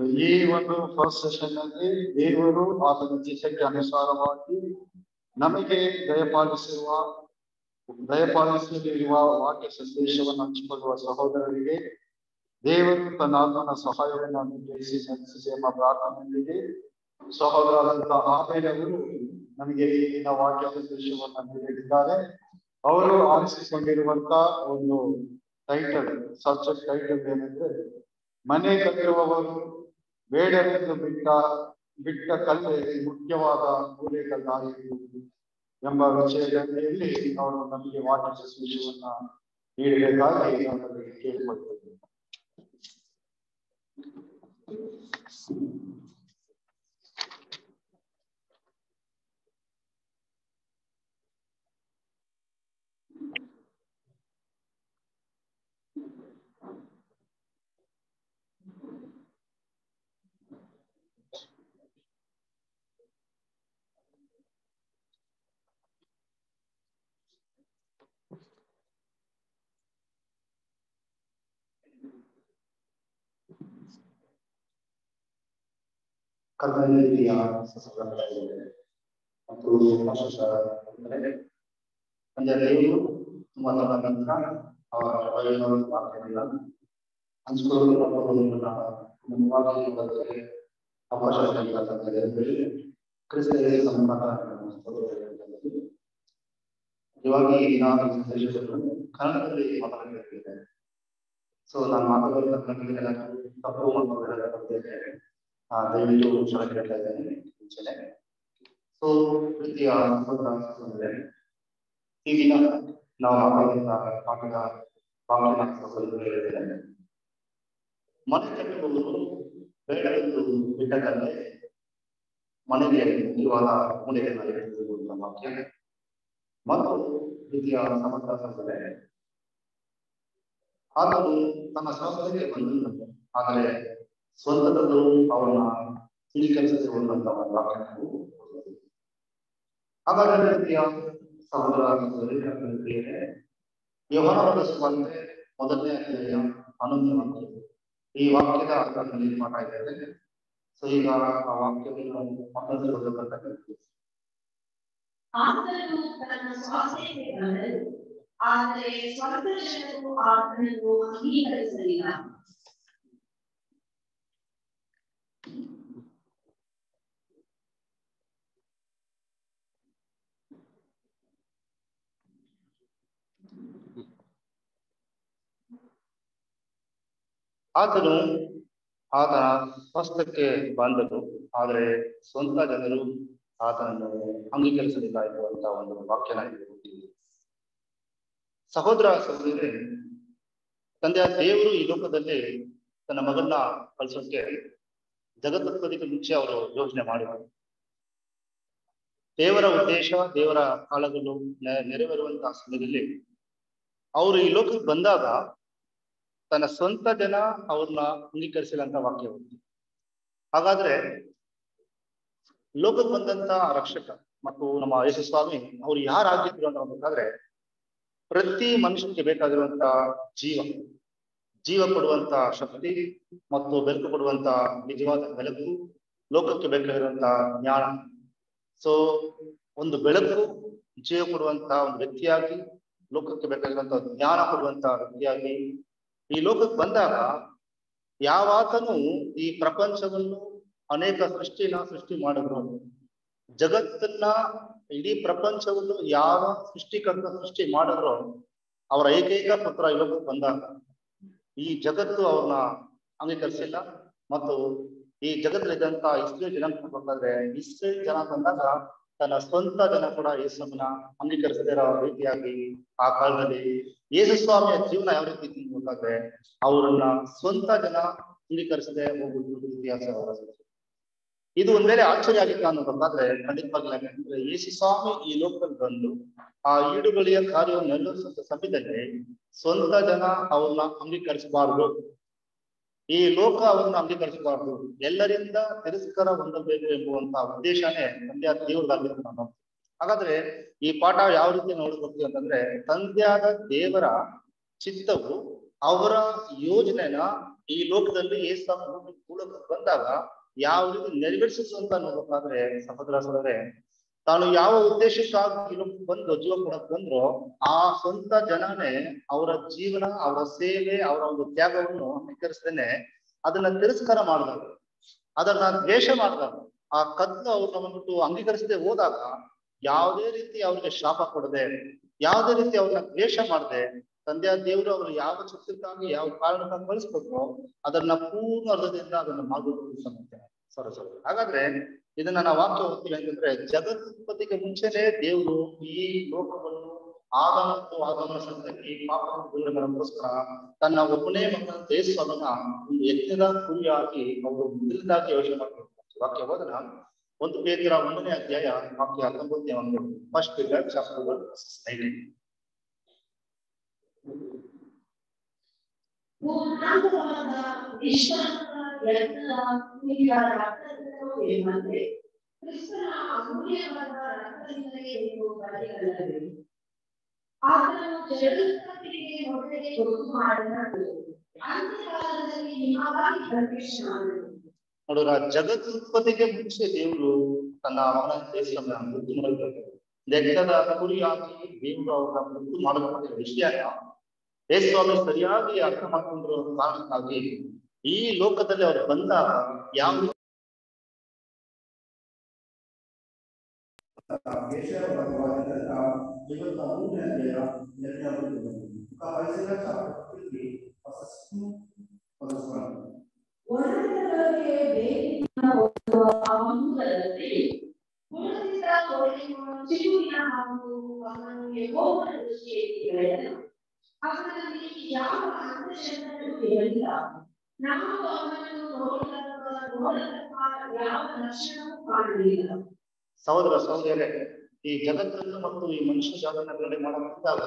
ಈ ಒಂದು first session ಅಲ್ಲಿ ದೇವರು ಆತನ ಚಿತ್ತಕ್ಕೆ ಅನುಸಾರವಾಗಿ ನಮಗೆ ದಯಪಾಲಿಸಿರುವ ದಯಪಾಲಿಸಲಿರುವ ವಾಕ್ಯ ಸಂದೇಶವನ್ನು ಹಂಚಿಕೊಳ್ಳುವ ಸಹೋದರರಿಗೆ ದೇವರು ತನ್ನ ಆತ್ಮನ ಸಹಾಯವನ್ನು ಅನುಗ್ರಹಿಸಿ ನಡೆಸಿದೆ ಎಂಬ ಪ್ರಾರ್ಥನೆಯೊಂದಿಗೆ ಸಹೋದರರಾದಂತಹ ಆಮೇಲವರು ನಮಗೆ ಈಗಿನ ವಾಕ್ಯ ಸಂದೇಶವನ್ನು ನೀಡಿದ್ದಾರೆ ಅವರು ಆರಿಸಿಕೊಂಡಿರುವಂತ ಒಂದು ಟೈಟಲ್ ಸಬ್ಜೆಕ್ಟ್ ಟೈಟಲ್ ಏನಂದ್ರೆ ಮನೆ ಕಟ್ಟುವವರು ಬೇಡರೆಂದು ಬಿಟ್ಟ ಬಿಟ್ಟ ಕಲ್ಲೇ ಮುಖ್ಯವಾದ ಮೂಲೆಕಲ್ಲಾಗಿರುವುದು ಎಂಬ ವಿಷಯದಲ್ಲಿ ಅವರು ನಮಗೆ ವಾಕ್ಯ ಸಂದೇಶವನ್ನ ನೀಡಬೇಕಾಗಿ ಅವರಿಗೆ ಕೇಳಿಕೊಳ್ತೇವೆ ಕರ್ನಾಟಕೀಯ ಸಹೋದರರಾಗಿದ್ದಾರೆ ಮತ್ತು ಅಂದರೆ ಅಂದರೆ ದೇವರು ತುಂಬಾ ತನ್ನ ನಂತರ ಅವರ ವಯೋಮಾನ ಮಾತನಾಡಿಲ್ಲ ಹಂಚಿಕೊಳ್ಳಲು ಮತ್ತು ನಮ್ಮವಾಗಿ ಇವತ್ತಿಗೆ ಅವಕಾಶ ನೀಡಲಾಗಿದೆ ಕ್ರಿಸ್ತ ಯೇಸು ಸಂಪರ್ಕ ಇವಾಗ ಈ ನಾನು ಸಂದೇಶವನ್ನು ಕನ್ನಡದಲ್ಲಿ ಮಾತನಾಡಿದ್ದೇನೆ ಸೊ ನಾನು ಮಾತಾಡೋದು ಕನ್ನಡದಲ್ಲಿ ತಪ್ಪು ಮಾತನಾಡಿದ್ದೇನೆ ಆ ದಯವಿಟ್ಟು ಕ್ಷಮ ಕೇಳ್ತಾ ಇದ್ದೇನೆ ಮುಂಚೆನೆ ಸೊ ಪ್ರೀತಿಯ ಸಹೋದರ ಈಗಿನ ನಾವು ಮಾತಾಡಿದ ಪಾಠದ ಭಾಗವನ್ನು ಹೇಳಿದ್ದೇನೆ ಮನೆ ಕಟ್ಟುವವರು ಬೇಡವೆಂದು ಬಿಟ್ಟಕಲ್ಲೇ ಮನೆಗೆ ಇರುವಾದ ಮೂಲೆಯನ್ನು ಇರುವಂತಹ ವಾಕ್ಯ ಮತ್ತು ಪ್ರೀತಿಯ ಸಮರ್ಥ ಸಹೋದರ ಆತನು ತನ್ನ ಸ್ವಂತಕ್ಕೆ ಬಂದಿದ್ದ ಆದರೆ ಸ್ವಂತದಲ್ಲೂ ಅವರನ್ನ ಸ್ವೀಕರಿಸಿರುವಂತಹ ವಾಕ್ಯ ನಾವು ಹಾಗಾದರೆ ರೀತಿಯ ಸಹೋದರ ಸಹೋದರಿಯರೇ ಯೋಹಾನವರ ಸ್ವಂತೆ ಮೊದಲನೇ ಅಧ್ಯಾಯ ಹನ್ನೊಂದನೇ ವಾಕ್ಯ ಈ ವಾಕ್ಯದ ಅರ್ಥದಲ್ಲಿ ಪಾಠ ಇದೆ ಸೊ ಈಗ ಆ ವಾಕ್ಯವನ್ನು ಮತ್ತೊಂದು ಓದಬೇಕಂತ ಆತನು ತನ್ನ ಸ್ವಾಸ್ಥ್ಯಕ್ಕೆ ಬಂದನು ಆದರೆ ಸ್ವಂತ ಜನರು ಆತನನ್ನು ಅಂಗೀಕರಿಸಲಿಲ್ಲ ಆತನು ಆತನ ಸ್ವಾಸ್ಥ್ಯಕ್ಕೆ ಬಂದನು ಆದರೆ ಸ್ವಂತ ಜನರು ಆತನನ್ನು ಅಂಗೀಕರಿಸಲಿಲ್ಲ ಎನ್ನುವಂತ ಒಂದು ವಾಕ್ಯನ ಇಲ್ಲಿ ಸಹೋದರ ಸಹೋದರಿ ತಂದೆಯ ದೇವರು ಈ ಲೋಕದಲ್ಲಿ ತನ್ನ ಮಗನ್ನ ಕಳಿಸೋಕೆ ಜಗತ್ತತ್ವದಕ್ಕೆ ಮುಂಚೆ ಅವರು ಯೋಚನೆ ಮಾಡಿದರು ದೇವರ ಉದ್ದೇಶ ದೇವರ ಕಾಲಗಳು ನೆರವೇರುವಂತಹ ಸಮಯದಲ್ಲಿ ಅವರು ಈ ಲೋಕಕ್ಕೆ ಬಂದಾಗ ತನ್ನ ಸ್ವಂತ ಜನ ಅವ್ರನ್ನ ಅಂಗೀಕರಿಸಿಲ್ಲ ಅಂತ ವಾಕ್ಯ ಹಾಗಾದ್ರೆ ಲೋಕಕ್ಕೆ ಬಂದಂತ ರಕ್ಷಕ ಮತ್ತು ನಮ್ಮ ಯೇಸು ಸ್ವಾಮಿ ಅವ್ರು ಯಾರಾಗಿದ್ರು ಅಂತ ನೋಡ್ಬೇಕಾದ್ರೆ ಪ್ರತಿ ಮನುಷ್ಯನಿಗೆ ಬೇಕಾಗಿರುವಂತ ಜೀವ ಜೀವ ಕೊಡುವಂತ ಶಕ್ತಿ ಮತ್ತು ಬೆಳಕು ಕೊಡುವಂತ ನಿಜವಾದ ಬೆಳಕು ಲೋಕಕ್ಕೆ ಬೇಕಾಗಿರುವಂತ ಜ್ಞಾನ ಸೊ ಒಂದು ಬೆಳಕು ಜೀವ ಕೊಡುವಂತ ಒಂದು ವ್ಯಕ್ತಿಯಾಗಿ ಲೋಕಕ್ಕೆ ಬೇಕಾಗಿರುವಂತ ಜ್ಞಾನ ಕೊಡುವಂತ ವ್ಯಕ್ತಿಯಾಗಿ ಈ ಲೋಕಕ್ಕೆ ಬಂದಾಗ ಯಾವಾತನು ಈ ಪ್ರಪಂಚವನ್ನು ಅನೇಕ ಸೃಷ್ಟಿನ ಸೃಷ್ಟಿ ಮಾಡಿದ್ರು ಜಗತ್ತನ್ನ ಇಡೀ ಪ್ರಪಂಚವನ್ನು ಯಾವ ಸೃಷ್ಟಿಕರ್ತ ಸೃಷ್ಟಿ ಮಾಡಿದ್ರು ಅವರ ಏಕೈಕ ಪುತ್ರ ಈ ಲೋಕಕ್ಕೆ ಬಂದಾಗ ಈ ಜಗತ್ತು ಅವ್ರನ್ನ ಅಂಗೀಕರಿಸಿಲ್ಲ ಮತ್ತು ಈ ಜಗತ್ತಲ್ಲಿದ್ದಂತ ಇಸ್ರೇಲ್ ಜನ ಬೇಕಾದ್ರೆ ಇಸ್ರೇಲ್ ಜನ ಬಂದಾಗ ತನ್ನ ಸ್ವಂತ ಜನ ಕೂಡ ಯೇಸುವನ್ನ ಅಂಗೀಕರಿಸದೇ ಇರೋ ರೀತಿಯಾಗಿ ಆ ಕಾಲದಲ್ಲಿ ಯೇಸು ಸ್ವಾಮಿಯ ಜೀವನ ಯಾವ ರೀತಿ ಬೇಕಾದ್ರೆ ಅವರನ್ನ ಸ್ವಂತ ಜನ ಅಂಗೀಕರಿಸದೆ ಹೋಗುವುದು ಇತಿಹಾಸ ಇದು ಒಂದ್ ವೇಳೆ ಆಶ್ಚರ್ಯ ಆಗಿತ್ತು ಅನ್ನೋದಾದ್ರೆ ಖಂಡಿತವಾಗಿ ಯಾಕಂದ್ರೆ ಯೇಸು ಸ್ವಾಮಿ ಈ ಲೋಕದಲ್ಲಿ ಬಂದು ಆ ಈಡುಗಳಿಯ ಕಾರ್ಯವನ್ನು ನೆರವೇರಿಸುವಂತ ಸಮಯದಲ್ಲಿ ಸ್ವಂತ ಜನ ಅವ್ರನ್ನ ಅಂಗೀಕರಿಸಬಾರದು ಈ ಲೋಕ ಅವ್ರನ್ನ ಅಂಗೀಕರಿಸಬಾರದು ಎಲ್ಲರಿಂದ ತಿರಸ್ಕಾರ ಹೊಂದಬೇಕು ಎಂಬುವಂತ ಉದ್ದೇಶನೇ ತಂದೆಯ ದೇವರಾಗಿರುತ್ತೆ ನಾವು ಹಾಗಾದ್ರೆ ಈ ಪಾಠ ಯಾವ ರೀತಿ ನೋಡ್ಬೇಕು ಅಂತಂದ್ರೆ ತಂದೆಯಾದ ದೇವರ ಚಿತ್ತವು ಅವರ ಯೋಜನೆನ ಈ ಲೋಕದಲ್ಲಿ ಏಸು ಮೂಲಕ ಬಂದಾಗ ಯಾವ ರೀತಿ ನೆರವೇರಿಸಿದ್ರು ಅಂತ ನೋಡ್ಬೇಕಾದ್ರೆ ಸಹೋದರ ಸಹೋದರೇ ತಾನು ಯಾವ ಉದ್ದೇಶಕ್ಕಾಗಿ ಈ ಲೋಕಕ್ಕೆ ಬಂದು ಜೀವ ಕೊಡಕ್ ಬಂದ್ರು ಆ ಸ್ವಂತ ಜನನೇ ಅವರ ಜೀವನ ಅವರ ಸೇವೆ ಅವರ ಒಂದು ತ್ಯಾಗವನ್ನು ಅಂಗೀಕರಿಸದೇನೆ ಅದನ್ನ ತಿರಸ್ಕಾರ ಮಾಡಿದಾಗ ಅದನ್ನ ದ್ವೇಷ ಮಾಡಿದಾಗ ಆ ಕತ್ಲು ಅವ್ರನ್ನ ಬಂದ್ಬಿಟ್ಟು ಅಂಗೀಕರಿಸದೆ ಹೋದಾಗ ಯಾವುದೇ ರೀತಿ ಅವ್ರಿಗೆ ಶಾಪ ಕೊಡದೆ ಯಾವುದೇ ರೀತಿ ಅವ್ರನ್ನ ದ್ವೇಷ ಮಾಡದೆ ತಂದೆಯ ದೇವರು ಅವರು ಯಾವ ಚಿತ್ರಕ್ಕಾಗಿ ಯಾವ ಕಾರಣಕ್ಕಾಗಿ ಕಳಿಸ್ಕೊಟ್ರು ಅದನ್ನ ಪೂರ್ಣ ಅರ್ಧದಿಂದ ಅದನ್ನ ಮಾಡ್ಬೇಕು ಸಮಸ್ಯೆ ಸರಸ್ವರ ಹಾಗಾದ್ರೆ ಇದನ್ನ ನಾವು ವಾಕ್ಯ ಓದ್ತೀವಿ ಅಂತಂದ್ರೆ ಜಗತ್ಪತಿಗೆ ಮುಂಚೆನೆ ದೇವರು ಈ ಲೋಕವನ್ನು ಆದ ಮತ್ತು ಆಗಮನ ಸಂತಕ್ಕೆ ಪಾಪಗೋಸ್ಕರ ತನ್ನ ಒಬ್ಬನೇ ಮಗನ ದೇಶವನ್ನ ಒಂದು ಯಜ್ಞದ ಕುರಿಯಾಗಿ ಅವರು ಮೊದಲದಾಗಿ ಯೋಚನೆ ಮಾಡ್ತಾರೆ ವಾಕ್ಯ ಹೋದನ ಒಂದು ಪೇತ್ರ ಒಂದನೇ ಅಧ್ಯಾಯ ವಾಕ್ಯ ಹತ್ತೊಂಬತ್ತನೇ ಒಂದು ಫಸ್ಟ್ ಪೀರಿಯಡ್ ಚಾಪ್ಟರ್ ನೈನ್ಟೀನ್ ಪೂರ್ಣಾಂಗವಾದ ವಿಶ್ವಾಸ ಯಜ್ಞದ ಕುರಿಯ ರಕ್ತವನ್ನು ಎಂಬಂತೆ ಕ್ರಿಸ್ತನ ಅಮೂಲ್ಯವಾದ ರಕ್ತದಿಂದಲೇ ನೀವು ಬರೆಯಲ್ಲವೇ ಆತನು ಜಗತ್ತಿಗೆ ಹೊರಗೆ ಗೊತ್ತು ಮಾಡಿದನು ಅಂತ್ಯಕಾಲದಲ್ಲಿ ನಿಮಗಾಗಿ ಪ್ರವೇಶನಾದನು ನೋಡಿದ್ರ ಜಗತ್ಪತಿಗೆ ಮುಂಚೆ ದೇವರು ತನ್ನ ಅವನ ದೇಶವನ್ನ ಮೃತ್ಯು ಮಾಡಬೇಕು ಲೆಕ್ಕದ ಕುರಿಯಾಗಿ ದೇವರು ಅವರ ಮೃತ್ಯು ಮಾಡಬೇಕಾದ ವಿಷಯನ ಯೇಸ್ವಾಮಿ ಸರಿಯಾಗಿ ಅರ್ಥ ಮಾಡ್ಕೊಂಡಿರೋ ಕಾರಣಕ್ಕಾಗಿ ಈ ಲೋಕದಲ್ಲಿ ಅವರು ಬಂದಾಗ ಯಾವ ಒಳಗೆ ಬೇರಿನ ಒಂದು ಅಂಗುರದಲ್ಲಿ ಗುಣದಿಂದ ಹೊಡೆಯುವ ಚಿಗುರಿನ ಹಾಗೂ ಅವನು ಯೆಹೋವನ ದೃಷ್ಟಿಯಲ್ಲಿ ಬೆಳೆದನು ಅವನಲ್ಲಿ ಯಾವ ಅಂತಃಶಕ್ತಿಯೂ ಇರಲಿಲ್ಲ ನಾವು ಅವನನ್ನು ನೋಡತಕ್ಕ ನೋಡತಕ್ಕ ಯಾವ ಲಕ್ಷಣವೂ ಕಾಣಲಿಲ್ಲ ಸಹೋದರ ಸಹೋದರರೇ ಈ ಜಗತ್ತನ್ನು ಮತ್ತು ಈ ಮನುಷ್ಯ ಜಾಗನ ಬೆಳೆ ಮಾಡಬೇಕಾದಾಗ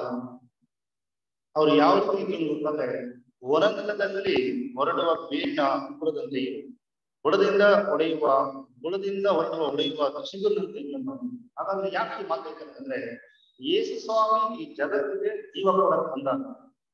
ಅವ್ರು ಯಾವ ರೀತಿ ನೋಡ್ತಾರೆ ಹೊರನೆಲದಲ್ಲಿ ಹೊರಡುವ ಬೇರಿನ ಅಂಕುರದಂತೆಯೇ ಬುಡದಿಂದ ಹೊಡೆಯುವ ಬುಡದಿಂದ ಹೊರಡುವ ಹೊಡೆಯುವ ಚಿಗುರಿನಂತೆ ಹಾಗಾದ್ರೆ ಯಾಕೆ ಈ ಮಾತು ಹೇಳ್ತಾರೆ ಯೇಸು ಸ್ವಾಮಿ ಈ ಜಗತ್ತಿಗೆ ಜೀವ ಕೊಡಕ್ ಬಂದಾಗ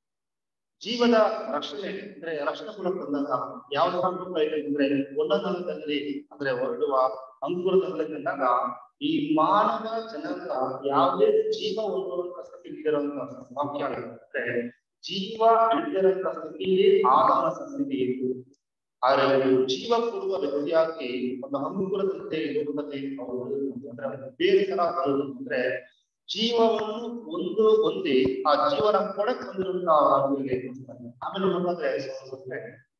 ಜೀವದ ರಕ್ಷಣೆ ಅಂದ್ರೆ ರಕ್ಷಣೆ ಕೊಡಕ್ ಬಂದಾಗ ಯಾವ ತರ ರೂಪ ಇದೆ ಅಂದ್ರೆ ಒಳನಲದಲ್ಲಿ ಅಂದ್ರೆ ಹೊರಡುವ ಅಂಕುರದಲ್ಲಿ ಕಂಡಾಗ ಈ ಮಾನವ ಜನರ ಯಾವುದೇ ಜೀವ ಹೊಂದುವಂತ ಸ್ಥಿತಿ ಇರುವಂತ ವಾಕ್ಯ ಅಂದ್ರೆ ಜೀವ ಹಿಡಿದಿರಂತ ಸ್ಥಿತಿಯಲ್ಲಿ ಆಗಮನ ಸ್ಥಿತಿ ಇತ್ತು ಆದ್ರೆ ಅವರು ಜೀವ ಕೊಡುವ ವ್ಯಕ್ತಿಯಾಗಿ ಒಂದು ಅಂಕುರದಂತೆ ಲೋಕದಲ್ಲಿ ಅವರು ಅಂದ್ರೆ ಒಂದು ಬೇರೆ ತರ ಬರೋದು ಅಂದ್ರೆ ಜೀವವನ್ನು ಒಂದು ಹೊಂದಿ ಆ ಜೀವನ ಕೊಡಕ್ ಬಂದಿರುವಂತಹ ಆಮೇಲೆ ನೋಡಿದ್ರೆ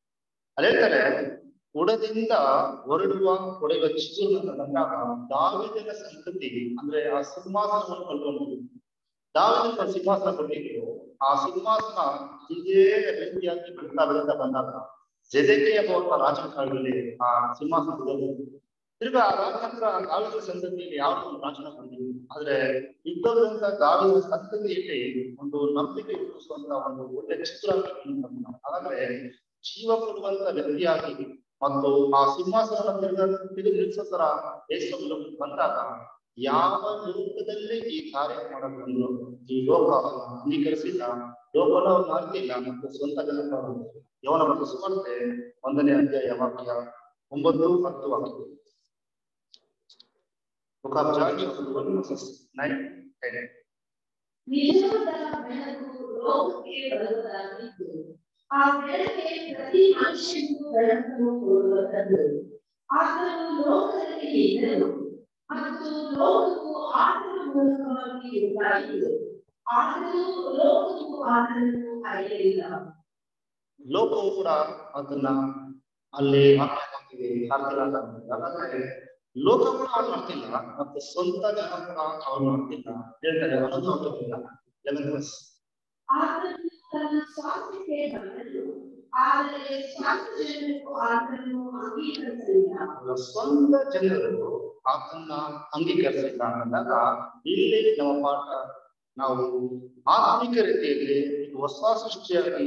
ಅದೇ ಉಡದಿಂದ ಹೊರಡುವ ಹೊಡೆಯುವ ಚಿಗುರು ಬಂದಾಗ ದಾವಿದನ ಸಂತತಿ ಅಂದ್ರೆ ಆ ಸಿಂಹಾಸನವನ್ನು ಕಲ್ಕೊಂಡು ದಾವಿದನ ಸಿಂಹಾಸನ ಕೊಟ್ಟಿದ್ರು ಆ ಸಿಂಹಾಸನ ಇದೇ ರೀತಿಯಾಗಿ ಬೆಳೀತಾ ಬೆಳೀತಾ ಬಂದಾಗ ಜೆದೆಕೆಯ ಎಂಬ ರಾಜನ ಕಾಲದಲ್ಲಿ ಆ ಸಿಂಹಾಸನ ತಿರ್ಗಾ ಅದಾದ ನಂತರ ದಾವಿದ ಸಂತತಿಯಲ್ಲಿ ಯಾವ ಒಂದು ರಾಜನ ಬಂದಿಲ್ಲ ಆದ್ರೆ ಇದ್ದದಂತ ದಾವಿದ ಸಂತತಿಯಲ್ಲಿ ಒಂದು ನಂಬಿಕೆ ಹುಟ್ಟಿಸುವಂತ ಒಂದು ಒಳ್ಳೆ ಚಿತ್ರ ಹಾಗಾದ್ರೆ ಜೀವ ಕೊಡುವಂತ ವ್ಯಕ್ತಿಯಾಗಿ ಮತ್ತು ಆ ಸಿಂಹಾಸನ ತಿರುಗ ತಿರುಗಿ ನಿಲ್ಸೋ ತರ ಯೇಸು ಬಂದಾಗ ಯಾವ ಲೋಕದಲ್ಲಿ ಈ ಕಾರ್ಯ ಮಾಡಲು ಬಂದ್ರು ಈ ಲೋಕ ಅಂಗೀಕರಿಸಿಲ್ಲ ಲೋಕನ ಅವ್ರು ಆಗ್ಲಿಲ್ಲ ಮತ್ತು ಸ್ವಂತ ಜನ ಯವನ ಮತ್ತು ಸುವಾರ್ತೆ ಒಂದನೇ ಅಧ್ಯಾಯ ವಾಕ್ಯ ಒಂಬತ್ತು ಹತ್ತು ವಾಕ್ಯ Book of John, chapter 1, verses 9, 10. ನಿಜವಾದ ಬೆಳಕು ಲೋಕಕ್ಕೆ ಬರುವುದಾಗಿದ್ದು ಆ ಬೆಳಕೆ ಪ್ರತಿ ಮನುಷ್ಯನಿಗೂ ಬೆಳಕನ್ನು ಕೊಡುವಂಥದ್ದು ಆತನು ಲೋಕದಲ್ಲಿ ಇದ್ದನು ಮತ್ತು ಲೋಕವು ಆತನ ಮೂಲಕವಾಗಿ ಉಂಟಾಯಿತು ಆತನು ಲೋಕವು ಆತನನ್ನು ಅರಿಯಲಿಲ್ಲ ಲೋಕವು ಕೂಡ ಅದನ್ನ ಅಲ್ಲಿ ಹಾಕಿ ಹಾಗಾದ್ರೆ ಲೋಕ ಕೂಡ ಅವ್ರು ಮಾಡ್ತಿಲ್ಲ ಮತ್ತೆ ಸ್ವಂತ ಜನ ಕೂಡ ಅವ್ರು ಮಾಡ್ತಿಲ್ಲ ಹೇಳ್ತಾರೆ ಅನುಭವಿಲ್ಲ ಲೆವೆನ್ ವರ್ಸ್ ಆತನು ತನ್ನ ಸ್ವಾಸ್ಥ್ಯಕ್ಕೆ ಬಂದನು ಆದರೆ ಸ್ವಂತ ಜನರು ಆತನನ್ನು ಅಂಗೀಕರಿಸಲಿಲ್ಲ ಅವರ ಸ್ವಂತ ಜನರು ಆತನ್ನ ಅಂಗೀಕರಿಸಿಲ್ಲ ಅಂದಾಗ ಇಲ್ಲಿ ನಮ್ಮ ಪಾಠ ನಾವು ಆತ್ಮಿಕ ರೀತಿಯಲ್ಲಿ ಹೊಸ ಸೃಷ್ಟಿಯಾಗಿ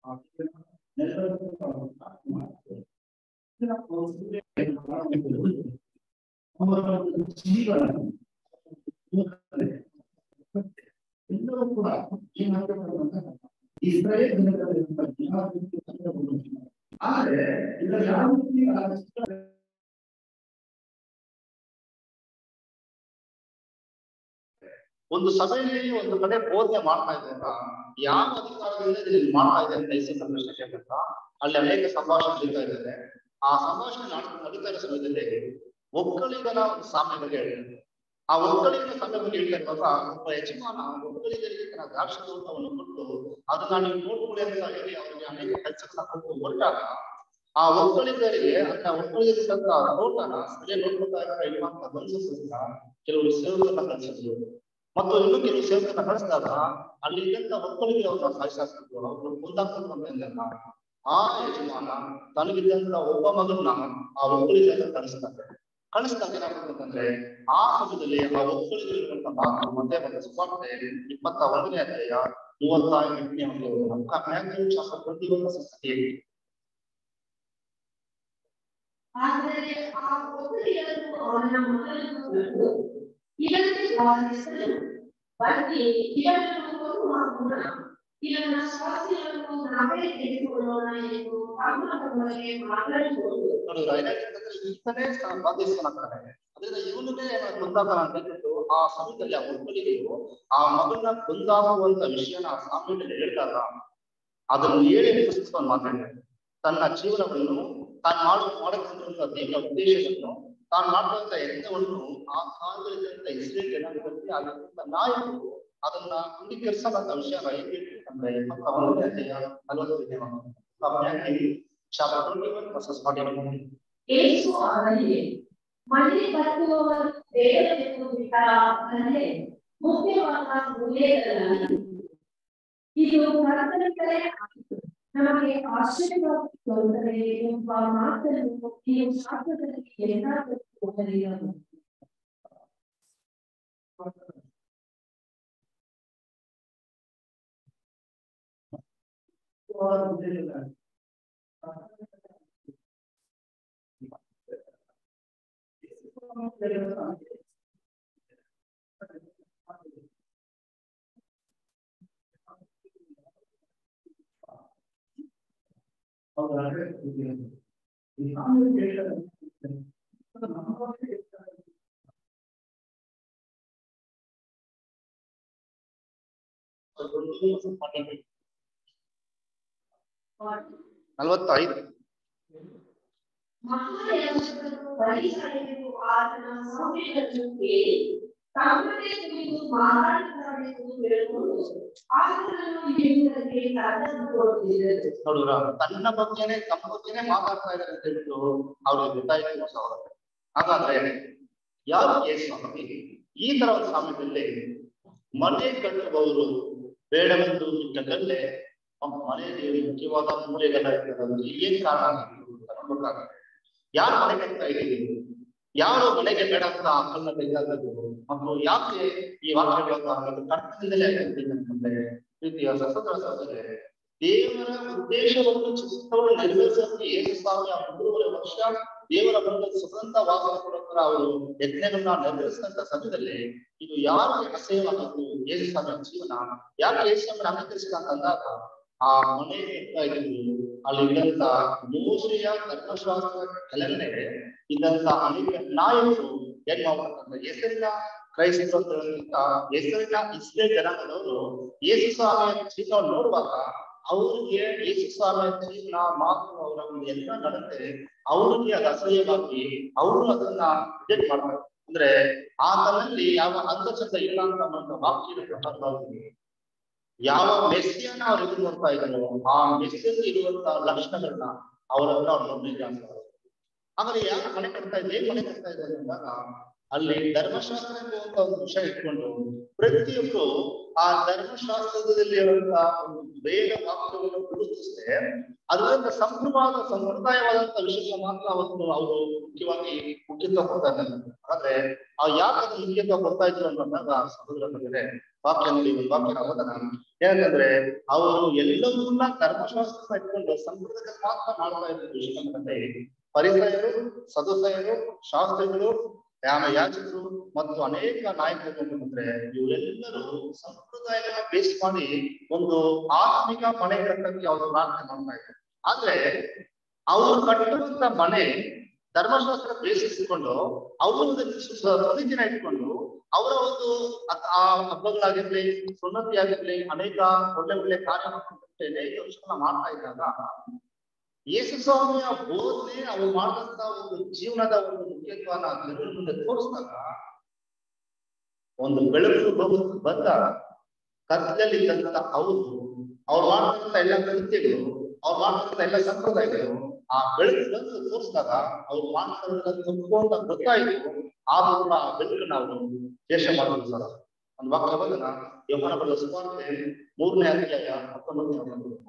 ಅವರ ಜೀವನ ಎಲ್ಲರೂ ಕೂಡ ಏನಾಗಬೇಕು ಇಸ್ರೇಲ್ ದಿನಗಳಲ್ಲಿ ಆದರೆ ಇದರ ಯಾವ ರೀತಿ ಆ ಒಂದು ಸಭೆಯಲ್ಲಿ ಒಂದು ಕಡೆ ಬೋಧನೆ ಮಾಡ್ತಾ ಇದ್ದಾಗ ಯಾವ ಅಧಿಕಾರದಿಂದ ಇದನ್ನ ಮಾಡ್ತಾ ಇದೆ ಅಂತ ಈ ಪ್ರಶ್ನೆ ಕೇಳ್ಬೇಕ ಅಲ್ಲಿ ಅನೇಕ ಸಂಭಾಷಣೆ ನಡೀತಾ ಇದ್ದಾರೆ ಆ ಸಂಭಾಷಣೆ ನಡ್- ನಡೀತಾ ಇರೋ ಸಮಯದಲ್ಲಿ ಒಕ್ಕಲಿಗನ ಒಂದು ಸಾಮ್ಯ ಬಗ್ಗೆ ಹೇಳಿದ್ದಾರೆ ಆ ಒಕ್ಕಲಿಗನ ಸಾಮ್ಯ ಬಗ್ಗೆ ಹೇಳ್ತಾ ಇರುವಾಗ ಒಬ್ಬ ಯಜಮಾನ ಒಕ್ಕಲಿಗರಿಗೆ ತನ್ನ ದ್ರಾಕ್ಷಿ ತೋಟವನ್ನು ಕೊಟ್ಟು ಅದನ್ನ ನೀವು ನೋಡ್ಕೊಳ್ಳಿ ಅಂತ ಹೇಳಿ ಅವರಿಗೆ ಅನೇಕ ಕೆಲಸಗಳನ್ನ ಕೊಟ್ಟು ಹೊರಟಾಗ ಆ ಒಕ್ಕಲಿಗರಿಗೆ ಅಂದ್ರೆ ಒಕ್ಕಲಿಗರಿದ್ದಂತ ತೋಟನ ಸರಿಯ ನೋಡ್ಕೊತಾ ಇರೋ ಯಜಮಾನ ಗಮನಿಸಿದ ಕೆಲವರು ಸೇವಕರನ್ನ ಕಳಿಸಿದ್ರು ಮತ್ತು ಇನ್ನು ಕೆಲವು ಸೇವಕರನ್ನ ಕಳಿಸಿದಾಗ ಅಲ್ಲಿ ಇದ್ದಂತ ಒಕ್ಕಲಿಗೆ ಅವ್ರನ್ನ ಸಾಯಿಸಾಕ್ತಿದ್ರು ಅವ್ರನ್ನ ಕೊಂದಾಕ್ಬೇಕು ಅಂತ ಇದ್ದಾಗ ಆ ಯಜಮಾನ ತನಗಿದ್ದಂತ ಒಬ್ಬ ಮಗನ್ನ ಆ ಒಕ್ಕಲಿಗರನ್ನ ಕಳಿಸ್ತಾರೆ ಕಳಿಸಿದಾಗ ಏನಾಗುತ್ತೆ ಅಂತಂದ್ರೆ ಆ ಸಮಯದಲ್ಲಿ ಆ ಒಕ್ಕಲಿಗರಿರುವಂತ ಮಾತು ಮತ್ತೆ ಬಂದ ಸುವಾರ್ತೆ ಇಪ್ಪತ್ತ ಒಂದನೇ ಅಧ್ಯಾಯ ಮೂವತ್ತ ಎಂಟನೇ ಒಂದು Matthew chapter twenty one sixty ಆದರೆ ಆ ಒಬ್ಬರಿಗೂ ಅವನ ಮಗನನ್ನು ಕಂಡು ಇದಕ್ಕೆ ಅವನ ಹೆಸರು ಬನ್ನಿ ಇವನನ್ನು ಕೊಂದು ಹಾಕೋಣ ಇವನ ಸ್ವಾಸ್ಥ್ಯವನ್ನು ನಾವೇ ತೆಗೆದುಕೊಳ್ಳೋಣ ಎಂದು ಅಮ್ಮನೊಳಗೆ ಮಾತಾಡಿಕೊಂಡು ನೋಡಿದ್ರ ಏನಾಗ್ತದೆ ಈತನೇ ಬಾಧಿಸ್ತಾನೆ ಅದರಿಂದ ಇವನನ್ನೇ ಕೊಂದಾಕನ ಅಂತ ಹೇಳ್ಬಿಟ್ಟು ಆ ಸಮಯದಲ್ಲಿ ಆ ಒಬ್ಬಲಿಗೆಯು ಆ ಮಗನ ಕೊಂದಾಗುವಂತ ವಿಷಯನ ಆ ಸಾಮ್ಯದಲ್ಲಿ ಹೇಳಿದಾಗ ಅದನ್ನು ಹೇಳಿ ಕ್ರಿಸ್ತನ ಮಾತಾಡಿದ್ದಾರೆ ತನ್ನ ಜೀವನವನ್ನು ತಾನು ಮಾಡ ಮಾಡಬೇಕಂತ ದೇವರ ಉದ್ದೇಶವನ್ನು ತಾನು ಮಾಡುವಂತ ಯಜ್ಞವನ್ನು ಆ ಕಾಲದಲ್ಲಿದ್ದಂತ ಇಸ್ರೇಲ್ ಜನಾಂಗದಲ್ಲಿ ಆಗಿದ್ದಂತ ನಾಯಕರು ಅದನ್ನ ಅಂಗೀಕರಿಸಬಂತ ವಿಷಯನ ಏನ್ ಹೇಳ್ತಾರೆ ಅಂದ್ರೆ ಇಪ್ಪತ್ತ ಒಂದನೇ ಅಧ್ಯಾಯ ನಲವತ್ತೈದನೇ chapter twenty one verses forty one ಏಸು ಅವನಿಗೆ ಮನೆ ಕಟ್ಟುವವರು ಬೇಡವೆಂದು ಬಿಟ್ಟಾಗಲೇ ಮುಖ್ಯವಾದ ಉಲ್ಲೇಖಗಳಲ್ಲಿ ಇದು ಕರ್ತನಿಂದಲೇ ಆಯಿತು ನಮಗೆ ಆಶ್ಚರ್ಯವಾಗಿ ತೋರುತ್ತದೆ ಎಂಬ ಮಾತನ್ನು ನೀವು ಶಾಸ್ತ್ರದಲ್ಲಿ ಎಲ್ಲಾದರೂ ಓದಲಿಲ್ಲ ನಲವತ್ತೈದು ಮಹಾಯಾಜಕರು ಪರಿಸರವು ಆತನ ಸೌಮ್ಯಗಳನ್ನು ಕೇಳಿ ತಮ್ಮದೇ ಕುರಿತು ಮಾತಾಡುತ್ತಾರೆಂದು ಹೇಳಿಕೊಂಡು ಆತನನ್ನು ಹಿಡಿಯುವುದಕ್ಕೆ ಕರ್ತನು ಕೊಡುತ್ತಿದ್ದರು ನೋಡಿದ್ರ ತನ್ನ ಬಗ್ಗೆನೆ ತಮ್ಮ ಬಗ್ಗೆನೆ ಮಾತಾಡ್ತಾ ಇದ್ದಾರೆ ಅಂತ ಹೇಳ್ಬಿಟ್ಟು ಅವ್ರಿಗೆ ಗೊತ್ತಾಯ್ತು ಸಹೋದರ ಹಾಗಾದ್ರೆ ಯಾವ ಕೇಸ್ ಈ ತರ ಒಂದು ಸಮಯದಲ್ಲಿ ಮನೆ ಕಟ್ಟುವವರು ಬೇಡವೆಂದು ಬಿಟ್ಟಲ್ಲೇ ಮನೆಯಲ್ಲಿ ಮುಖ್ಯವಾದ ಮೂಲೆಗಳ ಇರ್ತದೆ ಏನ್ ಕಾರಣ ನೋಡ್ಬೇಕಾಗುತ್ತೆ ಯಾರು ಮನೆ ಕಟ್ತಾ ಇದ್ದೀವಿ ಯಾರು ಮನೆಗೆ ಬೇಡ ಅಂತ ಅಕ್ಕನ್ನ ತೆಗೆದಾಗದು ಮತ್ತು ಯಾಕೆ ಈ ವಾಕ್ಯಗಳನ್ನು ಕರ್ತದಿಂದಲೇ ಆಗಿರ್ತೀನಿ ಅಂತಂದ್ರೆ ಪ್ರೀತಿಯ ಸಹೋದರ ಸಹೋದರರೇ ದೇವರ ಉದ್ದೇಶವನ್ನು ಚಿತ್ತವನ್ನು ನೆರವೇರಿಸಲು ಏಳು ಸಾವಿರ ಮೂರುವರೆ ವರ್ಷ ದೇವರ ಬಂದ ಸ್ವತಂತ್ರ ವಾಸನ ಕೊಡೋದ್ರ ಅವರು ಯಜ್ಞಗಳನ್ನ ನೆರವೇರಿಸಿದಂತ ಸಮಯದಲ್ಲಿ ಇದು ಯಾರಿಗೆ ಅಸಹ್ಯವಾಗಿತ್ತು ಏಸು ಸ್ವಾಮಿಯ ಜೀವನ ಯಾಕೆ ಏಸು ಸ್ವಾಮಿ ಅಂಗೀಕರಿಸಿದ ಅಂತ ಅಂದಾಗ ಆ ಮನೆ ಇರ್ತಾ ಇದ್ರು ಅಲ್ಲಿ ಇದ್ದಂತ ಮೋಸೆಯ ಧರ್ಮಶಾಸ್ತ್ರ ಕೆಳಗಡೆ ಇದ್ದಂತ ಅನೇಕ ನಾಯಕರು ಏನ್ ಮಾಡ್ಬೇಕಂದ್ರೆ ಹೆಸರಿನ ಕ್ರೈಸ್ತರು ಅಂತ ಹೇಳೋದಕ್ಕಿಂತ ಹೆಸರಿನ ಇಸ್ರೇಲ್ ಜನಾಂಗದವರು ಯೇಸು ಸ್ವಾಮಿಯ ಜೀವನವನ್ನು ನೋಡುವಾಗ ಅವ್ರಿಗೆ ಯೇಸು ಸ್ವಾಮಿಯ ಜೀವನ ಮಾತು ಅವರ ಒಂದು ಎಲ್ಲ ನಡತೆ ಅವ್ರಿಗೆ ಅದು ಅಸಹ್ಯವಾಗಿ ಅವರು ಅದನ್ನ ರಿಜೆಕ್ಟ್ ಮಾಡ್ತಾರೆ ಅಂದ್ರೆ ಆತನಲ್ಲಿ ಯಾವ ಅಂತಚಂದ ಇಲ್ಲ ಅಂತ ನಮ್ಮ ವಾಕ್ಯದ ಪ್ರಕಾರವಾಗಿ ಯಾವ ಮೆಸ್ಸಿಯನ್ನ ಅವ್ರು ಎದುರು ನೋಡ್ತಾ ಇದ್ರು ಆ ಮೆಸ್ಸಿಯಲ್ಲಿ ಇರುವಂತ ಲಕ್ಷಣಗಳನ್ನ ಅವರ ಹತ್ರ ಅವ್ರು ನೋಡ್ಲಿಕ್ಕೆ ಅಂತ ಆಮೇಲೆ ಯಾರು ಮನೆ ಕಟ್ತಾ ಇದ್ರೆ ಏನ್ ಮನೆ ಕಟ್ತಾ ಇದ್ದಾರೆ ಅಂದಾಗ ಅಲ್ಲಿ ಧರ್ಮಶಾಸ್ತ್ರ ಎಂಬುವಂತ ಒಂದು ವಿಷಯ ಇಟ್ಕೊಂಡು ಪ್ರತಿಯೊಬ್ರು ಆ ಧರ್ಮಶಾಸ್ತ್ರದಲ್ಲಿ ಇರುವಂತ ಒಂದು ಬೇಗ ವಾಕ್ಯವನ್ನು ಗುರುತಿಸದೆ ಅದರಿಂದ ಸಂಪೂರ್ಣವಾದ ಸಂಪ್ರದಾಯವಾದಂತ ವಿಷಯ ಮಾತ್ರ ಅವತ್ತು ಅವರು ಮುಖ್ಯವಾಗಿ ಮುಖ್ಯತ್ವ ಕೊಡ್ತಾ ಇದ್ದಾರೆ ಆದ್ರೆ ಆ ಯಾಕೆ ಅದು ಮುಖ್ಯತ್ವ ಕೊಡ್ತಾ ಇದ್ರು ಅಂತಂದಾಗ ಸಹೋದರ ಬಂದಿದೆ ವಾಕ್ಯ ನೋಡಿ ಒಂದು ವಾಕ್ಯ ಓದೋಣ ಏನಂತಂದ್ರೆ ಅವರು ಎಲ್ಲವನ್ನ ಧರ್ಮಶಾಸ್ತ್ರ ಇಟ್ಕೊಂಡು ಸಂಪ್ರದಾಯ ಮಾತ್ರ ಮಾಡ್ತಾ ಇದ್ರು ಯಾಕಂದ್ರೆ ಪರಿಸರರು ಸದಸ್ಯರು ಶಾಸ್ತ್ರಿಗಳು ಯಾಮ ಯಾಜಕರು ಮತ್ತು ಅನೇಕ ನಾಯಕರು ಅಂತಂದ್ರೆ ಇವರೆಲ್ಲರೂ ಸಂಪ್ರದಾಯಗಳನ್ನ ಬೇಸ್ ಮಾಡಿ ಒಂದು ಆತ್ಮಿಕ ಮನೆ ಕಟ್ಟಕ್ಕೆ ಅವರು ಪ್ರಾರ್ಥನೆ ಮಾಡ್ತಾ ಇದ್ದಾರೆ ಆದ್ರೆ ಅವರು ಕಟ್ಟುವಂತ ಮನೆ ಧರ್ಮಶಾಸ್ತ್ರ ಬೇಸಿಸಿಕೊಂಡು ಅವರು ಒಂದು ಪ್ರತಿದಿನ ಇಟ್ಕೊಂಡು ಅವರ ಒಂದು ಅತ್- ಆ ಹಬ್ಬಗಳಾಗಿರ್ಲಿ ಸುನ್ನತಿ ಆಗಿರ್ಲಿ ಅನೇಕ ಒಳ್ಳೆ ಒಳ್ಳೆ ಕಾರ್ಯಕ್ರಮ ಅನೇಕ ವಿಷಯಗಳನ್ನ ಮಾಡ್ತಾ ಇದ್ದಾಗ ಯೇಸು ಸ್ವಾಮಿಯ ಬೋಧನೆ ಅವ್ರು ಮಾಡಿದಂತ ಒಂದು ಜೀವನದ ಒಂದು ಮುಖ್ಯತ್ವನ ಜನರ ಮುಂದೆ ತೋರಿಸಿದಾಗ ಒಂದು ಬೆಳಕು ಬರು- ಬಂದಾಗ ಕತ್ತಲಲ್ಲಿ ಇದ್ದಂತ ಅವರು ಅವ್ರು ಮಾಡ್ತಕ್ಕಂಥ ಎಲ್ಲ ಕೃತ್ಯಗಳು ಅವ್ರು ಮಾಡ್ತಕ್ಕಂಥ ಎಲ್ಲ ಸಂಪ್ರದಾಯಗಳು ಆ ಬೆಳಕು ಬಂದು ತೋರಿಸಿದಾಗ ಅವ್ರು ಮಾಡ್ತಕ್ಕಂಥ ತಪ್ಪು ಅಂತ ಗೊತ್ತಾಯ್ತು ಆದ್ರೂ ಆ ಬೆಳಕು ನಾವು ದೇಶ ಮಾಡೋದು ಸರ್ ಒಂದು ವಾಕ್ಯ ಬಂದನ ಯೋಹನ ಬರೆದ ಸುವಾರ್ತೆ ಮೂರನೇ ಅಧ್ಯಾಯ ಹತ್ತೊಂಬತ್ತನೇ ವಚನ.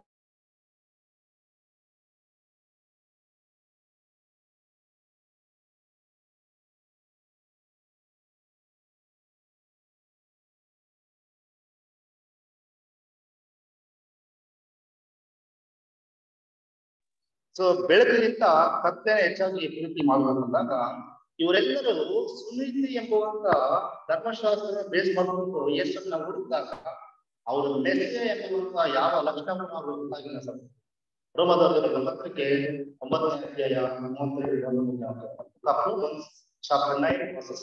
ಸೊ ಬೆಳಕಿಗಿಂತ ಕತ್ತಲೆ ಹೆಚ್ಚಾಗಿ ಪ್ರೀತಿ ಮಾಡಬೇಕಂದಾಗ ಇವರೆಲ್ಲರೂ ಸುನೀತಿ ಎಂಬುವಂತ ಧರ್ಮಶಾಸ್ತ್ರ ಬೇಸ್ ಮಾಡ್ಕೊಂಡು ಯೇಸನ್ನ ಹುಡುಕಿದಾಗ ಅವರು ಮೆಸ್ಸೆ ಎಂಬುವಂತ ಯಾವ ಲಕ್ಷಣವನ್ನು ಅವರು ಗೊತ್ತಾಗಿಲ್ಲ ಸರ್ ರೋಮದವರ ಪತ್ರಿಕೆ ಒಂಬತ್ತನೇ ಅಧ್ಯಾಯ ಮೂವತ್ತೈದು ಚಾಪ್ಟರ್ ನೈನ್ ವರ್ಸಸ್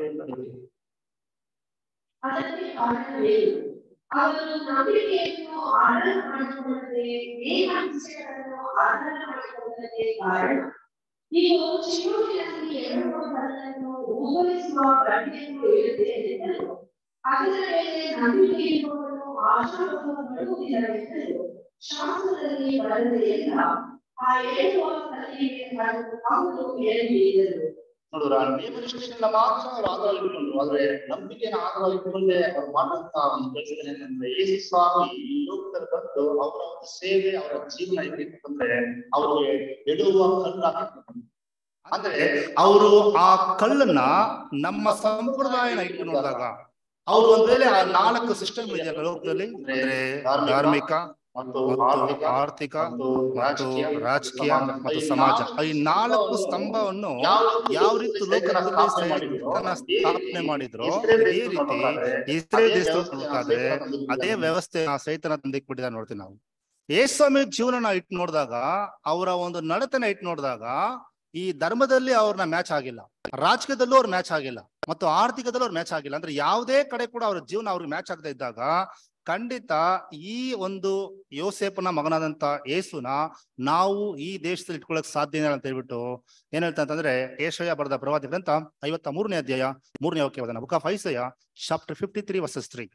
ಅದಕ್ಕೆ ಕಾರಣವೇನು ಅವರು ನಂಬಿಕೆಯನ್ನು ಆಧಾರ ಮಾಡಿಕೊಳ್ಳದೆ ದೇಹಾಂಶಗಳನ್ನು ಆಧಾರ ಮಾಡಿಕೊಳ್ಳದೆ ಕಾರಣ ನೀವು ಶಿವನಲ್ಲಿ ಎರಡು ಬರಲನ್ನು ಉಪಯೋಗಿಸುವ ಪ್ರಜ್ಞೆಯನ್ನು ಇರುತ್ತೇನೆಂದರು ಅದರ ಮೇಲೆ ನಂಬಿಕೆ ಇರುವವನು ಆಶಾಭಾವಗಳು ಇರಬೇಕೆಂದರು ಶಾಸ್ತ್ರದಲ್ಲಿ ಬರದೆಯಲ್ಲ ಆ ಹೇಳುವ ಕಲಿಗೆ ಅವರು ಹೇಳಿದರು ನೋಡಿದ್ರ ನಿಯಮನಿಷ್ಠೆಗಳನ್ನ ಮಾತ್ರ ಅವ್ರು ಆಧಾರ ಇಟ್ಕೊಂಡ್ರು ಆದ್ರೆ ನಂಬಿಕೆನ ಆಧಾರ ಇಟ್ಕೊಂಡೆ ಅವ್ರು ಮಾಡುವಂತ ಒಂದು ಕೆಲಸ ಏನಂದ್ರೆ ಯೇಸು ಸ್ವಾಮಿ ಈ ಲೋಕದಲ್ಲಿ ಬಂದು ಅವರ ಒಂದು ಸೇವೆ ಅವರ ಜೀವನ ಹೇಗಿರ್ತಂದ್ರೆ ಅವ್ರಿಗೆ ಎಡುವ ಕಲ್ಲು ಹಾಕಿರ್ತಾರೆ. ಅಂದ್ರೆ ಅವರು ಆ ಕಲ್ಲನ್ನ ನಮ್ಮ ಸಂಪ್ರದಾಯನ ಇಟ್ಟು ನೋಡಿದಾಗ ಅವ್ರು ಒಂದ್ ವೇಳೆ ಆ ನಾಲ್ಕು ಸಿಸ್ಟಮ್ ಇದೆಯಲ್ಲ ಲೋಕದಲ್ಲಿ ಅಂದ್ರೆ ಧಾರ್ಮಿಕ ಮತ್ತು ಮತ್ತು ಆರ್ಥಿಕ ಮತ್ತು ಮತ್ತು ರಾಜಕೀಯ ರಾಜಕೀಯ ಸಮಾಜ. ಮತ್ತು ಈ ಸಮಾಜ ನಾಲ್ಕು ಈ ನಾಲ್ಕು ಸ್ತಂಭವನ್ನು ಯಾವ ರೀತಿ ಲೋಕದಲ್ಲಿ ಸೈತಾನ ಸ್ಥಾಪನೆ ಮಾಡಿದ್ರು ಇದೇ ರೀತಿ ಇಸ್ರೇಲ್ ದೇಶದಲ್ಲಿ ನೋಡ್ಬೇಕಾದ್ರೆ ಅದೇ ವ್ಯವಸ್ಥೆ ಸೈತನ ತಂದಿಕ್ ಬಿಟ್ಟಿದ ನೋಡ್ತೀವಿ ನಾವು ಏಸ್ವಾಮಿ ಜೀವನನ ಇಟ್ಟು ನೋಡಿದಾಗ ಅವರ ಒಂದು ನಡತೆನ ಇಟ್ಟು ನೋಡಿದಾಗ ಈ ಧರ್ಮದಲ್ಲಿ ಅವ್ರನ್ನ ಮ್ಯಾಚ್ ಆಗಿಲ್ಲ ರಾಜಕೀಯದಲ್ಲೂ ಅವ್ರ ಮ್ಯಾಚ್ ಆಗಿಲ್ಲ ಮತ್ತು ಆರ್ಥಿಕದಲ್ಲೂ ಅವ್ರ ಮ್ಯಾಚ್ ಆಗಿಲ್ಲ ಅಂದ್ರೆ ಯಾವುದೇ ಕಡೆ ಕೂಡ ಅವ್ರ ಜೀವನ ಅವ್ರಿಗೆ ಮ್ಯಾಚ್ ಆಗದೆ ಇದ್ದಾಗ ಖಂಡಿತ ಈ ಒಂದು ಯೋಸೇಪನ ಮಗನಾದಂತ ಏಸುನ ನಾವು ಈ ದೇಶದಲ್ಲಿ ಇಟ್ಕೊಳಕ್ ಸಾಧ್ಯ ಇಲ್ಲ ಅಂತ ಹೇಳ್ಬಿಟ್ಟು ಏನ್ ಹೇಳ್ತಾ ಅಂತಂದ್ರೆ ಏಷಯ ಬರೆದ ಪ್ರವಾದಿ ಗ್ರಂಥ ಐವತ್ತ ಮೂರನೇ ಅಧ್ಯಾಯ ಮೂರನೇ ವಾಕ್ಯ book of Isaiah chapter fifty three verses three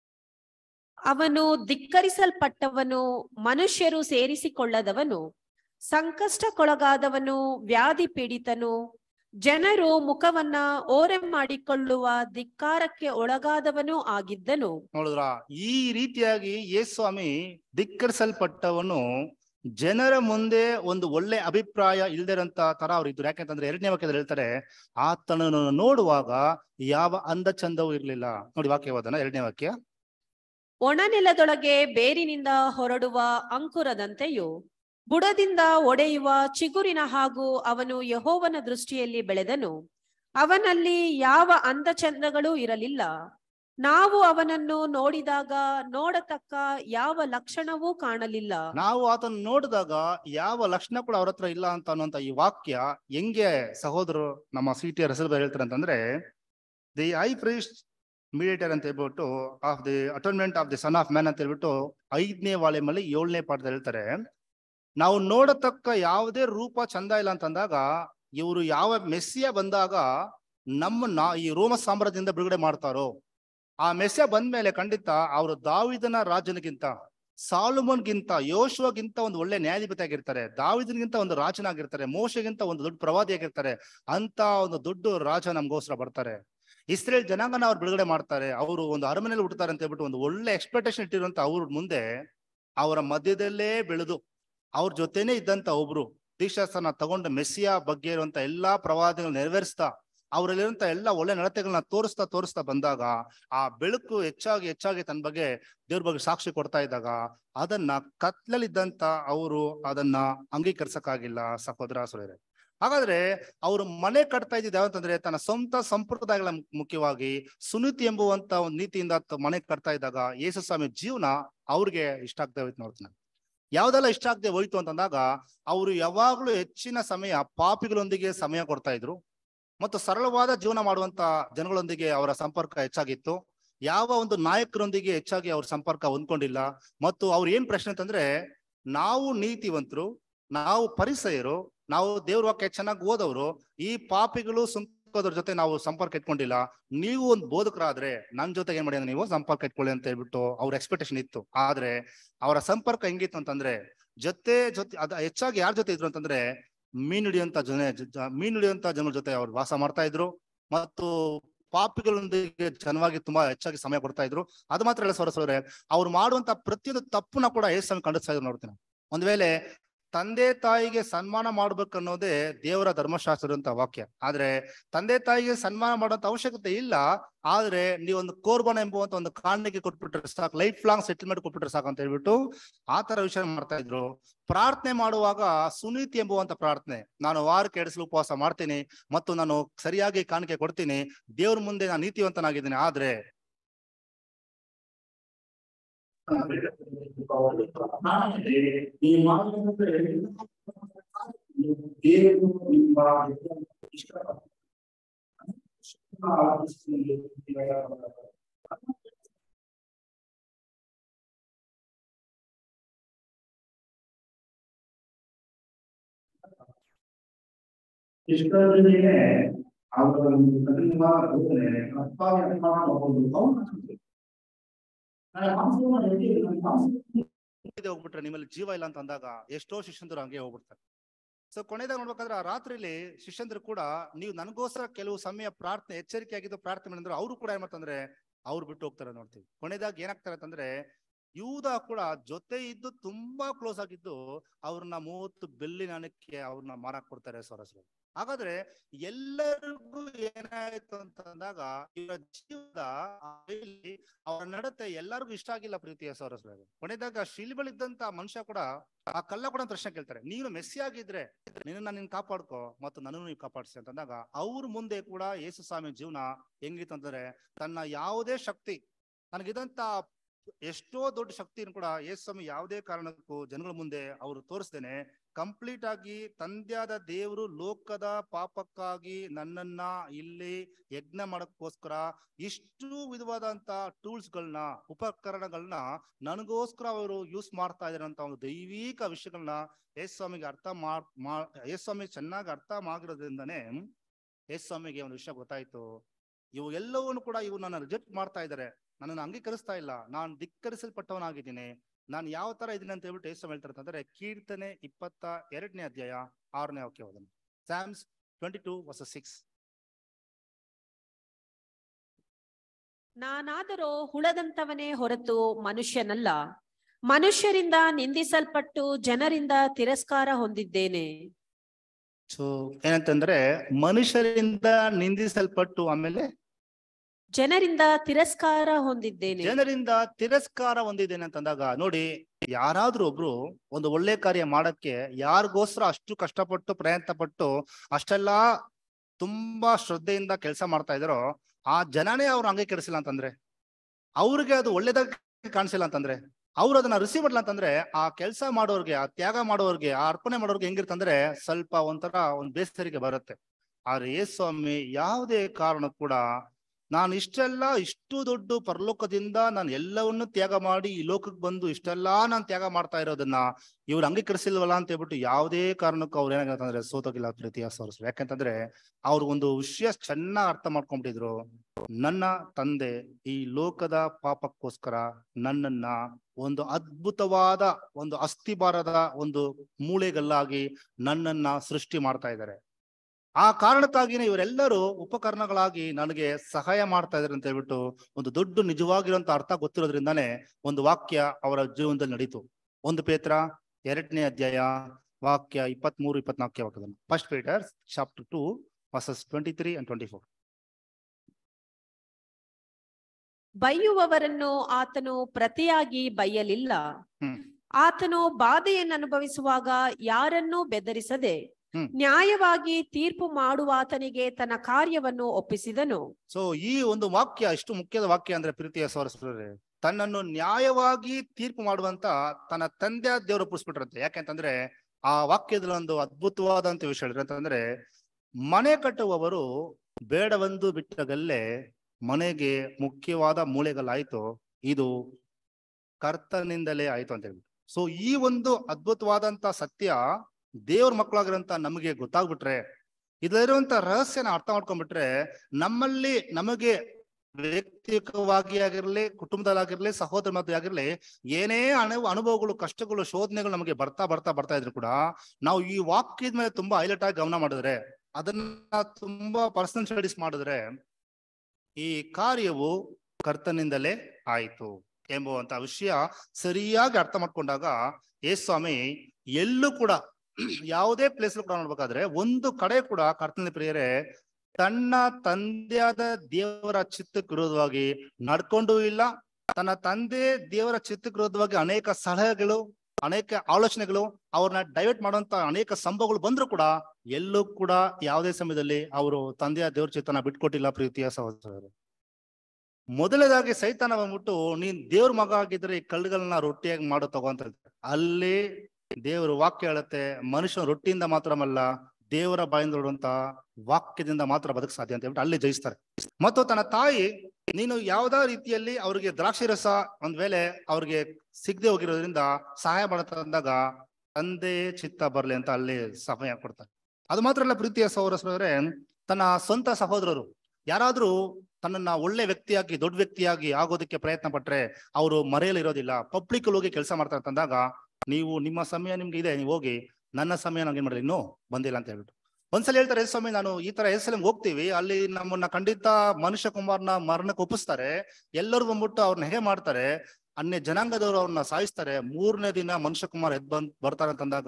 ಅವನು ಧಿಕ್ಕರಿಸಲ್ಪಟ್ಟವನು ಮನುಷ್ಯರು ಸೇರಿಸಿಕೊಳ್ಳದವನು ಸಂಕಷ್ಟಕ್ಕೊಳಗಾದವನು ವ್ಯಾಧಿ ಪೀಡಿತನು ಜನರು ಮುಖವನ್ನ ಓರೆ ಮಾಡಿಕೊಳ್ಳುವ ಧಿಕ್ಕಾರಕ್ಕೆ ಒಳಗಾದವನೂ ಆಗಿದ್ದನು ನೋಡಿದ್ರ ಈ ರೀತಿಯಾಗಿ ಯೇಸ್ವಾಮಿ ಧಿಕ್ಕರಿಸಲ್ಪಟ್ಟವನು ಜನರ ಮುಂದೆ ಒಂದು ಒಳ್ಳೆ ಅಭಿಪ್ರಾಯ ಇಲ್ದಿರಂತ ತರ ಅವ್ರು ಇದ್ರು ಯಾಕೆಂತಂದ್ರೆ ಎರಡನೇ ವಾಕ್ಯದಲ್ಲಿ ಹೇಳ್ತಾರೆ ಆತನನ್ನು ನೋಡುವಾಗ ಯಾವ ಅಂದ ಚಂದವೂ ಇರ್ಲಿಲ್ಲ ನೋಡಿ ವಾಕ್ಯ ಓದನ ಎರಡನೇ ವಾಕ್ಯ ಒಣನೆಲದೊಳಗೆ ಬೇರಿನಿಂದ ಹೊರಡುವ ಅಂಕುರದಂತೆಯೂ ಬುಡದಿಂದ ಒಡೆಯುವ ಚಿಗುರಿನ ಹಾಗೂ ಅವನು ಯಹೋವನ ದೃಷ್ಟಿಯಲ್ಲಿ ಬೆಳೆದನು ಅವನಲ್ಲಿ ಯಾವ ಅಂದಚಂದಗಳೂ ಇರಲಿಲ್ಲ ನಾವು ಅವನನ್ನು ನೋಡಿದಾಗ ನೋಡತಕ್ಕ ಯಾವ ಲಕ್ಷಣವೂ ಕಾಣಲಿಲ್ಲ ನಾವು ಆತನ ನೋಡಿದಾಗ ಯಾವ ಲಕ್ಷಣ ಕೂಡ ಅವ್ರ ಹತ್ರ ಇಲ್ಲ ಅಂತ ಅನ್ನುವಂತ ಈ ವಾಕ್ಯ ಹೆಂಗೆ ಸಹೋದರರು ನಮ್ಮ ಸಿ ಟಿ ಹೆಸರು ಹೇಳ್ತಾರೆ ಅಂತಂದ್ರೆ ದಿ ಐ ಪ್ರೀಸ್ಟ್ ಮೀಡಿಯೇಟರ್ ಅಂತ ಹೇಳ್ಬಿಟ್ಟು of the atonement of the son of man ಅಂತ ಹೇಳ್ಬಿಟ್ಟು ಐದನೇ ವಾಲ್ಯೂಮಲ್ಲಿ ಏಳನೇ ಪಾಠದಲ್ಲಿ ಹೇಳ್ತಾರೆ ನಾವು ನೋಡತಕ್ಕ ಯಾವುದೇ ರೂಪ ಚಂದ ಇಲ್ಲ ಅಂತಂದಾಗ ಇವರು ಯಾವ ಮೆಸ್ಸಿಯ ಬಂದಾಗ ನಮ್ಮನ್ನ ಈ ರೋಮ ಸಾಮ್ರಾಜ್ಯದಿಂದ ಬಿಡುಗಡೆ ಮಾಡ್ತಾರೋ ಆ ಮೆಸ್ಸಿಯ ಬಂದ್ಮೇಲೆ ಖಂಡಿತ ಅವರು ದಾವಿದನ ರಾಜನಿಗಿಂತ ಸಾಲುಮನ್ಗಿಂತ ಯೋಶುವಗಿಂತ ಒಂದು ಒಳ್ಳೆ ನ್ಯಾಯಾಧಿಪತಿ ಆಗಿರ್ತಾರೆ ದಾವಿದನಿಗಿಂತ ಒಂದು ರಾಜನಾಗಿರ್ತಾರೆ ಮೋಶಗಿಂತ ಒಂದು ದೊಡ್ಡ ಪ್ರವಾದಿ ಆಗಿರ್ತಾರೆ ಅಂತ ಒಂದು ದೊಡ್ಡ ರಾಜ ನಮ್ಗೋಸ್ಕರ ಬರ್ತಾರೆ ಇಸ್ರೇಲ್ ಜನಾಂಗನ ಅವ್ರು ಬಿಡುಗಡೆ ಮಾಡ್ತಾರೆ ಅವರು ಒಂದು ಅರಮನೆಯಲ್ಲಿ ಹುಟ್ಟುತ್ತಾರೆ ಅಂತ ಹೇಳ್ಬಿಟ್ಟು ಒಂದು ಒಳ್ಳೆ ಎಕ್ಸ್ಪೆಕ್ಟೇಷನ್ ಇಟ್ಟಿರುವಂತ ಅವ್ರ ಮುಂದೆ ಅವರ ಮಧ್ಯದಲ್ಲೇ ಬೆಳೆದು ಅವ್ರ ಜೊತೆನೇ ಇದ್ದಂತ ಒಬ್ರು ದೀಕ್ಷಾಸ್ಥಾನ ತಗೊಂಡು ಮೆಸ್ಸಿಯ ಬಗ್ಗೆ ಇರುವಂತ ಎಲ್ಲಾ ಪ್ರವಾದಿಗಳು ನೆರವೇರಿಸ್ತಾ ಅವರಲ್ಲಿರುವಂತ ಎಲ್ಲ ಒಳ್ಳೆ ನಡತೆಗಳನ್ನ ತೋರಿಸ್ತಾ ತೋರಿಸ್ತಾ ಬಂದಾಗ ಆ ಬೆಳಕು ಹೆಚ್ಚಾಗಿ ಹೆಚ್ಚಾಗಿ ತನ್ನ ಬಗ್ಗೆ ದೇವ್ರ ಬಗ್ಗೆ ಸಾಕ್ಷಿ ಕೊಡ್ತಾ ಇದ್ದಾಗ ಅದನ್ನ ಕತ್ಲಲ್ಲಿದ್ದಂತ ಅವರು ಅದನ್ನ ಅಂಗೀಕರಿಸಕ್ಕಾಗಿಲ್ಲ ಸಹೋದರ ಸುರೇರೆ ಹಾಗಾದ್ರೆ ಅವರು ಮನೆ ಕಟ್ತಾ ಇದ್ದಿದ್ದು ಯಾವಂತಂದ್ರೆ ತನ್ನ ಸ್ವಂತ ಸಂಪ್ರದಾಯಗಳ ಮು- ಮುಖ್ಯವಾಗಿ ಸುನೀತಿ ಎಂಬುವಂತ ಒಂದು ನೀತಿಯಿಂದ ತ- ಮನೆ ಕಟ್ತಾ ಇದ್ದಾಗ ಯೇಸು ಸ್ವಾಮಿ ಜೀವನ ಅವ್ರಿಗೆ ಇಷ್ಟ ಆಗ್ತಾ ಹೋಯ್ತು ನೋಡ್ತೀನಿ ಯಾವ್ದೆಲ್ಲ ಇಷ್ಟ ಆಗದೆ ಹೋಯ್ತು ಅಂತಂದಾಗ ಅವರು ಯಾವಾಗ್ಲೂ ಹೆಚ್ಚಿನ ಸಮಯ ಪಾಪಿಗಳೊಂದಿಗೆ ಸಮಯ ಕೊಡ್ತಾ ಇದ್ರು ಮತ್ತು ಸರಳವಾದ ಜೀವನ ಮಾಡುವಂತ ಜನಗಳೊಂದಿಗೆ ಅವರ ಸಂಪರ್ಕ ಹೆಚ್ಚಾಗಿತ್ತು ಯಾವ ಒಂದು ನಾಯಕರೊಂದಿಗೆ ಹೆಚ್ಚಾಗಿ ಅವ್ರ ಸಂಪರ್ಕ ಹೊಂದ್ಕೊಂಡಿಲ್ಲ ಮತ್ತು ಅವ್ರು ಏನ್ ಪ್ರಶ್ನೆ ಅಂತಂದ್ರೆ ನಾವು ನೀತಿವಂತರು ನಾವು ಪರಿಸಯರು ನಾವು ದೇವ್ರ ವಾಕ್ಯ ಚೆನ್ನಾಗಿ ಓದೋರು ಈ ಪಾಪಿಗಳು ಸುಂಕದ್ರ ಜೊತೆ ನಾವು ಸಂಪರ್ಕ ಇಟ್ಕೊಂಡಿಲ್ಲ ನೀವು ಒಂದು ಬೋಧಕರಾದ್ರೆ ನನ್ ಜೊತೆ ಏನ್ ಮಾಡಿ ಅಂದ್ರೆ ನೀವು ಸಂಪರ್ಕ ಇಟ್ಕೊಳ್ಳಿ ಅಂತ ಹೇಳ್ಬಿಟ್ಟು ಅವ್ರ ಎಕ್ಸ್ಪೆಕ್ಟೇಷನ್ ಇತ್ತು ಆದ್ರೆ ಅವರ ಸಂಪರ್ಕ ಹೆಂಗಿತ್ತು ಅಂತಂದ್ರೆ ಜೊತೆ ಜೊತೆ ಅದ ಹೆಚ್ಚಾಗಿ ಯಾರ ಜೊತೆ ಇದ್ರು ಅಂತಂದ್ರೆ ಮೀನ್ ಹಿಡಿಯುವಂತ ಜನ ಜ- ಜ- ಮೀನ್ ಹಿಡಿಯುವಂತ ಜನರ ಜೊತೆ ಅವ್ರು ವಾಸ ಮಾಡ್ತಾ ಇದ್ರು ಮತ್ತು ಪಾಪಿಗಳೊಂದಿಗೆ ಜನವಾಗಿ ತುಂಬಾ ಹೆಚ್ಚಾಗಿ ಸಮಯ ಕೊಡ್ತಾ ಇದ್ರು ಅದು ಮಾತ್ರ ಎಲ್ಲ ಸೊರಸೋರೆ ಅವ್ರು ಮಾಡುವಂತ ಪ್ರತಿಯೊಂದು ತಪ್ಪನ್ನ ಕೂಡ ಏಸು ಖಂಡಿಸ್ತಾ ಇದ್ರು ನೋಡ್ತೀನಿ ಒಂದ್ ವೇಳೆ ತಂದೆ ತಾಯಿಗೆ ಸನ್ಮಾನ ಮಾಡ್ಬೇಕು ಅನ್ನೋದೇ ದೇವರ ಧರ್ಮಶಾಸ್ತ್ರ ಅಂತ ವಾಕ್ಯ ಆದ್ರೆ ತಂದೆ ತಾಯಿಗೆ ಸನ್ಮಾನ ಮಾಡುವಂತ ಅವಶ್ಯಕತೆ ಇಲ್ಲ ಆದ್ರೆ ನೀವೊಂದು ಕೋರ್ಬನ ಎಂಬುವಂತ ಒಂದು ಕಾಣಿಕೆ ಕೊಟ್ಬಿಟ್ರೆ ಸಾಕು ಲೈಫ್ ಲಾಂಗ್ ಸೆಟಲ್ಮೆಂಟ್ ಕೊಟ್ಬಿಟ್ರೆ ಸಾಕು ಅಂತ ಹೇಳ್ಬಿಟ್ಟು ಆ ತರ ವಿಷಯ ಮಾಡ್ತಾ ಇದ್ರು ಪ್ರಾರ್ಥನೆ ಮಾಡುವಾಗ ಸುನೀತಿ ಎಂಬುವಂತ ಪ್ರಾರ್ಥನೆ ನಾನು ವಾರಕ್ಕೆ ಎರಡು ಸಲ ಉಪವಾಸ ಮಾಡ್ತೀನಿ ಮತ್ತು ನಾನು ಸರಿಯಾಗಿ ಕಾಣಿಕೆ ಕೊಡ್ತೀನಿ ದೇವ್ರ ಮುಂದೆ ನಾನು ನೀತಿವಂತನಾಗಿದ್ದೀನಿ ಆದ್ರೆ ಈ ಮಾತುಕತೆ ದೇವರು ನಿಮ್ಮ ಇಷ್ಟ ಇಷ್ಟರೊಂದಿಗೆ ಅವರ ಒಂದು ಕಠಿಣ ಬೋಧನೆ ಅಪ್ಪಾಗಿ ಅಪ್ಪ ಒಂದು ಕೌಂಟ್ ನನ್ನ ಮಾಂಸವನ್ನು ಎತ್ತಿ ನನ್ನ ಮಾಂಸ ಇದೆ ಹೋಗ್ಬಿಟ್ರೆ ನಿಮ್ಮಲ್ಲಿ ಜೀವ ಇಲ್ಲ ಅಂತ ಅಂದಾಗ ಎಷ್ಟೋ ಶಿಷ್ಯಂದರು ಹಂಗೆ ಹೋಗ್ಬಿಡ್ತಾರೆ ಸೊ ಕೊನೆದಾಗ ನೋಡ್ಬೇಕಾದ್ರೆ ಆ ರಾತ್ರಿಲಿ ಶಿಷ್ಯಂದ್ರು ಕೂಡ ನೀವು ನನಗೋಸ್ಕರ ಕೆಲವು ಸಮಯ ಪ್ರಾರ್ಥನೆ ಎಚ್ಚರಿಕೆ ಆಗಿದ್ದು ಪ್ರಾರ್ಥನೆ ಮಾಡಿದ್ರೆ ಅವರು ಕೂಡ ಏನ್ ಮಾಡ್ತಂದ್ರೆ ಅವ್ರು ಬಿಟ್ಟು ಹೋಗ್ತಾರೆ ನೋಡ್ತೀವಿ ಕೊನೆದಾಗ ಏನಾಗ್ತಾರೆ ಅಂತಂದ್ರೆ ಯೂದ ಕೂಡ ಜೊತೆ ಇದ್ದು ತುಂಬಾ ಕ್ಲೋಸ್ ಆಗಿದ್ದು ಅವ್ರನ್ನ ಮೂವತ್ತು ಬೆಳ್ಳಿ ನಾಣಕ್ಕೆ ಅವ್ರನ್ನ ಮಾರಾಕ್ ಕೊಡ್ತಾರೆ ಸೊರಸರು ಹಾಗಾದ್ರೆ ಎಲ್ಲರಿಗೂ ಏನಾಯ್ತು ಅಂತ ಅಂದಾಗ ಇವರ ಜೀವದ ಆ ಇಲ್ಲಿ ಅವರ ನಡತೆ ಎಲ್ಲರಿಗೂ ಇಷ್ಟ ಆಗಿಲ್ಲ ಪ್ರೀತಿಯ ಸೌರಸ್ವಾಮಿ ಕೊನೆದಾಗ ಶಿಲ್ಬಳಿದ್ದಂತ ಮನುಷ್ಯ ಕೂಡ ಆ ಕಲ್ಲ ಕೂಡ ಪ್ರಶ್ನೆ ಕೇಳ್ತಾರೆ ನೀನು ಮೆಸ್ಸಿ ಆಗಿದ್ರೆ ನಿನ್ನ ನೀನ್ ಕಾಪಾಡ್ಕೋ ಮತ್ತು ನನ್ನನ್ನು ನೀವು ಕಾಪಾಡಿಸಿ ಅಂತಂದಾಗ ಅವ್ರ ಮುಂದೆ ಕೂಡ ಯೇಸು ಸ್ವಾಮಿ ಜೀವನ ಹೆಂಗಿತ್ತು ಅಂತಂದ್ರೆ ತನ್ನ ಯಾವುದೇ ಶಕ್ತಿ ನನಗಿದಂತ ಎಷ್ಟೋ ದೊಡ್ಡ ಶಕ್ತಿಯನ್ನು ಕೂಡ ಯೇಸು ಸ್ವಾಮಿ ಯಾವುದೇ ಕಾರಣಕ್ಕೂ ಜನಗಳ ಮುಂದೆ ಅವರು ತೋರಿಸ್ತೇನೆ ಕಂಪ್ಲೀಟ್ ಆಗಿ ತಂದೆಯಾದ ದೇವರು ಲೋಕದ ಪಾಪಕ್ಕಾಗಿ ನನ್ನನ್ನ ಇಲ್ಲಿ ಯಜ್ಞ ಮಾಡಕ್ಕೋಸ್ಕರ ಇಷ್ಟು ವಿಧವಾದಂತ ಟೂಲ್ಸ್ ಗಳನ್ನ ಉಪಕರಣಗಳನ್ನ ನನಗೋಸ್ಕರ ಅವರು ಯೂಸ್ ಮಾಡ್ತಾ ಇದಾರೆ ಅಂತ ಒಂದು ದೈವಿಕ ವಿಷಯಗಳನ್ನ ಯೇಸು ಸ್ವಾಮಿಗೆ ಅರ್ಥ ಮಾಡ್ ಮಾ ಯೇಸು ಸ್ವಾಮಿ ಚೆನ್ನಾಗಿ ಅರ್ಥ ಮಾಡಿರೋದ್ರಿಂದನೇ ಯೇಸು ಸ್ವಾಮಿಗೆ ಒಂದು ವಿಷಯ ಗೊತ್ತಾಯ್ತು ಇವು ಎಲ್ಲವನ್ನು ಕೂಡ ಇವು ನನ್ನ ರಿಜೆಕ್ಟ್ ಮಾಡ್ತಾ ಇದ್ದಾರೆ ನನ್ನನ್ನು ಅಂಗೀಕರಿಸ್ತಾ ಇಲ್ಲ ನಾನು ಧಿಕ್ಕರಿಸಲ್ಪಟ್ಟವನಾಗಿದ್ದೀನಿ ನಾನು ಯಾವ ತರ ಇದೀನಿ ಅಂತ ಹೇಳ್ಬಿಟ್ಟು ಯೇಸು ಸ್ವಾಮಿ ಹೇಳ್ತಾರೆ ಅಂತಂದ್ರೆ ಕೀರ್ತನೆ ಇಪ್ಪತ್ತ ಎರಡನೇ ಅಧ್ಯಾಯ ಆರನೇ ವಾಕ್ಯ ಓದೋಣ Psalms twenty two verse six ನಾನಾದರೋ ಹುಳದಂತವನೇ ಹೊರತು ಮನುಷ್ಯನಲ್ಲ ಮನುಷ್ಯರಿಂದ ನಿಂದಿಸಲ್ಪಟ್ಟು ಜನರಿಂದ ತಿರಸ್ಕಾರ ಹೊಂದಿದ್ದೇನೆ ಸೊ ಏನಂತಂದ್ರೆ ಮನುಷ್ಯರಿಂದ ನಿಂದಿಸಲ್ಪಟ್ಟು ಆಮೇಲೆ ಜನರಿಂದ ತಿರಸ್ಕಾರ ಹೊಂದಿದ್ದೇನೆ ಜನರಿಂದ ತಿರಸ್ಕಾರ ಹೊಂದಿದ್ದೇನೆ ಅಂತಂದಾಗ ನೋಡಿ ಯಾರಾದ್ರೂ ಒಬ್ರು ಒಂದು ಒಳ್ಳೆ ಕಾರ್ಯ ಮಾಡಕ್ಕೆ ಯಾರಿಗೋಸ್ಕರ ಅಷ್ಟು ಕಷ್ಟಪಟ್ಟು ಪ್ರಯತ್ನ ಪಟ್ಟು ಅಷ್ಟೆಲ್ಲಾ ತುಂಬಾ ಶ್ರದ್ಧೆಯಿಂದ ಕೆಲಸ ಮಾಡ್ತಾ ಇದಾರೋ ಆ ಜನನೇ ಅವ್ರು ಅಂಗೀಕರಿಸಿಲ್ಲ ಅಂತಂದ್ರೆ ಅವ್ರಿಗೆ ಅದು ಒಳ್ಳೇದಾಗಿ ಕಾಣಿಸಿಲ್ಲ ಅಂತಂದ್ರೆ ಅವ್ರು ಅದನ್ನ ರಿಸೀವ್ ಮಾಡಲ್ಲ ಅಂತಂದ್ರೆ ಆ ಕೆಲಸ ಮಾಡೋರ್ಗೆ ಆ ತ್ಯಾಗ ಮಾಡೋರ್ಗೆ ಆ ಅರ್ಪಣೆ ಮಾಡೋರ್ಗೆ ಹೆಂಗಿರ್ತಂದ್ರೆ ಸ್ವಲ್ಪ ಒಂಥರ ಒಂದ್ ಬೇಸರಿಕೆ ಬರುತ್ತೆ ಆದ್ರೆ ಯೇಸು ಸ್ವಾಮಿ ಯಾವುದೇ ಕಾರಣ ಕೂಡ ನಾನು ಇಷ್ಟೆಲ್ಲ ಇಷ್ಟು ದೊಡ್ಡ ಪರಲೋಕದಿಂದ ನಾನು ಎಲ್ಲವನ್ನು ತ್ಯಾಗ ಮಾಡಿ ಈ ಲೋಕಕ್ಕೆ ಬಂದು ಇಷ್ಟೆಲ್ಲಾ ನಾನು ತ್ಯಾಗ ಮಾಡ್ತಾ ಇರೋದನ್ನ ಇವ್ರು ಅಂಗೀಕರಿಸಿಲ್ವಲ್ಲ ಅಂತ ಹೇಳ್ಬಿಟ್ಟು ಯಾವುದೇ ಕಾರಣಕ್ಕೂ ಅವ್ರು ಏನಾಗತ್ತಂದ್ರೆ ಸೋತೋಗಿಲ್ಲ ಪ್ರೀತಿಯ ಸೋರ್ಸ್ ಯಾಕಂತಂದ್ರೆ ಅವ್ರು ಒಂದು ವಿಷಯ ಚೆನ್ನಾಗಿ ಅರ್ಥ ಮಾಡ್ಕೊಂಡ್ಬಿಟ್ಟಿದ್ರು ನನ್ನ ತಂದೆ ಈ ಲೋಕದ ಪಾಪಕ್ಕೋಸ್ಕರ ನನ್ನನ್ನ ಒಂದು ಅದ್ಭುತವಾದ ಒಂದು ಅಸ್ಥಿಭಾರದ ಒಂದು ಮೂಳೆಗಲ್ಲಾಗಿ ನನ್ನನ್ನ ಸೃಷ್ಟಿ ಮಾಡ್ತಾ ಇದ್ದಾರೆ ಆ ಕಾರಣಕ್ಕಾಗಿನೇ ಇವರೆಲ್ಲರೂ ಉಪಕರಣಗಳಾಗಿ ನನಗೆ ಸಹಾಯ ಮಾಡ್ತಾ ಇದಾರೆ ಅಂತ ಹೇಳ್ಬಿಟ್ಟು ಒಂದು ದೊಡ್ಡ ನಿಜವಾಗಿರುವಂತ ಅರ್ಥ ಗೊತ್ತಿರೋದ್ರಿಂದಾನೇ ಒಂದು ವಾಕ್ಯ ಅವರ ಜೀವನದಲ್ಲಿ ನಡೀತು ಒಂದು ಪೇತ್ರ ಎರಡನೇ ಅಧ್ಯಾಯ ವಾಕ್ಯ ಇಪ್ಪತ್ಮೂರು ಇಪ್ಪತ್ನಾಲ್ಕೇ ವಾಕ್ಯದಲ್ಲಿ first Peter chapter two verses twenty three and twenty four ಬೈಯುವವರನ್ನು ಆತನು ಪ್ರತಿಯಾಗಿ ಬೈಯಲಿಲ್ಲ ಹ್ಮ್. ಆತನು ಬಾಧೆಯನ್ನು ಅನುಭವಿಸುವಾಗ ಯಾರನ್ನೂ ಬೆದರಿಸದೆ ಹ್ಮ್. ನ್ಯಾಯವಾಗಿ ತೀರ್ಪು ಮಾಡುವಾತನಿಗೆ ತನ್ನ ಕಾರ್ಯವನ್ನು ಒಪ್ಪಿಸಿದನು ಸೊ ಈ ಒಂದು ವಾಕ್ಯ ಎಷ್ಟು ಮುಖ್ಯದ ವಾಕ್ಯ ಅಂದ್ರೆ ಪ್ರೀತಿಯ ಸೋರಸರೇ ತನ್ನನ್ನು ನ್ಯಾಯವಾಗಿ ತೀರ್ಪು ಮಾಡುವಂತ ತನ್ನ ತಂದೆ ದೇವರು ಒಪ್ಪಿಸ್ಬಿಟ್ರಂತೆ ಯಾಕೆಂತಂದ್ರೆ ಆ ವಾಕ್ಯದಲ್ಲಿ ಒಂದು ಅದ್ಭುತವಾದಂತ ವಿಷಯ ಹೇಳಿದ್ರೆ ಅಂತಂದ್ರೆ ಮನೆ ಕಟ್ಟುವವರು ಬೇಡವೆಂದು ಬಿಟ್ಟಗಲ್ಲೇ ಮನೆಗೆ ಮುಖ್ಯವಾದ ಮೂಳೆಗಳಾಯ್ತು ಇದು ಕರ್ತನಿಂದಲೇ ಆಯ್ತು ಅಂತ ಹೇಳ್ಬಿಟ್ಟು ಸೊ ಈ ಒಂದು ಅದ್ಭುತವಾದಂತ ಸತ್ಯ ದೇವ್ರ ಮಕ್ಕಳಾಗಿರೋಂತ ನಮಗೆ ಗೊತ್ತಾಗ್ಬಿಟ್ರೆ ಇದರಲ್ಲಿರುವಂತ ರಹಸ್ಯನ ಅರ್ಥ ಮಾಡ್ಕೊಂಡ್ಬಿಟ್ರೆ ನಮ್ಮಲ್ಲಿ ನಮಗೆ ವೈಯಕ್ತಿಕವಾಗಿ ಆಗಿರ್ಲಿ ಕುಟುಂಬದಲ್ಲಾಗಿರ್ಲಿ ಸಹೋದರ ಮಧ್ಯೆ ಆಗಿರ್ಲಿ ಏನೇ ಅನು ಅನುಭವಗಳು ಕಷ್ಟಗಳು ಶೋಧನೆಗಳು ನಮಗೆ ಬರ್ತಾ ಬರ್ತಾ ಬರ್ತಾ ಇದ್ರು ಕೂಡ ನಾವು ಈ ವಾಕ್ಯದ ಮೇಲೆ ತುಂಬಾ ಹೈಲೈಟ್ ಆಗಿ ಗಮನ ಮಾಡಿದ್ರೆ ಅದನ್ನ ತುಂಬಾ ಪರ್ಸನಲ್ ಸ್ಟಡೀಸ್ ಮಾಡಿದ್ರೆ ಈ ಕಾರ್ಯವು ಕರ್ತನಿಂದಲೇ ಆಯಿತು ಎಂಬುವಂತ ವಿಷಯ ಸರಿಯಾಗಿ ಅರ್ಥ ಮಾಡ್ಕೊಂಡಾಗ ಯೇಸ್ವಾಮಿ ಎಲ್ಲೂ ಕೂಡ ಯಾವುದೇ ಪ್ಲೇಸ್ ಕೂಡ ನೋಡ್ಬೇಕಾದ್ರೆ ಒಂದು ಕಡೆ ಕೂಡ ಕರ್ತನ ಪ್ರಿಯರೇ ತನ್ನ ತಂದೆಯಾದ ದೇವರ ಚಿತ್ತಕ್ಕೆ ವಿರೋಧವಾಗಿ ನಡ್ಕೊಂಡು ಇಲ್ಲ ತನ್ನ ತಂದೆ ದೇವರ ಚಿತ್ತಕ್ಕೆ ವಿರೋಧವಾಗಿ ಅನೇಕ ಸಲಹೆಗಳು ಅನೇಕ ಆಲೋಚನೆಗಳು ಅವ್ರನ್ನ ಡೈವರ್ಟ್ ಮಾಡುವಂತ ಅನೇಕ ಸಂಭವಗಳು ಬಂದ್ರು ಕೂಡ ಎಲ್ಲೂ ಕೂಡ ಯಾವುದೇ ಸಮಯದಲ್ಲಿ ಅವರು ತಂದೆಯ ದೇವ್ರ ಚಿತ್ತನ ಬಿಟ್ಕೊಟ್ಟಿಲ್ಲ ಪ್ರೀತಿಯ ಸಹೋದರರು ಮೊದಲನೇದಾಗಿ ಸೈತಾನ ಬಂದ್ಬಿಟ್ಟು ನೀನ್ ದೇವ್ರ ಮಗ ಆಗಿದ್ರೆ ಈ ಕಲ್ಲುಗಳನ್ನ ರೊಟ್ಟಿಯಾಗಿ ಮಾಡೋ ತಗೋ ಅಂತ ಹೇಳ್ತಾರೆ ಅಲ್ಲಿ ದೇವರು ವಾಕ್ಯ ಹೇಳುತ್ತೆ ಮನುಷ್ಯನ ರೊಟ್ಟಿಯಿಂದ ಮಾತ್ರವಲ್ಲ ದೇವರ ಬಾಯಿಂದ ಹೊರಡುವಂತ ವಾಕ್ಯದಿಂದ ಮಾತ್ರ ಬದುಕ ಸಾಧ್ಯ ಅಂತ ಹೇಳ್ಬಿಟ್ಟು ಅಲ್ಲಿ ಜಯಿಸ್ತಾರೆ ಮತ್ತು ತನ್ನ ತಾಯಿ ನೀನು ಯಾವ್ದಾ ರೀತಿಯಲ್ಲಿ ಅವ್ರಿಗೆ ದ್ರಾಕ್ಷಿ ರಸ ಒಂದ್ ವೇಳೆ ಅವ್ರಿಗೆ ಸಿಗದೆ ಹೋಗಿರೋದ್ರಿಂದ ಸಹಾಯ ಮಾಡತಂದಾಗ ತಂದೆ ಚಿತ್ತ ಬರ್ಲಿ ಅಂತ ಅಲ್ಲಿ ಸಮಯ ಕೊಡ್ತಾರೆ ಅದು ಮಾತ್ರ ಅಲ್ಲ ಪ್ರೀತಿಯ ಸಹೋದರರೇ ತನ್ನ ಸ್ವಂತ ಸಹೋದರರು ಯಾರಾದ್ರೂ ತನ್ನನ್ನ ಒಳ್ಳೆ ವ್ಯಕ್ತಿಯಾಗಿ ದೊಡ್ಡ ವ್ಯಕ್ತಿಯಾಗಿ ಆಗೋದಕ್ಕೆ ಪ್ರಯತ್ನ ಪಟ್ರೆ ಅವರು ಮರೆಯಲಿರೋದಿಲ್ಲ ಪಬ್ಲಿಕ್ ಹೋಗಿ ಕೆಲಸ ಮಾಡ್ತಾರೆ ಅಂತಂದಾಗ ನೀವು ನಿಮ್ಮ ಸಮಯ ನಿಮ್ಗೆ ಇದೆ ನೀವು ಹೋಗಿ ನನ್ನ ಸಮಯ ನಂಗೆ ಏನ್ ಮಾಡಿಲ್ಲ ಇನ್ನೂ ಬಂದಿಲ್ಲ ಅಂತ ಹೇಳ್ಬಿಟ್ಟು ಒಂದ್ಸಲ ಹೇಳ್ತಾರೆ "ಎಸ್ ಸ್ವಾಮಿ ನಾನು ಈ ತರ ಎಸ್ ಹೋಗ್ತೀವಿ ಅಲ್ಲಿ ನಮ್ಮನ್ನ ಖಂಡಿತ ಮನುಷ್ಯ ಕುಮಾರ್ನ ಮರಣಕ್ಕೆ ಒಪ್ಪಿಸ್ತಾರೆ ಎಲ್ಲರೂ ಬಂದ್ಬಿಟ್ಟು ಅವ್ರನ್ನ ಹೇಗೆ ಮಾಡ್ತಾರೆ ಅನ್ಯ ಜನಾಂಗದವರು ಅವ್ರನ್ನ ಸಾಯಿಸ್ತಾರೆ ಮೂರನೇ ದಿನ ಮನುಷ್ಯ ಕುಮಾರ್ ಎದ್ ಬಂದ್ ಬರ್ತಾರೆ ಅಂತಂದಾಗ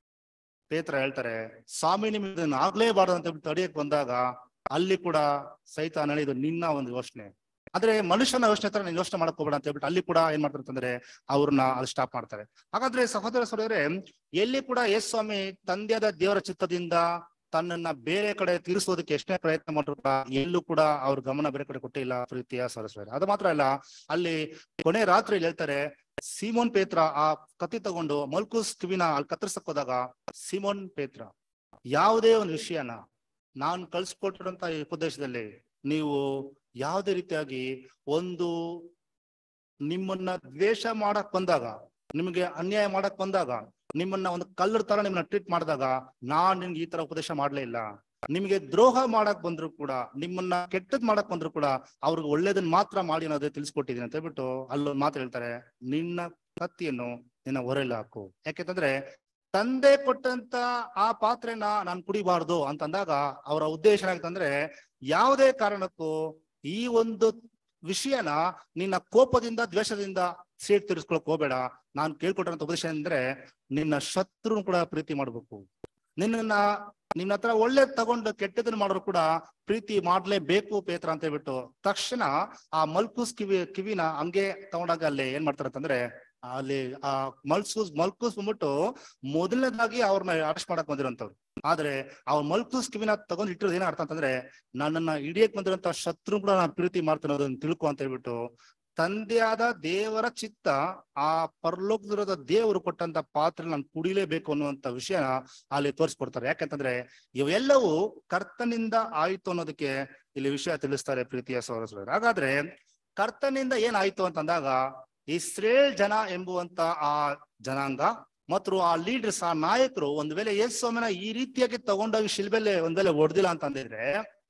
ಪೇತ್ರ ಹೇಳ್ತಾರೆ ಸ್ವಾಮಿ ನಿಮ್ಗೆ ಇದನ್ನ ಆಗ್ಲೇಬಾರ್ದು ಅಂತ ಹೇಳ್ಬಿಟ್ಟು ತಡಿಯಕ್ ಬಂದಾಗ ಅಲ್ಲಿ ಕೂಡ ಸೈತಾನ ಇದು ನಿನ್ನ ಒಂದು ಯೋಚನೆ ಆದ್ರೆ ಮನುಷ್ಯನ ಯೋಚನೆ ತರ ನೀನ್ ಯೋಚನೆ ಮಾಡಕ್ ಹೋಗ್ಬೇಡ ಅಂತ ಹೇಳ್ಬಿಟ್ಟು ಅಲ್ಲಿ ಕೂಡ ಏನ್ ಮಾಡ್ತಾರೆ ಅಂತಂದ್ರೆ ಅವ್ರನ್ನ ಅಲ್ಲಿ ಸ್ಟಾಪ್ ಮಾಡ್ತಾರೆ ಹಾಗಾದ್ರೆ ಸಹೋದರ ಸಹೋದರರೇ ಎಲ್ಲಿ ಕೂಡ ಯೇಸು ಸ್ವಾಮಿ ತಂದೆಯಾದ ದೇವರ ಚಿತ್ತದಿಂದ ತನ್ನನ್ನ ಬೇರೆ ಕಡೆ ತೀರಿಸೋದಕ್ಕೆ ಎಷ್ಟೇ ಪ್ರಯತ್ನ ಮಾಡಿದ್ರು ಕೂಡ ಎಲ್ಲೂ ಕೂಡ ಅವ್ರ ಗಮನ ಬೇರೆ ಕಡೆ ಕೊಟ್ಟಿಲ್ಲ ಪ್ರೀತಿಯ ಸರಸ್ವರಿ ಅದು ಮಾತ್ರ ಅಲ್ಲ ಅಲ್ಲಿ ಕೊನೆ ರಾತ್ರಿ ಹೇಳ್ತಾರೆ ಸಿಮೋನ್ ಪೇತ್ರ ಆ ಕತ್ತಿ ತಗೊಂಡು ಮಲ್ಕುಸ್ ಕಿವಿನ ಅಲ್ಲಿ ಕತ್ತರಿಸಕ್ ಹೋದಾಗ ಸಿಮೋನ್ ಪೇತ್ರ ಯಾವುದೇ ಒಂದು ವಿಷಯನ ನಾನು ಕಳ್ಸಿಕೊಟ್ಟಿರೋಂತ ಈ ಉಪದೇಶದಲ್ಲಿ ನೀವು ಯಾವುದೇ ರೀತಿಯಾಗಿ ಒಂದು ನಿಮ್ಮನ್ನ ದ್ವೇಷ ಮಾಡಕ್ ಬಂದಾಗ ನಿಮಗೆ ಅನ್ಯಾಯ ಮಾಡಕ್ ಬಂದಾಗ ನಿಮ್ಮನ್ನ ಒಂದು ಕಲ್ಲರ್ ತರ ನಿಮ್ಮನ್ನ ಟ್ರೀಟ್ ಮಾಡಿದಾಗ ನಾನ್ ನಿಮ್ಗೆ ಈ ತರ ಉಪದೇಶ ಮಾಡ್ಲೇ ಇಲ್ಲ ನಿಮಗೆ ದ್ರೋಹ ಮಾಡಕ್ ಬಂದ್ರು ಕೂಡ ನಿಮ್ಮನ್ನ ಕೆಟ್ಟದ್ ಮಾಡಕ್ ಬಂದ್ರು ಕೂಡ ಅವ್ರಿಗೆ ಒಳ್ಳೇದನ್ನ ಮಾತ್ರ ಮಾಡಿ ಅನ್ನೋದು ತಿಳಿಸ್ಕೊಟ್ಟಿದ್ದೀನಿ ಅಂತ ಹೇಳ್ಬಿಟ್ಟು ಅಲ್ಲೊಂದು ಮಾತು ಹೇಳ್ತಾರೆ ನಿನ್ನ ಕತ್ತಿಯನ್ನು ನಿನ್ನ ಹೊರೆಲ್ಲ ಹಾಕು ಯಾಕೆಂತಂದ್ರೆ ತಂದೆ ಕೊಟ್ಟಂತ ಆ ಪಾತ್ರೆನ ನಾನು ಕುಡಿಬಾರ್ದು ಅಂತಂದಾಗ ಅವರ ಉದ್ದೇಶ ಏನಾಗ್ತಂದ್ರೆ ಯಾವುದೇ ಕಾರಣಕ್ಕೂ ಈ ಒಂದು ವಿಷಯನ ನಿನ್ನ ಕೋಪದಿಂದ ದ್ವೇಷದಿಂದ ಸೇಟ್ ತೀರಿಸ್ಕೊಳಕ್ ಹೋಗ್ಬೇಡ ನಾನು ಕೇಳ್ಕೊಟ್ಟಿರೋಂಥ ಉಪದೇಶ ಅಂದ್ರೆ ನಿನ್ನ ಶತ್ರುನ್ ಕೂಡ ಪ್ರೀತಿ ಮಾಡ್ಬೇಕು ನಿನ್ನ ನಿನ್ನ ಹತ್ರ ಒಳ್ಳೆ ತಗೊಂಡು ಕೆಟ್ಟದನ್ನ ಮಾಡೋರು ಕೂಡ ಪ್ರೀತಿ ಮಾಡ್ಲೇಬೇಕು ಪೇತ್ರ ಅಂತ ಹೇಳ್ಬಿಟ್ಟು ತಕ್ಷಣ ಆ ಮಲ್ಕೂಸ್ ಕಿವಿ ಕಿವಿನ ಹಂಗೆ ತಗೊಂಡಾಗ ಅಲ್ಲಿ ಏನ್ ಮಾಡ್ತಾರೆ ಅಂತಂದ್ರೆ ಅಲ್ಲಿ ಆ ಮಲ್ಕೂಸ್ ಮಲ್ಕೂಸ್ ಬಂದ್ಬಿಟ್ಟು ಮೊದಲನೇದಾಗಿ ಅವ್ರನ್ನ ಅರೆಸ್ಟ್ ಮಾಡಕ್ ಬಂದಿರೋಂಥವ್ರು ಆದ್ರೆ ಅವ್ರ ಮಲ್ಕೂಸ್ ಕಿವಿನ ತಗೊಂಡ್ ಇಟ್ಟಿರೋದು ಏನ ಅರ್ಥ ಅಂತಂದ್ರೆ ನನ್ನನ್ನ ಹಿಡಿಯಕ್ ಬಂದಿರೋಂತ ಶತ್ರು ಕೂಡ ನಾನು ಪ್ರೀತಿ ಮಾಡ್ತೀನಿ ಅದನ್ನ ತಿಳ್ಕೊ ಅಂತ ಹೇಳ್ಬಿಟ್ಟು ತಂದೆಯಾದ ದೇವರ ಚಿತ್ತ ಆ ಪರಲೋಕದಿರೋದ ದೇವರು ಕೊಟ್ಟಂತ ಪಾತ್ರೆ ನಾನು ಕುಡಿಲೇಬೇಕು ಅನ್ನುವಂತ ವಿಷಯನ ಅಲ್ಲಿ ತೋರಿಸ್ಕೊಡ್ತಾರೆ ಯಾಕಂತಂದ್ರೆ ಇವೆಲ್ಲವೂ ಕರ್ತನಿಂದ ಆಯ್ತು ಅನ್ನೋದಕ್ಕೆ ಇಲ್ಲಿ ವಿಷಯ ತಿಳಿಸ್ತಾರೆ ಪ್ರೀತಿಯ ಸಹೋದರ ಹಾಗಾದ್ರೆ ಕರ್ತನಿಂದ ಏನಾಯ್ತು ಅಂತಂದಾಗ ಇಸ್ರೇಲ್ ಜನ ಎಂಬುವಂತ ಆ ಜನಾಂಗ ಮತ್ತು ಆ ಲೀಡರ್ಸ್ ಆ ನಾಯಕರು ಒಂದ್ ವೇಳೆ ಯೇಸುವಿನ ಈ ರೀತಿಯಾಗಿ ತಗೊಂಡೋಗಿ ಶಿಲ್ಬೆಲೆ ಒಂದ್ ವೇಳೆ ಹೊಡೆದಿಲ್ಲ ಅಂತಂದಿದ್ರೆ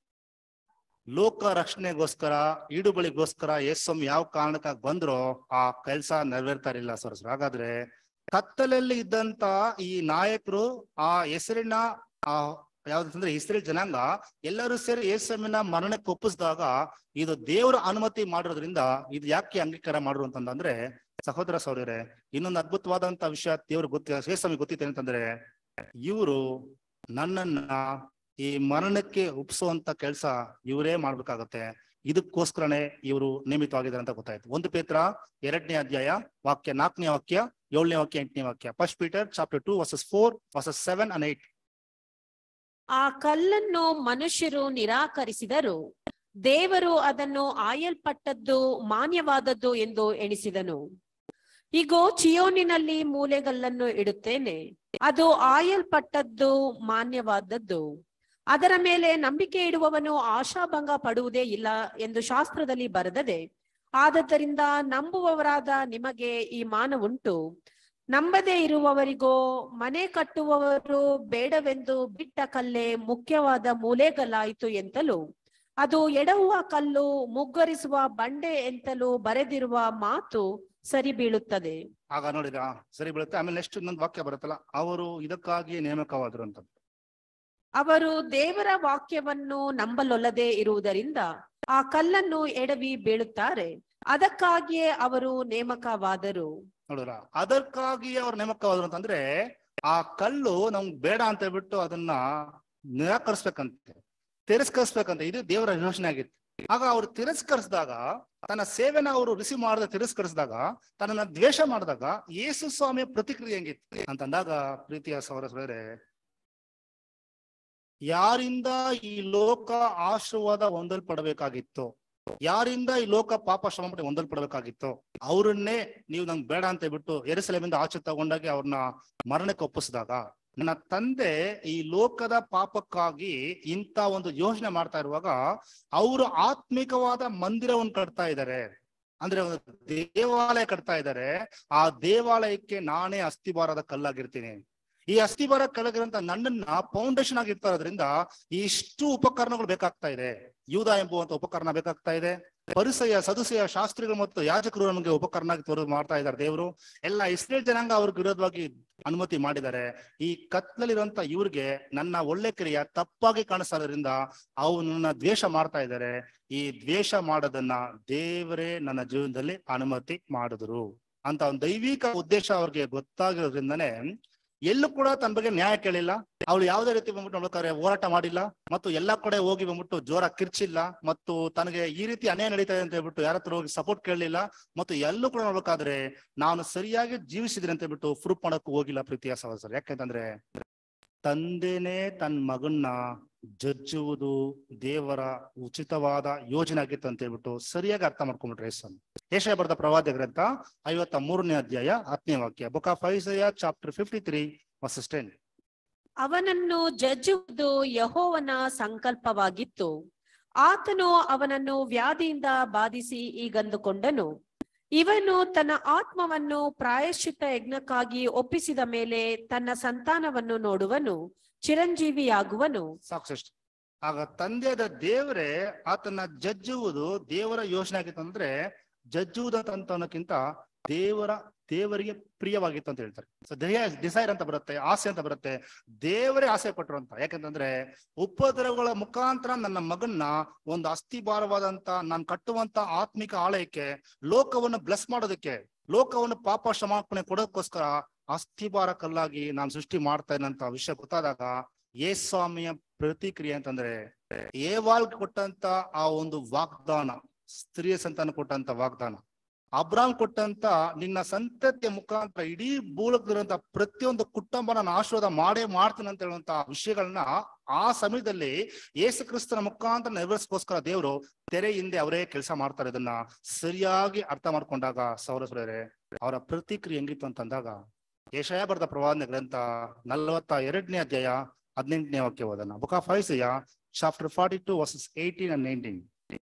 ಲೋಕ ರಕ್ಷಣೆಗೋಸ್ಕರ ಈಡುಬಳಿಗೋಸ್ಕರ ಯೇಸ್ವಾಮಿ ಯಾವ ಕಾರಣಕ್ಕಾಗಿ ಬಂದ್ರೋ ಆ ಕೆಲಸ ನೆರವೇರ್ತಾ ಇರಲಿಲ್ಲ ಸರಸ್ರು ಹಾಗಾದ್ರೆ ಕತ್ತಲಲ್ಲಿ ಇದ್ದಂತ ಈ ನಾಯಕರು ಆ ಹೆಸರಿನ ಆ ಯಾವ್ದಂದ್ರೆ ಇಸ್ರೇಲ್ ಜನಾಂಗ ಎಲ್ಲರೂ ಸೇರಿ ಯೇಸುವಿನ ಮರಣಕ್ಕೆ ಒಪ್ಪಿಸಿದಾಗ ಇದು ದೇವರ ಅನುಮತಿ ಮಾಡಿರೋದ್ರಿಂದ ಇದು ಯಾಕೆ ಅಂಗೀಕಾರ ಮಾಡ್ರು ಅಂತಂದ್ರೆ ಸಹೋದರ ಸಹೋದರರೇ ಇನ್ನೊಂದು ಅದ್ಭುತವಾದಂತ ವಿಷಯ ದೇವ್ರ ಗೊತ್ತ ಯೇಸ್ವಾಮಿ ಗೊತ್ತಿತ್ತು ಅಂತಂದ್ರೆ ಇವರು ನನ್ನನ್ನ ಈ ಮರಣಕ್ಕೆ ಒಪ್ಸುವಂತ ಕೆಲಸ ಇವರೇ ಮಾಡ್ಬೇಕಾಗತ್ತೆ ಇದಕ್ಕೋಸ್ಕರನೇ ಇವರು ನೇಮಿತವಾಗಿದ್ದಾರೆ ಅಂತ ಗೊತ್ತಾಯ್ತು ಒಂದು ಪೇತ್ರ ಎರಡನೇ ಅಧ್ಯಾಯ ವಾಕ್ಯ ನಾಲ್ಕನೇ ವಾಕ್ಯ ಏಳನೇ ವಾಕ್ಯ ಎಂಟನೇ ವಾಕ್ಯ first Peter chapter two verses four verses seven and eight ಆ ಕಲ್ಲನ್ನು ಮನುಷ್ಯರು ನಿರಾಕರಿಸಿದರು ದೇವರು ಅದನ್ನು ಆಯಲ್ಪಟ್ಟದ್ದು ಮಾನ್ಯವಾದದ್ದು ಎಂದು ಎಣಿಸಿದನು ಇಗೋ ಚಿಯೋನಿನಲ್ಲಿ ಮೂಲೆಗಲ್ಲನ್ನು ಇಡುತ್ತೇನೆ ಅದು ಆಯಲ್ಪಟ್ಟದ್ದು ಮಾನ್ಯವಾದದ್ದು ಅದರ ಮೇಲೆ ನಂಬಿಕೆ ಇಡುವವನು ಆಶಾಭಂಗ ಪಡುವುದೇ ಇಲ್ಲ ಎಂದು ಶಾಸ್ತ್ರದಲ್ಲಿ ಬರೆದದೆ ಆದದ್ದರಿಂದ ನಂಬುವವರಾದ ನಿಮಗೆ ಈ ಮಾನವುಂಟು ನಂಬದೇ ಇರುವವರಿಗೋ ಮನೆ ಕಟ್ಟುವವರು ಬೇಡವೆಂದು ಬಿಟ್ಟ ಕಲ್ಲೇ ಮುಖ್ಯವಾದ ಮೂಲೆಗಲ್ಲಾಯಿತು ಎಂತಲೂ ಅದು ಎಡವುವ ಕಲ್ಲು ಮುಗ್ಗರಿಸುವ ಬಂಡೆ ಎಂತಲೂ ಬರೆದಿರುವ ಮಾತು ಸರಿ ಬೀಳುತ್ತದೆ ಆಗ ನೋಡಿದ್ರ ಸರಿ ಬೀಳುತ್ತೆ ಆಮೇಲೆ ನೆಕ್ಸ್ಟ್ ಇನ್ನೊಂದು ವಾಕ್ಯ ಬರುತ್ತಲ್ಲ ಅವರು ಇದಕ್ಕಾಗಿ ನೇಮಕವಾದ್ರು ಅಂತ ಅವರು ದೇವರ ವಾಕ್ಯವನ್ನು ನಂಬಲೊಲ್ಲದೆ ಇರುವುದರಿಂದ ಆ ಕಲ್ಲನ್ನು ಎಡವಿ ಬೀಳುತ್ತಾರೆ ಅದಕ್ಕಾಗಿಯೇ ಅವರು ನೇಮಕವಾದರು ನೋಡಿದ್ರ ಅದಕ್ಕಾಗಿ ಅವ್ರು ನೇಮಕವಾದ್ರು ಅಂತಂದ್ರೆ ಆ ಕಲ್ಲು ನಮ್ಗೆ ಬೇಡ ಅಂತ ಹೇಳ್ಬಿಟ್ಟು ಅದನ್ನ ನಿರಾಕರಿಸ್ಬೇಕಂತೆ ತಿರಸ್ಕರಿಸ್ಬೇಕಂತ ಇದು ದೇವರ ಯೋಚನೆ ಆಗಿತ್ತು ಆಗ ಅವ್ರು ತಿರಸ್ಕರಿಸಿದಾಗ ತನ್ನ ಸೇವೆನ ಅವರು ರಿಸೀವ್ ಮಾಡದ ತಿರಸ್ಕರಿಸಿದಾಗ ತನ್ನನ್ನ ದ್ವೇಷ ಮಾಡಿದಾಗ ಯೇಸು ಸ್ವಾಮಿಯ ಪ್ರತಿಕ್ರಿಯೆ ಹೆಂಗಿತ್ತು ಅಂತಂದಾಗ ಪ್ರೀತಿಯ ಸೌರ ಸೋದರೇ ಯಾರಿಂದ ಈ ಲೋಕ ಆಶೀರ್ವಾದ ಹೊಂದಲ್ಪಡಬೇಕಾಗಿತ್ತು ಯಾರಿಂದ ಈ ಲೋಕ ಪಾಪ ಶ್ರಮ ಹೊಂದಲ್ಪಡಬೇಕಾಗಿತ್ತು ಅವ್ರನ್ನೇ ನೀವು ನಂಗೆ ಬೇಡ ಅಂತ ಹೇಳ್ಬಿಟ್ಟು ಎರುಸಲೇಮಿಂದ ಆಚೆ ತಗೊಂಡಾಗಿ ಅವ್ರನ್ನ ಮರಣಕ್ಕೆ ಒಪ್ಪಿಸಿದಾಗ ನನ್ನ ತಂದೆ ಈ ಲೋಕದ ಪಾಪಕ್ಕಾಗಿ ಇಂಥ ಒಂದು ಯೋಚನೆ ಮಾಡ್ತಾ ಇರುವಾಗ ಅವರು ಆತ್ಮಿಕವಾದ ಮಂದಿರವನ್ನು ಕಟ್ತಾ ಇದ್ದಾರೆ ಅಂದ್ರೆ ಒಂದು ದೇವಾಲಯ ಕಟ್ತಾ ಇದ್ದಾರೆ ಆ ದೇವಾಲಯಕ್ಕೆ ನಾನೇ ಅಸ್ಥಿಭಾರದ ಕಲ್ಲಾಗಿರ್ತೀನಿ ಈ ಅಸ್ಥಿಭಾರ ಕಲಗಿರಂತ ನನ್ನನ್ನ ಫೌಂಡೇಶನ್ ಆಗಿ ಇರ್ತಾ ಇರೋದ್ರಿಂದ ಇಷ್ಟು ಉಪಕರಣಗಳು ಬೇಕಾಗ್ತಾ ಇದೆ ಯೂದ ಎಂಬುವಂತ ಉಪಕರಣ ಬೇಕಾಗ್ತಾ ಇದೆ ಪರಿಸಯ ಸದಸ್ಯ ಶಾಸ್ತ್ರಿಗಳು ಮತ್ತು ಯಾಜಕರು ನಮಗೆ ಉಪಕರಣ ಆಗಿ ತೋರು ಮಾಡ್ತಾ ಇದ್ದಾರೆ ದೇವರು ಎಲ್ಲ ಇಸ್ರೇಲ್ ಜನಾಂಗ ಅವ್ರಿಗೆ ವಿರೋಧವಾಗಿ ಅನುಮತಿ ಮಾಡಿದ್ದಾರೆ ಈ ಕತ್ಲಲ್ಲಿರುವಂತ ಇವ್ರಿಗೆ ನನ್ನ ಒಳ್ಳೆ ಕ್ರಿಯೆ ತಪ್ಪಾಗಿ ಕಾಣಿಸ್ತಾ ಇರೋದ್ರಿಂದ ಅವನನ್ನ ದ್ವೇಷ ಮಾಡ್ತಾ ಇದ್ದಾರೆ ಈ ದ್ವೇಷ ಮಾಡೋದನ್ನ ದೇವರೇ ನನ್ನ ಜೀವನದಲ್ಲಿ ಅನುಮತಿ ಮಾಡಿದ್ರು ಅಂತ ಒಂದು ದೈವಿಕ ಉದ್ದೇಶ ಅವ್ರಿಗೆ ಗೊತ್ತಾಗಿರೋದ್ರಿಂದನೇ ಎಲ್ಲೂ ಕೂಡ ತನ್ನ ಬಗ್ಗೆ ನ್ಯಾಯ ಕೇಳಿಲ್ಲ ಅವಳು ಯಾವುದೇ ರೀತಿ ಬಂದ್ಬಿಟ್ಟು ನೋಡ್ಬೇಕಾದ್ರೆ ಹೋರಾಟ ಮಾಡಿಲ್ಲ ಮತ್ತು ಎಲ್ಲಾ ಕಡೆ ಹೋಗಿ ಬಂದ್ಬಿಟ್ಟು ಜೋರ ಕಿರ್ಚಿಲ್ಲ ಮತ್ತು ತನಗೆ ಈ ರೀತಿ ಅನ್ಯಾಯ ನಡೀತಾ ಇದೆ ಅಂತ ಹೇಳ್ಬಿಟ್ಟು ಯಾರ ಹತ್ರ ಹೋಗಿ ಸಪೋರ್ಟ್ ಕೇಳಲಿಲ್ಲ ಮತ್ತು ಎಲ್ಲೂ ಕೂಡ ನೋಡ್ಬೇಕಾದ್ರೆ ನಾನು ಸರಿಯಾಗಿ ಜೀವಿಸಿದ್ದೀನಿ ಅಂತ ಹೇಳ್ಬಿಟ್ಟು ಪ್ರೂಫ್ ಮಾಡಕ್ಕೂ ಹೋಗಿಲ್ಲ ಪ್ರೀತಿಯ ಸಹೋದರ ಯಾಕೆಂತಂದ್ರೆ ತಂದೆನೇ ತನ್ನ ಮಗನ್ನ ಜಜ್ಜುವುದು ದೇವರ ಉಚಿತವಾದ ಯೋಜನೆ ಆಗಿತ್ತು ಅಂತ ಹೇಳ್ಬಿಟ್ಟು ಸರಿಯಾಗಿ ಅರ್ಥ ಮಾಡ್ಕೊಂಡ್ಬಿಟ್ರೆ ಯೇಸನ್ ಏಷಯ ಬರೆದ ಪ್ರವಾದ ಗ್ರಂಥ ಐವತ್ತ ಮೂರನೇ ಅಧ್ಯಾಯ ಹತ್ತನೇ ವಾಕ್ಯ book of Isaiah chapter fifty three verses ten ಅವನನ್ನು ಜಜ್ಜುವುದು ಯಹೋವನ ಸಂಕಲ್ಪವಾಗಿತ್ತು ಆತನು ಅವನನ್ನು ವ್ಯಾಧಿಯಿಂದ ಬಾಧಿಸಿ ಈಗಂದುಕೊಂಡನು ಇವನು ತನ್ನ ಆತ್ಮವನ್ನು ಪ್ರಾಯಶ್ಚಿತ್ತ ಯಜ್ಞಕ್ಕಾಗಿ ಒಪ್ಪಿಸಿದ ಮೇಲೆ ತನ್ನ ಸಂತಾನವನ್ನು ನೋಡುವನು ಚಿರಂಜೀವಿಯಾಗುವನು ಸಾಕ್ಷಿಷ್ಟು ಆಗ ತಂದೆಯಾದ ದೇವರೇ ಆತನ ಜಜ್ಜುವುದು ದೇವರ ಯೋಚನೆ ಆಗಿತ್ತು ಅಂದ್ರೆ ಜಜ್ಜುವುದಂತ ಅನ್ನೋಕ್ಕಿಂತ ದೇವರ ದೇವರಿಗೆ ಪ್ರಿಯವಾಗಿತ್ತು ಅಂತ ಹೇಳ್ತಾರೆ ಸೊ ಡಿಸೈರ್ ಅಂತ ಬರುತ್ತೆ ಆಸೆ ಅಂತ ಬರುತ್ತೆ ದೇವರೇ ಆಸೆ ಪಟ್ರು ಅಂತ ಯಾಕಂತಂದ್ರೆ ಉಪದ್ರವಗಳ ಮುಖಾಂತರ ನನ್ನ ಮಗನ್ನ ಒಂದು ಅಸ್ಥಿಭಾರವಾದಂತ ನಾನು ಕಟ್ಟುವಂತ ಆತ್ಮಿಕ ಆಲಯಕ್ಕೆ ಲೋಕವನ್ನು ಬ್ಲೆಸ್ ಮಾಡೋದಕ್ಕೆ ಲೋಕವನ್ನು ಪಾಪ ಕ್ಷಮಾಪಣೆ ಕೊಡೋದಕ್ಕೋಸ್ಕರ ಅಸ್ಥಿಭಾರ ಕಲ್ಲಾಗಿ ನಾನು ಸೃಷ್ಟಿ ಮಾಡ್ತಾ ಇದ್ದಂತ ವಿಷಯ ಗೊತ್ತಾದಾಗ ಏಸ್ವಾಮಿಯ ಪ್ರತಿಕ್ರಿಯೆ ಅಂತಂದ್ರೆ ಏವಾಲ್ ಕೊಟ್ಟಂತ ಆ ಒಂದು ವಾಗ್ದಾನ ಸ್ತ್ರೀಯ ಸಂತಾನ ಕೊಟ್ಟಂತ ವಾಗ್ದಾನ ಅಬ್ರಾಮ್ ಕೊಟ್ಟಂತ ನಿನ್ನ ಸಂತತಿಯ ಮುಖಾಂತರ ಇಡೀ ಭೂಲಕದಿರುವಂತ ಪ್ರತಿಯೊಂದು ಕುಟುಂಬ ನಾನು ಆಶೀರ್ವಾದ ಮಾಡೇ ಮಾಡ್ತೀನಿ ಅಂತ ಹೇಳುವಂತ ವಿಷಯಗಳನ್ನ ಆ ಸಮಯದಲ್ಲಿ ಯೇಸು ಕ್ರಿಸ್ತನ ಮುಖಾಂತರ ನೆರವೇರಿಸೋಸ್ಕರ ದೇವರು ತೆರೆ ಹಿಂದೆ ಅವರೇ ಕೆಲಸ ಮಾಡ್ತಾರೆ ಇದನ್ನ ಸರಿಯಾಗಿ ಅರ್ಥ ಮಾಡ್ಕೊಂಡಾಗ ಸೌರಸ್ವರೇ ಅವರ ಪ್ರತಿಕ್ರಿಯೆ ಹೆಂಗಿತ್ತು ಅಂತಂದಾಗ ಯಶಯ ಬರೆದ ಪ್ರವಾದನೆ ಗ್ರಂಥ ನಲವತ್ತ ಎರಡನೇ ಅಧ್ಯಾಯ ಹದಿನೆಂಟನೇ ವಾಕ್ಯ ಓದೋಣ book of Isaiah chapter forty two verses eighteen and nineteen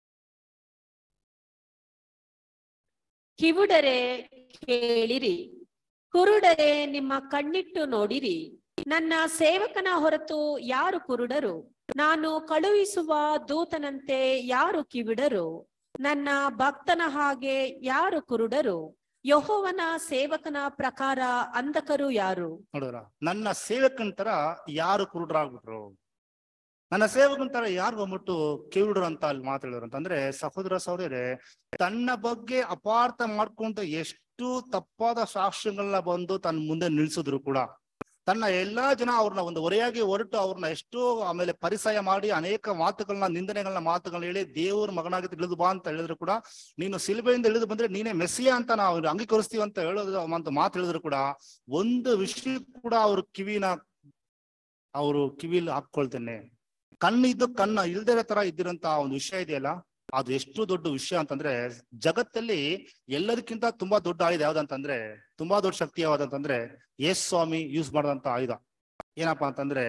ಕಿವುಡರೆ ಕೇಳಿರಿ ಕುರುಡರೆ ನಿಮ್ಮ ಕಣ್ಣಿಟ್ಟು ನೋಡಿರಿ ನನ್ನ ಸೇವಕನ ಹೊರತು ಯಾರು ಕುರುಡರು ನಾನು ಕಳುಹಿಸುವ ದೂತನಂತೆ ಯಾರು ಕಿವಿಡರು ನನ್ನ ಭಕ್ತನ ಹಾಗೆ ಯಾರು ಕುರುಡರು ಯಹೋವನ ಸೇವಕನ ಪ್ರಕಾರ ಅಂಧಕರು ಯಾರು ನೋಡಿದ್ರ ನನ್ನ ಸೇವಕನ ತರ ಯಾರು ಕುರುಡರಾಗ್ಬಿಟ್ರು ನನ್ನ ಸೇವಕನ ತರ ಯಾರು ಬಂದ್ಬಿಟ್ಟು ಕಿವುಡರು ಅಂತ ಅಲ್ಲಿ ಮಾತಾಡಿದ್ರು ಅಂತಂದ್ರೆ ಸಹೋದರ ಸಹೋದರೇ ತನ್ನ ಬಗ್ಗೆ ಅಪಾರ್ಥ ಮಾಡ್ಕೊಂಡು ಎಷ್ಟು ತಪ್ಪಾದ ಸಾಕ್ಷ್ಯಗಳನ್ನ ಬಂದು ತನ್ನ ಮುಂದೆ ನಿಲ್ಸಿದ್ರು ಕೂಡ ತನ್ನ ಎಲ್ಲಾ ಜನ ಅವ್ರನ್ನ ಒಂದು ಹೊರೆಯಾಗಿ ಹೊರಟು ಅವ್ರನ್ನ ಎಷ್ಟೋ ಆಮೇಲೆ ಪರಿಸಯ ಮಾಡಿ ಅನೇಕ ಮಾತುಗಳನ್ನ ನಿಂದನೆಗಳನ್ನ ಮಾತುಗಳನ್ನ ಹೇಳಿ ದೇವ್ರ ಮಗನಾಗಿ ಇಳಿದು ಬಾ ಅಂತ ಹೇಳಿದ್ರು ಕೂಡ ನೀನು ಸಿಲುಬೆಯಿಂದ ಇಳಿದು ಬಂದ್ರೆ ನೀನೇ ಮೆಸ್ಸಿಯ ಅಂತ ನಾವು ಅಂಗೀಕರಿಸ್ತೀವಿ ಅಂತ ಹೇಳೋದು ಅಂತ ಮಾತು ಹೇಳಿದ್ರು ಕೂಡ ಒಂದು ವಿಷಯ ಕೂಡ ಅವ್ರ ಕಿವಿನ ಅವರು ಕಿವಿಲಿ ಹಾಕೊಳ್ತೇನೆ ಕಣ್ಣಿದ್ದು ಕಣ್ಣ ಇಲ್ದಿರೋ ತರ ಇದ್ದಿರಂತ ಒಂದು ವಿಷಯ ಇದೆಯಲ್ಲ ಅದು ಎಷ್ಟು ದೊಡ್ಡ ವಿಷಯ ಅಂತಂದ್ರೆ ಜಗತ್ತಲ್ಲಿ ಎಲ್ಲದಕ್ಕಿಂತ ತುಂಬಾ ದೊಡ್ಡ ಆಯುಧ ಯಾವ್ದಂತಂದ್ರೆ ತುಂಬಾ ದೊಡ್ಡ ಶಕ್ತಿ ಯಾವ್ದಂತಂದ್ರೆ ಯೇಸು ಸ್ವಾಮಿ ಯೂಸ್ ಮಾಡಿದಂತ ಆಯುಧ ಏನಪ್ಪಾ ಅಂತಂದ್ರೆ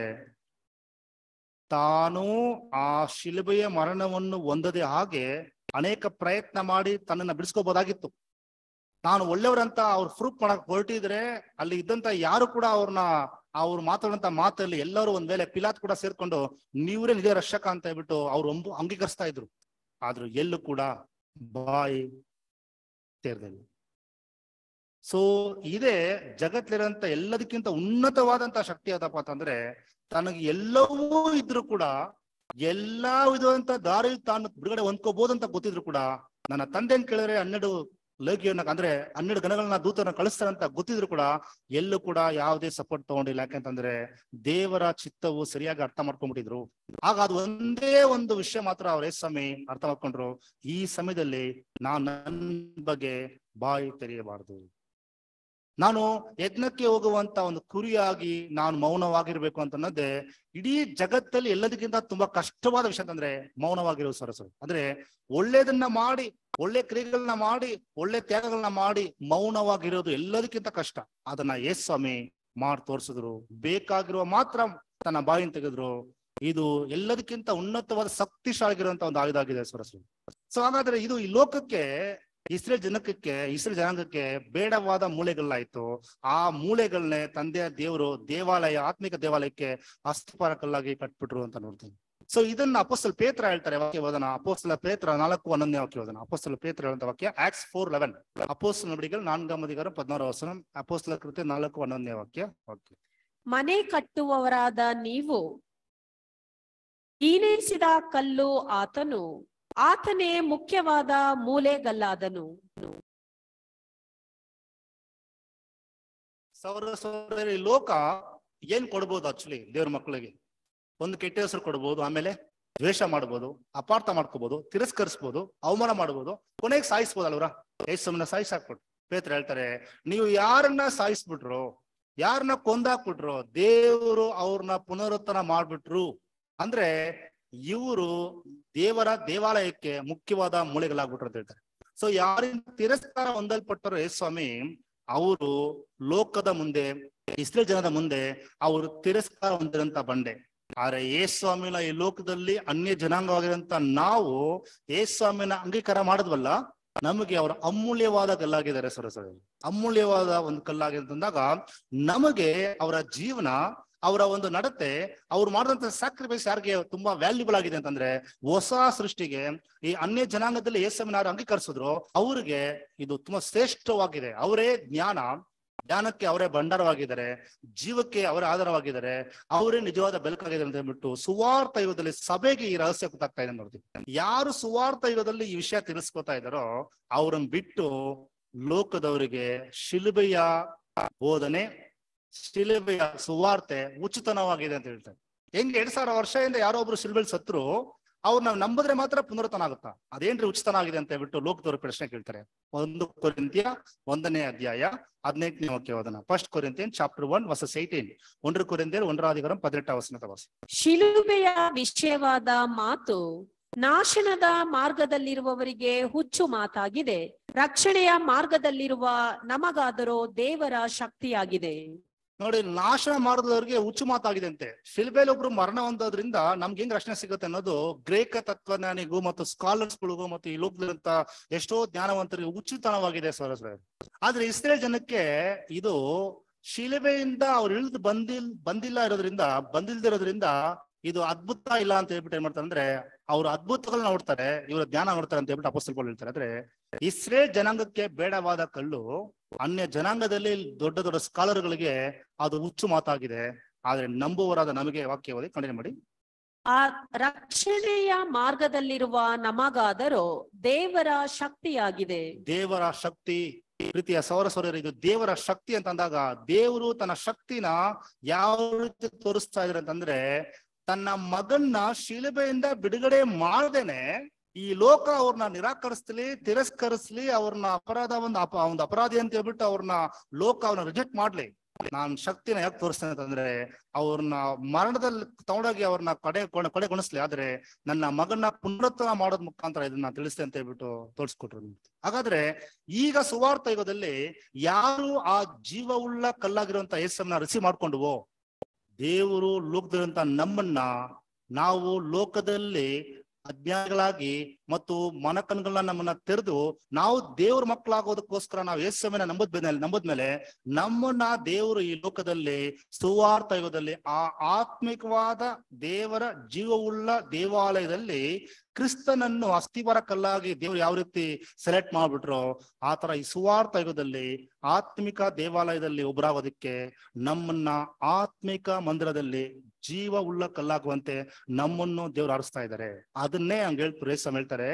ತಾನು ಆ ಶಿಲುಬೆಯ ಮರಣವನ್ನು ಹೊಂದದೆ ಹಾಗೆ ಅನೇಕ ಪ್ರಯತ್ನ ಮಾಡಿ ತನ್ನನ್ನ ಬಿಡಿಸ್ಕೋಬಹುದಾಗಿತ್ತು ನಾನು ಒಳ್ಳೆಯವರಂತ ಅವ್ರು ಪ್ರೂಫ್ ಮಾಡಕ್ ಹೊರಟಿದ್ರೆ ಅಲ್ಲಿ ಇದ್ದಂತ ಯಾರು ಕೂಡ ಅವ್ರನ್ನ ಅವ್ರು ಮಾತಾಡುವಂತ ಮಾತಲ್ಲಿ ಎಲ್ಲರೂ ಒಂದ್ ವೇಳೆ ಪಿಲಾತ್ ಕೂಡ ಸೇರ್ಕೊಂಡು ನೀವರೇ ನಿಜ ರಕ್ಷಕ ಅಂತ ಹೇಳ್ಬಿಟ್ಟು ಅವ್ರು ಒಂಬು ಅಂಗೀಕರಿಸ್ತಾ ಇದ್ರು ಆದ್ರೂ ಎಲ್ಲೂ ಕೂಡ ಬಾಯಿ ಸೇರ್ದಿಲ್ಲ ಸೊ ಇದೇ ಜಗತ್ತಿರಂತ ಎಲ್ಲದಕ್ಕಿಂತ ಉನ್ನತವಾದಂತ ಶಕ್ತಿ ಯಾವ್ದಪ್ಪ ಅಂತಂದ್ರೆ ತನಗೆ ಎಲ್ಲವೂ ಇದ್ರು ಕೂಡ ಎಲ್ಲಾ ವಿಧವಾದಂತ ದಾರಿ ತಾನು ಬಿಡುಗಡೆ ಹೊಂದ್ಕೋಬಹುದು ಅಂತ ಗೊತ್ತಿದ್ರು ಕೂಡ ನನ್ನ ತಂದೆನ್ ಕೇಳಿದ್ರೆ ಹನ್ನೆರಡು ಲೋಕಿಯನ್ನ ಅಂದ್ರೆ ಹನ್ನೆರಡು ಗಣಗಳನ್ನ ದೂತನ ಕಳಿಸ್ತಾರಂತ ಗೊತ್ತಿದ್ರು ಕೂಡ ಎಲ್ಲೂ ಕೂಡ ಯಾವುದೇ ಸಪೋರ್ಟ್ ತಗೊಂಡಿಲ್ಲ ಯಾಕೆಂತಂದ್ರೆ ದೇವರ ಚಿತ್ತವು ಸರಿಯಾಗಿ ಅರ್ಥ ಮಾಡ್ಕೊಂಡ್ಬಿಟ್ಟಿದ್ರು ಆಗ ಅದು ಒಂದೇ ಒಂದು ವಿಷಯ ಮಾತ್ರ ಅವ್ರ ಸ್ವಾಮಿ ಅರ್ಥ ಮಾಡ್ಕೊಂಡ್ರು ಈ ಸಮಯದಲ್ಲಿ ನಾನು ನನ್ನ ಬಗ್ಗೆ ಬಾಯಿ ತೆರೆಯಬಾರದು ನಾನು ಯಜ್ಞಕ್ಕೆ ಹೋಗುವಂತ ಒಂದು ಕುರಿಯಾಗಿ ನಾನು ಮೌನವಾಗಿರ್ಬೇಕು ಅಂತ ಅನ್ನೋದೇ ಇಡೀ ಜಗತ್ತಲ್ಲಿ ಎಲ್ಲದಕ್ಕಿಂತ ತುಂಬಾ ಕಷ್ಟವಾದ ವಿಷಯ ಅಂತಂದ್ರೆ ಮೌನವಾಗಿರೋ ಸರಸರು ಅಂದ್ರೆ ಒಳ್ಳೇದನ್ನ ಮಾಡಿ ಒಳ್ಳೆ ಕ್ರಿಯೆಗಳನ್ನ ಮಾಡಿ ಒಳ್ಳೆ ತ್ಯಾಗಗಳನ್ನ ಮಾಡಿ ಮೌನವಾಗಿರೋದು ಎಲ್ಲದಕ್ಕಿಂತ ಕಷ್ಟ ಅದನ್ನ ಯೇಸು ಸ್ವಾಮಿ ಮಾಡಿ ತೋರಿಸಿದ್ರು ಬೇಕಾಗಿರುವ ಮಾತ್ರ ತನ್ನ ಬಾಯಿನ ತೆಗೆದ್ರು ಇದು ಎಲ್ಲದಕ್ಕಿಂತ ಉನ್ನತವಾದ ಶಕ್ತಿಶಾಲಿಗಿರುವಂತ ಒಂದು ಆಯುಧ ಆಗಿದೆ ಸರಸರು ಸೊ ಹಾಗಾದ್ರೆ ಇದು ಈ ಲೋಕಕ್ಕೆ ಇಸ್ರೇಲ್ ಜನಕಕ್ಕೆ ಇಸ್ರೇಲ್ ಜನಾಂಗಕ್ಕೆ ಬೇಡವಾದ ಮೂಳೆಗಳಾಯ್ತು ಆ ಮೂಳೆಗಳನ್ನೇ ತಂದೆಯ ದೇವರು ದೇವಾಲಯ ಆತ್ಮಿಕ ದೇವಾಲಯಕ್ಕೆ ಅಸ್ತಪಾರ ಕಲ್ಲಾಗಿ ಕಟ್ಬಿಟ್ರು ಅಂತ ನೋಡ್ತೀನಿ ಸೊ ಇದನ್ನ ಅಪೋಸ್ತಲ ಪೇತ್ರ ಹೇಳ್ತಾರೆ ವಾಕ್ಯ ಓದನ ಅಪೋಸ್ತಲ ಪೇತ್ರ ನಾಲ್ಕು ಹನ್ನೊಂದನೇ ವಾಕ್ಯ ಓದನ ಅಪೋಸ್ತಲ ಪೇತ್ರ ಹೇಳುವಂತ ವಾಕ್ಯ ಆಕ್ಸ್ ಫೋರ್ ಲೆವೆನ್ ಅಪೋಸ್ತಲ ನಡಿಗಳು ನಾನ್ಗಾಮ ಅಧಿಕಾರ ಪದ್ನಾರು ವಸನ ಅಪೋಸ್ತಲ ಕೃತ್ಯ ನಾಲ್ಕು ಹನ್ನೊಂದನೇ ವಾಕ್ಯ ವಾಕ್ಯ ಮನೆ ಕಟ್ಟುವವರಾದ ನೀವು ಈನೇರಿಸಿದ ಕಲ್ಲು ಆತನು ಆತನೇ ಮುಖ್ಯವಾದ ಮೂಲೆಗಲ್ಲಾದನು ಸೌರ ಸೌರ ಈ ಲೋಕ ಏನ್ ಕೊಡ್ಬೋದು ಆಕ್ಚುಲಿ ದೇವ್ರ ಮಕ್ಕಳಿಗೆ ಒಂದು ಕೆಟ್ಟ ಹೆಸರು ಕೊಡ್ಬೋದು ಆಮೇಲೆ ದ್ವೇಷ ಮಾಡ್ಬೋದು ಅಪಾರ್ಥ ಮಾಡ್ಕೋಬಹುದು ತಿರಸ್ಕರಿಸ್ಬೋದು ಅವಮಾನ ಮಾಡ್ಬೋದು ಕೊನೆಗೆ ಸಾಯಿಸ್ಬೋದಲ್ವ್ರ ಯೇಸುಮನ್ನ ಸಾಯಿಸಾಕ್ಬಿಟ್ಟು ಪೇತ್ರ ಹೇಳ್ತಾರೆ ನೀವು ಯಾರನ್ನ ಸಾಯಿಸ್ಬಿಟ್ರು ಯಾರನ್ನ ಕೊಂದಾಕ್ಬಿಟ್ರು ದೇವರು ಅವ್ರನ್ನ ಪುನರುತ್ಥಾನ ಮಾಡ್ಬಿಟ್ರು ಅಂದ್ರೆ ಇವರು ದೇವರ ದೇವಾಲಯಕ್ಕೆ ಮುಖ್ಯವಾದ ಮೂಳೆಗಳಾಗ್ಬಿಟ್ರು ಅಂತ ಹೇಳ್ತಾರೆ ಸೊ ಯಾರಿಂದ ತಿರಸ್ಕಾರ ಹೊಂದಲ್ಪಟ್ಟರು ಯೇಸು ಸ್ವಾಮಿ ಅವರು ಲೋಕದ ಮುಂದೆ ಇಸ್ರೇಲ್ ಜನದ ಮುಂದೆ ಅವರು ತಿರಸ್ಕಾರ ಹೊಂದಿರಂತ ಬಂಡೆ ಆದ್ರೆ ಯೇಸು ಸ್ವಾಮಿನ ಈ ಲೋಕದಲ್ಲಿ ಅನ್ಯ ಜನಾಂಗವಾಗಿರಂತ ನಾವು ಯೇಸು ಸ್ವಾಮಿನ ಅಂಗೀಕಾರ ಮಾಡಿದ್ವಲ್ಲ ನಮಗೆ ಅವರ ಅಮೂಲ್ಯವಾದ ಕಲ್ಲಾಗಿದ್ದಾರೆ ಸರಸರಿ ಅಮೂಲ್ಯವಾದ ಒಂದು ಕಲ್ಲಾಗಿದೆ ಅಂತಂದಾಗ ನಮಗೆ ಅವರ ಜೀವನ ಅವರ ಒಂದು ನಡತೆ ಅವ್ರು ಮಾಡಿದಂತ ಸ್ಯಾಕ್ರಿಫೈಸ್ ಯಾರಿಗೆ ತುಂಬಾ ವ್ಯಾಲ್ಯೂಬಲ್ ಆಗಿದೆ ಅಂತಂದ್ರೆ ಹೊಸ ಸೃಷ್ಟಿಗೆ ಈ ಅನ್ಯ ಜನಾಂಗದಲ್ಲಿ ಯೇಸಮ್ಮನ ಯಾರು ಅಂಗೀಕರಿಸಿದ್ರು ಅವ್ರಿಗೆ ಇದು ತುಂಬಾ ಶ್ರೇಷ್ಠವಾಗಿದೆ ಅವರೇ ಜ್ಞಾನ ಜ್ಞಾನಕ್ಕೆ ಅವರೇ ಭಂಡಾರವಾಗಿದ್ದಾರೆ ಜೀವಕ್ಕೆ ಅವರೇ ಆಧಾರವಾಗಿದ್ದಾರೆ ಅವರೇ ನಿಜವಾದ ಬೆಳಕಾಗಿದೆ ಅಂತ ಹೇಳ್ಬಿಟ್ಟು ಸುವಾರ್ಥ ಯುಗದಲ್ಲಿ ಸಭೆಗೆ ಈ ರಹಸ್ಯ ಗೊತ್ತಾಗ್ತಾ ಇದೆ ನೋಡ್ತೀವಿ ಯಾರು ಸುವಾರ್ಥ ಯುಗದಲ್ಲಿ ಈ ವಿಷಯ ತಿಳಿಸ್ಕೊತಾ ಇದ್ದಾರೋ ಅವ್ರನ್ನ ಬಿಟ್ಟು ಲೋಕದವರಿಗೆ ಶಿಲುಬೆಯ ಬೋಧನೆ ಶಿಲುಬೆಯ ಸುವಾರ್ತೆ ಉಚಿತನವಾಗಿದೆ ಅಂತ ಹೇಳ್ತಾರೆ ಹೆಂಗೆ ಎರಡ್ ಸಾವಿರ ವರ್ಷದಿಂದ ಯಾರೋ ಒಬ್ರು ಶಿಲ್ಬೆಲ್ ಸತ್ರು ಅವ್ರನ್ನ ನಂಬಿದ್ರೆ ಮಾತ್ರ ಪುನರುತ್ಥಾನ ಆಗುತ್ತಾ ಅದೇನ್ರಿ ಉಚಿತನ ಆಗಿದೆ ಅಂತ ಹೇಳ್ಬಿಟ್ಟು ಲೋಕದವ್ರ ಪ್ರಶ್ನೆ ಕೇಳ್ತಾರೆ ಒಂದು ಕೊರಿಂತಿಯ ಒಂದನೇ ಅಧ್ಯಾಯ ಹದಿನೆಂಟನೇ ವಾಕ್ಯ ಓದನ first Corinthian chapter one verses eighteen ಒಂದ್ರ ಕೊರಿಂತಿಯರ್ ಒಂದರಾಧಿಕಾರಂ ಪದಿನೆಟ್ಟ ವಸನದ ವಾಸ ಶಿಲುಬೆಯ ವಿಷಯವಾದ ಮಾತು ನಾಶನದ ಮಾರ್ಗದಲ್ಲಿರುವವರಿಗೆ ಹುಚ್ಚು ಮಾತಾಗಿದೆ ರಕ್ಷಣೆಯ ಮಾರ್ಗದಲ್ಲಿರುವ ನಮಗಾದರೋ ದೇವರ ಶಕ್ತಿಯಾಗಿದೆ ನೋಡಿ ನಾಶನ ಮಾಡಿದವರಿಗೆ ಹುಚ್ಚು ಮಾತಾಗಿದೆ ಅಂತೆ ಶಿಲ್ಬೆಲ್ ಒಬ್ರು ಮರಣ ಹೊಂದೋದ್ರಿಂದ ನಮ್ಗೆ ಹೆಂಗ್ ರಕ್ಷಣೆ ಸಿಗುತ್ತೆ ಅನ್ನೋದು ಗ್ರೇಕ ತತ್ವಜ್ಞಾನಿಗೂ ಮತ್ತು ಸ್ಕಾಲರ್ಸ್ಗಳಿಗೂ ಮತ್ತು ಈ ಲೋಕದಂತ ಎಷ್ಟೋ ಜ್ಞಾನವಂತರಿಗೆ ಹುಚ್ಚುತನವಾಗಿದೆ ಸರಸ್ವರ ಆದ್ರೆ ಇಸ್ರೇಲ್ ಜನಕ್ಕೆ ಇದು ಶಿಲುಬೆಯಿಂದ ಅವ್ರು ಇಳಿದು ಬಂದಿಲ್ ಬಂದಿಲ್ಲ ಇರೋದ್ರಿಂದ ಬಂದಿಲ್ದಿರೋದ್ರಿಂದ ಇದು ಅದ್ಭುತ ಇಲ್ಲ ಅಂತ ಹೇಳ್ಬಿಟ್ಟು ಏನ್ ಮಾಡ್ತಾರೆ ಅಂದ್ರೆ ಅವ್ರು ಅದ್ಭುತಗಳನ್ನ ನೋಡ್ತಾರೆ ಇವ್ರ ಜ್ಞಾನ ನೋಡ್ತಾರೆ ಅಂತ ಹೇಳ್ಬಿಟ್ಟು ಅಪಸ್ತಲ್ಗಳು ಹೇಳ್ತಾರೆ ಆದ್ರೆ ಇಸ್ರೇಲ್ ಜನಾಂಗಕ್ಕೆ ಬೇಡವಾದ ಕಲ್ಲು ಅನ್ಯ ಜನಾಂಗದಲ್ಲಿ ದೊಡ್ಡ ದೊಡ್ಡ ಸ್ಕಾಲರ್ಗಳಿಗೆ ಅದು ಹುಚ್ಚು ಮಾತಾಗಿದೆ ಆದ್ರೆ ನಂಬುವರಾದ ನಮಗೆ ವಾಕ್ಯ ಓದಿ ಕಂಟಿನ್ಯೂ ಮಾಡಿ ಆ ರಕ್ಷಣೆಯ ಮಾರ್ಗದಲ್ಲಿರುವ ನಮಗಾದರೋ ದೇವರ ಶಕ್ತಿಯಾಗಿದೆ ದೇವರ ಶಕ್ತಿ ಪ್ರೀತಿಯ ಸೌರ ಸೌರ್ಯರು ಇದು ದೇವರ ಶಕ್ತಿ ಅಂತ ಅಂದಾಗ ದೇವರು ತನ್ನ ಶಕ್ತಿನ ಯಾವ ರೀತಿ ತೋರಿಸ್ತಾ ಇದ್ದಾರೆ ಅಂತಂದ್ರೆ ತನ್ನ ಮಗನ್ನ ಶಿಲುಬೆಯಿಂದ ಬಿಡುಗಡೆ ಮಾಡದೇನೆ ಈ ಲೋಕ ಅವ್ರನ್ನ ನಿರಾಕರಿಸ್ಲಿ ತಿರಸ್ಕರಿಸ್ಲಿ ಅವ್ರನ್ನ ಅಪರಾಧ ಒಂದು ಅಪ ಒಂದು ಅಪರಾಧಿ ಅಂತ ಹೇಳ್ಬಿಟ್ಟು ಅವ್ರನ್ನ ಲೋಕ ಅವ್ರನ್ನ ರಿಜೆಕ್ಟ್ ಮಾಡ್ಲಿ ನಾನ್ ಶಕ್ತಿನ ಯಾಕೆ ತೋರಿಸ್ತೇನೆ ಅಂತಂದ್ರೆ ಅವ್ರನ್ನ ಮರಣದಲ್ಲಿ ತಗೊಂಡೋಗಿ ಅವ್ರನ್ನ ಕಡೆ ಕೊನೆ- ಕಡೆಗೊಣಿಸ್ಲಿ ಆದ್ರೆ ನನ್ನ ಮಗನ್ನ ಪುನರುತ್ಥಾನ ಮಾಡೋದ್ ಮುಖಾಂತರ ಇದನ್ನ ತಿಳಿಸ್ತೇನೆ ಅಂತ ಹೇಳ್ಬಿಟ್ಟು ತೋರಿಸ್ಕೊಟ್ರು ಹಾಗಾದ್ರೆ ಈಗ ಸುವಾರ್ಥ ಯುಗದಲ್ಲಿ ಯಾರು ಆ ಜೀವವುಳ್ಳ ಕಲ್ಲಾಗಿರುವಂತ ಯೇಸನ್ನ ರಿಸೀವ್ ಮಾಡ್ಕೊಂಡ್ವೋ ದೇವರು ಲೋಕದಲ್ಲಿರುವಂತ ನಮ್ಮನ್ನ ನಾವು ಲೋಕದಲ್ಲಿ ಅಜ್ಞಾನಿಗಳಾಗಿ ಮತ್ತು ಮನಕನ್ಗಳನ್ನ ನಮ್ಮನ್ನ ತೆರೆದು ನಾವು ದೇವ್ರ ಮಕ್ಕಳಾಗೋದಕ್ಕೋಸ್ಕರ ನಾವು ಯೇಸುವಿನ ನಂಬದ್ಮೇಲೆ ನಂಬದ್ಮೇಲೆ ನಮ್ಮನ್ನ ದೇವರು ಈ ಲೋಕದಲ್ಲಿ ಸುವಾರ್ಥ ಯುಗದಲ್ಲಿ ಆ ಆತ್ಮಿಕವಾದ ದೇವರ ಜೀವವುಳ್ಳ ದೇವಾಲಯದಲ್ಲಿ ಕ್ರಿಸ್ತನನ್ನು ಅಸ್ಥಿವರ ಕಲ್ಲಾಗಿ ದೇವ್ರು ಯಾವ ರೀತಿ ಸೆಲೆಕ್ಟ್ ಮಾಡ್ಬಿಟ್ರೋ ಆ ತರ ಈ ಸುವಾರ್ಥ ಯುಗದಲ್ಲಿ ಆತ್ಮಿಕ ದೇವಾಲಯದಲ್ಲಿ ಒಬ್ಬರಾಗೋದಕ್ಕೆ ನಮ್ಮನ್ನ ಆತ್ಮಿಕ ಮಂದಿರದಲ್ಲಿ ಜೀವ ಉಳ್ಳ ಕಲ್ಲಾಗುವಂತೆ ನಮ್ಮನ್ನು ದೇವ್ರು ಆರಿಸ್ತಾ ಇದ್ದಾರೆ ಅದನ್ನೇ ಹಂಗೆ ಹೇಳ್ ಪ್ರೇಸ ಹೇಳ್ತಾರೆ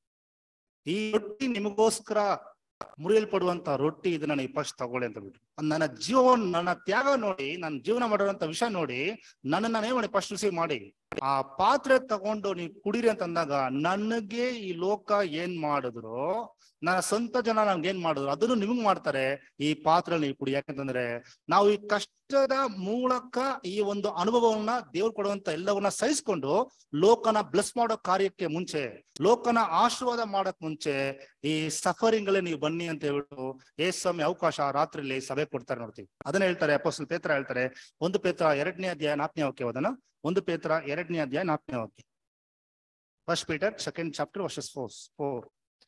ಈ ರೊಟ್ಟಿ ನಿಮಗೋಸ್ಕರ ಮುರಿಯಲ್ಪಡುವಂತ ರೊಟ್ಟಿ ಇದನ್ನ ನೀವು ಫಸ್ಟ್ ತಗೊಳ್ಳಿ ಅಂತ ಬಿಟ್ಟು ನನ್ನ ಜೀವನ ನನ್ನ ತ್ಯಾಗ ನೋಡಿ ನನ್ನ ಜೀವನ ಮಾಡಿರುವಂತ ವಿಷಯ ನೋಡಿ ನನ್ನನ್ನ ಏನ್ ಮಾಡಿ ಫಸ್ಟ್ ರಿಸೀವ್ ಮಾಡಿ ಆ ಪಾತ್ರೆ ತಗೊಂಡು ನೀವು ಕುಡೀರಿ ಅಂತ ಅಂದಾಗ ನನಗೆ ಈ ಲೋಕ ಏನ್ ಮಾಡಿದ್ರು ನನ್ನ ಸ್ವಂತ ಜನ ನನ್ಗೆ ಏನ್ ಮಾಡಿದ್ರು ಅದನ್ನು ನಿಮಗ್ ಮಾಡ್ತಾರೆ ಈ ಪಾತ್ರೆ ನೀವು ಕುಡಿ ಯಾಕಂತಂದ್ರೆ ನಾವು ಈ ಕಷ್ಟದ ಮೂಲಕ ಈ ಒಂದು ಅನುಭವವನ್ನ ದೇವ್ರು ಕೊಡುವಂತ ಎಲ್ಲವನ್ನ ಸಹಿಸ್ಕೊಂಡು ಲೋಕನ ಬ್ಲೆಸ್ ಮಾಡೋ ಕಾರ್ಯಕ್ಕೆ ಮುಂಚೆ ಲೋಕನ ಆಶೀರ್ವಾದ ಮಾಡಕ್ ಮುಂಚೆ ಈ ಸಫರಿಂಗ್ ಅಲ್ಲೇ ನೀವು ಬನ್ನಿ ಅಂತ ಹೇಳ್ಬಿಟ್ಟು ಏ ಸ್ವಾಮಿ ಅವಕಾಶ ರಾತ್ರಿಲಿ ಸಭೆ ಕೊಡ್ತಾರೆ ನೋಡ್ತೀವಿ ಅದನ್ನ ಹೇಳ್ತಾರೆ ಅಪೋಸ್ಟಲ್ ಪೇತ್ರ ಹೇಳ್ತಾರೆ ಒಂದು ಪೇತ್ರ ಎರಡನೇ ಅಧ್ಯಾಯ ನಾಲ್ಕನೇ ವಾಕ್ಯ ಓದೋಣ ಒಂದು ಪೇತ್ರ ಎರಡನೇ ಅಧ್ಯಾಯ ನಾಲ್ಕನೇ ವಾಕ್ಯ first Peter second chapter verses four four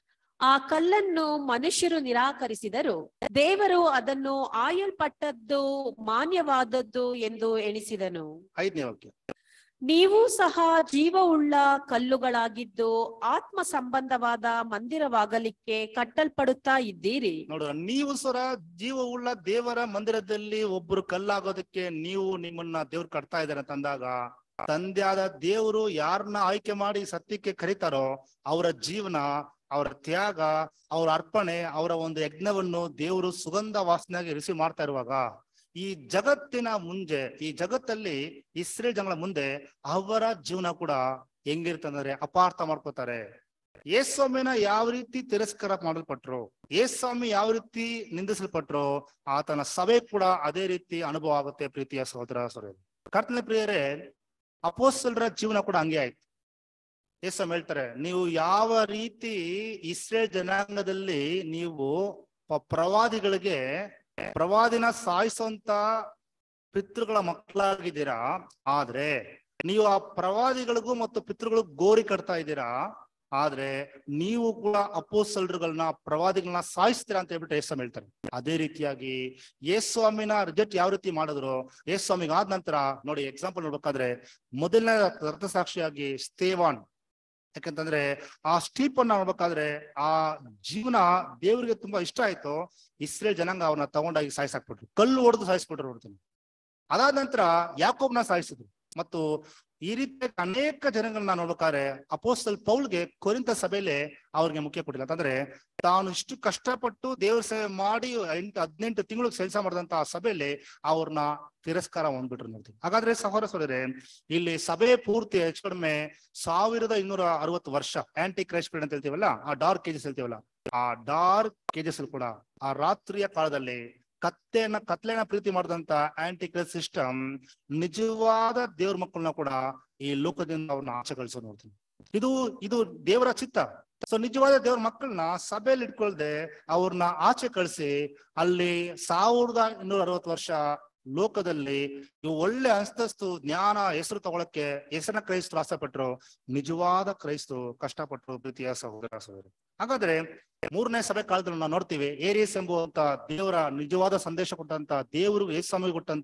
ಆ ಕಲ್ಲನ್ನು ಮನುಷ್ಯರು ನಿರಾಕರಿಸಿದರು ದೇವರು ಅದನ್ನು ಆಯಲ್ಪಟ್ಟದ್ದು ಮಾನ್ಯವಾದದ್ದು ಎಂದು ಎಣಿಸಿದನು ಐದನೇ ವಾಕ್ಯ ನೀವು ಸಹ ಜೀವವುಳ್ಳ ಕಲ್ಲುಗಳಾಗಿದ್ದು ಆತ್ಮ ಸಂಬಂಧವಾದ ಮಂದಿರವಾಗಲಿಕ್ಕೆ ಕಟ್ಟಲ್ಪಡುತ್ತಾ ಇದ್ದೀರಿ ನೋಡು ನೀವು ಸರ ಜೀವವುಳ್ಳ ದೇವರ ಮಂದಿರದಲ್ಲಿ ಒಬ್ರು ಕಲ್ಲಾಗೋದಕ್ಕೆ ನೀವು ನಿಮ್ಮನ್ನ ದೇವ್ರು ಕಟ್ತಾ ಇದ್ದಾರೆ ಅಂತಂದಾಗ ತಂದೆಯಾದ ದೇವರು ಯಾರನ್ನ ಆಯ್ಕೆ ಮಾಡಿ ಸತ್ಯಕ್ಕೆ ಕರೀತಾರೋ ಅವರ ಜೀವನ ಅವರ ತ್ಯಾಗ ಅವರ ಅರ್ಪಣೆ ಅವರ ಒಂದು ಯಜ್ಞವನ್ನು ದೇವರು ಸುಗಂಧ ವಾಸನೆಯಾಗಿ ರಿಸೀವ್ ಮಾಡ್ತಾ ಇರುವಾಗ ಈ ಜಗತ್ತಿನ ಮುಂಜೆ ಈ ಜಗತ್ತಲ್ಲಿ ಇಸ್ರೇಲ್ ಜನಗಳ ಮುಂದೆ ಅವರ ಜೀವನ ಕೂಡ ಹೆಂಗಿರ್ತಂದ್ರೆ ಅಪಾರ್ಥ ಮಾಡ್ಕೋತಾರೆ ಯೇಸ್ವಾಮಿನ ಯಾವ ರೀತಿ ತಿರಸ್ಕಾರ ಮಾಡಲ್ಪಟ್ರು ಯೇಸ್ವಾಮಿ ಯಾವ ರೀತಿ ನಿಂದಿಸಲ್ಪಟ್ರು ಆತನ ಸಭೆ ಕೂಡ ಅದೇ ರೀತಿ ಅನುಭವ ಆಗುತ್ತೆ ಪ್ರೀತಿಯ ಸಹೋದರ ಸಹೋದರಿ ಕರ್ತನ ಪ್ರಿಯರೇ ಅಪೋಸ್ತಲರ ಜೀವನ ಕೂಡ ಹಂಗೆ ಆಯ್ತು ಯೇಸ್ವಾಮಿ ಹೇಳ್ತಾರೆ ನೀವು ಯಾವ ರೀತಿ ಇಸ್ರೇಲ್ ಜನಾಂಗದಲ್ಲಿ ನೀವು ಪ- ಪ್ರವಾದಿಗಳಿಗೆ ಪ್ರವಾದಿನ ಸಾಯಿಸುವಂತ ಪಿತೃಗಳ ಮಕ್ಕಳಾಗಿದ್ದೀರಾ ಆದ್ರೆ ನೀವು ಆ ಪ್ರವಾದಿಗಳಿಗೂ ಮತ್ತು ಪಿತೃಗಳಿಗೂ ಗೋರಿ ಕಟ್ತಾ ಇದ್ದೀರಾ ಆದ್ರೆ ನೀವು ಕೂಡ ಅಪೋಸಲ್ರುಗಳನ್ನ ಪ್ರವಾದಿಗಳನ್ನ ಸಾಯಿಸ್ತೀರಾ ಅಂತ ಹೇಳ್ಬಿಟ್ಟು ಯೇಸ್ವಾಮಿ ಹೇಳ್ತಾರೆ ಅದೇ ರೀತಿಯಾಗಿ ಯೇಸ್ವಾಮಿನ ರಿಜೆಕ್ಟ್ ಯಾವ ರೀತಿ ಮಾಡಿದ್ರು ಯೇಸ್ವಾಮಿಗೆ ಆದ ನಂತರ ನೋಡಿ ಎಕ್ಸಾಂಪಲ್ ನೋಡ್ಬೇಕಾದ್ರೆ ಮೊದಲನೇ ರಕ್ತಸಾಕ್ಷಿಯಾಗಿ ಸ್ಥೇವಾನ್ ಯಾಕಂತಂದ್ರೆ ಆ ಸ್ಟೀಪನ್ನ ನೋಡ್ಬೇಕಾದ್ರೆ ಆ ಜೀವನ ದೇವರಿಗೆ ತುಂಬಾ ಇಷ್ಟ ಆಯ್ತು ಇಸ್ರೇಲ್ ಜನಾಂಗ ಅವನ್ನ ತಗೊಂಡಾಗಿ ಸಾಯಿಸಾಕ್ಬಿಟ್ರು ಕಲ್ಲು ಹೊಡೆದು ಸಾಯಿಸ್ಬಿಟ್ರು ನೋಡ್ತೀನಿ ಅದಾದ ನಂತರ ಯಾಕೋಬ್ನ ಸಾಯಿಸಿದ್ರು ಮತ್ತು ಈ ರೀತಿ ಅನೇಕ ಜನಗಳನ್ನ ನೋಡ್ಬೇಕಾದ್ರೆ ಅಪೋಸ್ತಲ್ ಪೌಲ್ಗೆ ಕೊರಿಂತ ಸಭೆಯಲ್ಲಿ ಅವ್ರಿಗೆ ಮುಖ್ಯ ಕೊಟ್ಟಿಲ್ಲ ಅಂತಂದ್ರೆ ತಾನು ಇಷ್ಟು ಕಷ್ಟಪಟ್ಟು ದೇವ್ರ ಸೇವೆ ಮಾಡಿ ಎಂಟು ಹದಿನೆಂಟು ತಿಂಗಳು ಕೆಲಸ ಮಾಡಿದಂತ ಆ ಸಭೆಯಲ್ಲಿ ಅವ್ರನ್ನ ತಿರಸ್ಕಾರ ಹೊಂದ್ಬಿಟ್ರು ನೋಡ್ತೀವಿ ಹಾಗಾದ್ರೆ ಸಹೋದರ ಸಹೋದರರೇ ಇಲ್ಲಿ ಸಭೆ ಪೂರ್ತಿ ಹೆಚ್ಚು ಕಡಿಮೆ ಸಾವಿರದ ಇನ್ನೂರ ಅರವತ್ತು ವರ್ಷ ಆಂಟಿ ಕ್ರೈಸ್ಟ್ ಪೀರಿಯಡ್ ಅಂತ ಹೇಳ್ತೀವಲ್ಲ ಆ ಡಾರ್ಕ್ ಕೇಜಸ್ ಹೇಳ್ತೀವಲ್ಲ ಆ ಡಾರ್ಕ್ ಕೇಜಸ್ ಕೂಡ ಆ ರಾತ್ರಿಯ ಕಾಲದಲ್ಲಿ ಕತ್ತೆಯನ್ನ ಕತ್ಲೆನ ಪ್ರೀತಿ ಮಾಡಿದಂತ ಆಂಟಿ ಕ್ರೈಸ್ಟ್ ಸಿಸ್ಟಮ್ ನಿಜವಾದ ದೇವ್ರ ಮಕ್ಕಳನ್ನ ಕೂಡ ಈ ಲೋಕದಿಂದ ಅವ್ರನ್ನ ಆಚೆ ಕಳಿಸೋದು ನೋಡ್ತೀನಿ ಇದು ಇದು ದೇವರ ಚಿತ್ತ ಸೊ ನಿಜವಾದ ದೇವ್ರ ಮಕ್ಕಳನ್ನ ಸಭೆಯಲ್ಲಿ ಇಟ್ಕೊಳ್ದೆ ಅವ್ರನ್ನ ಆಚೆ ಕಳಿಸಿ ಅಲ್ಲಿ ಸಾವಿರದ ಇನ್ನೂರ ಅರವತ್ತು ವರ್ಷ ಲೋಕದಲ್ಲಿ ಇವು ಒಳ್ಳೆ ಅಂತಸ್ತು ಜ್ಞಾನ ಹೆಸರು ತಗೊಳಕ್ಕೆ ಹೆಸರನ್ನ ಕ್ರೈಸ್ತರು ಆಸೆಪಟ್ರು ನಿಜವಾದ ಕ್ರೈಸ್ತರು ಕಷ್ಟಪಟ್ರು ಪ್ರೀತಿಯ ಸಹೋದರ ಸಹೋದರಿ ಹಾಗಾದ್ರೆ ಮೂರನೇ ಸಭೆ ಕಾಲದಲ್ಲಿ ನಾವು ನೋಡ್ತೀವಿ ಏರಿಯಸ್ ಎಂಬುವಂತ ದೇವರ ನಿಜವಾದ ಸಂದೇಶ ಕೊಟ್ಟಂತ ದೇವರು ಏಸ್ವಾಮಿಗೆ ಕೊಟ್ಟಂತ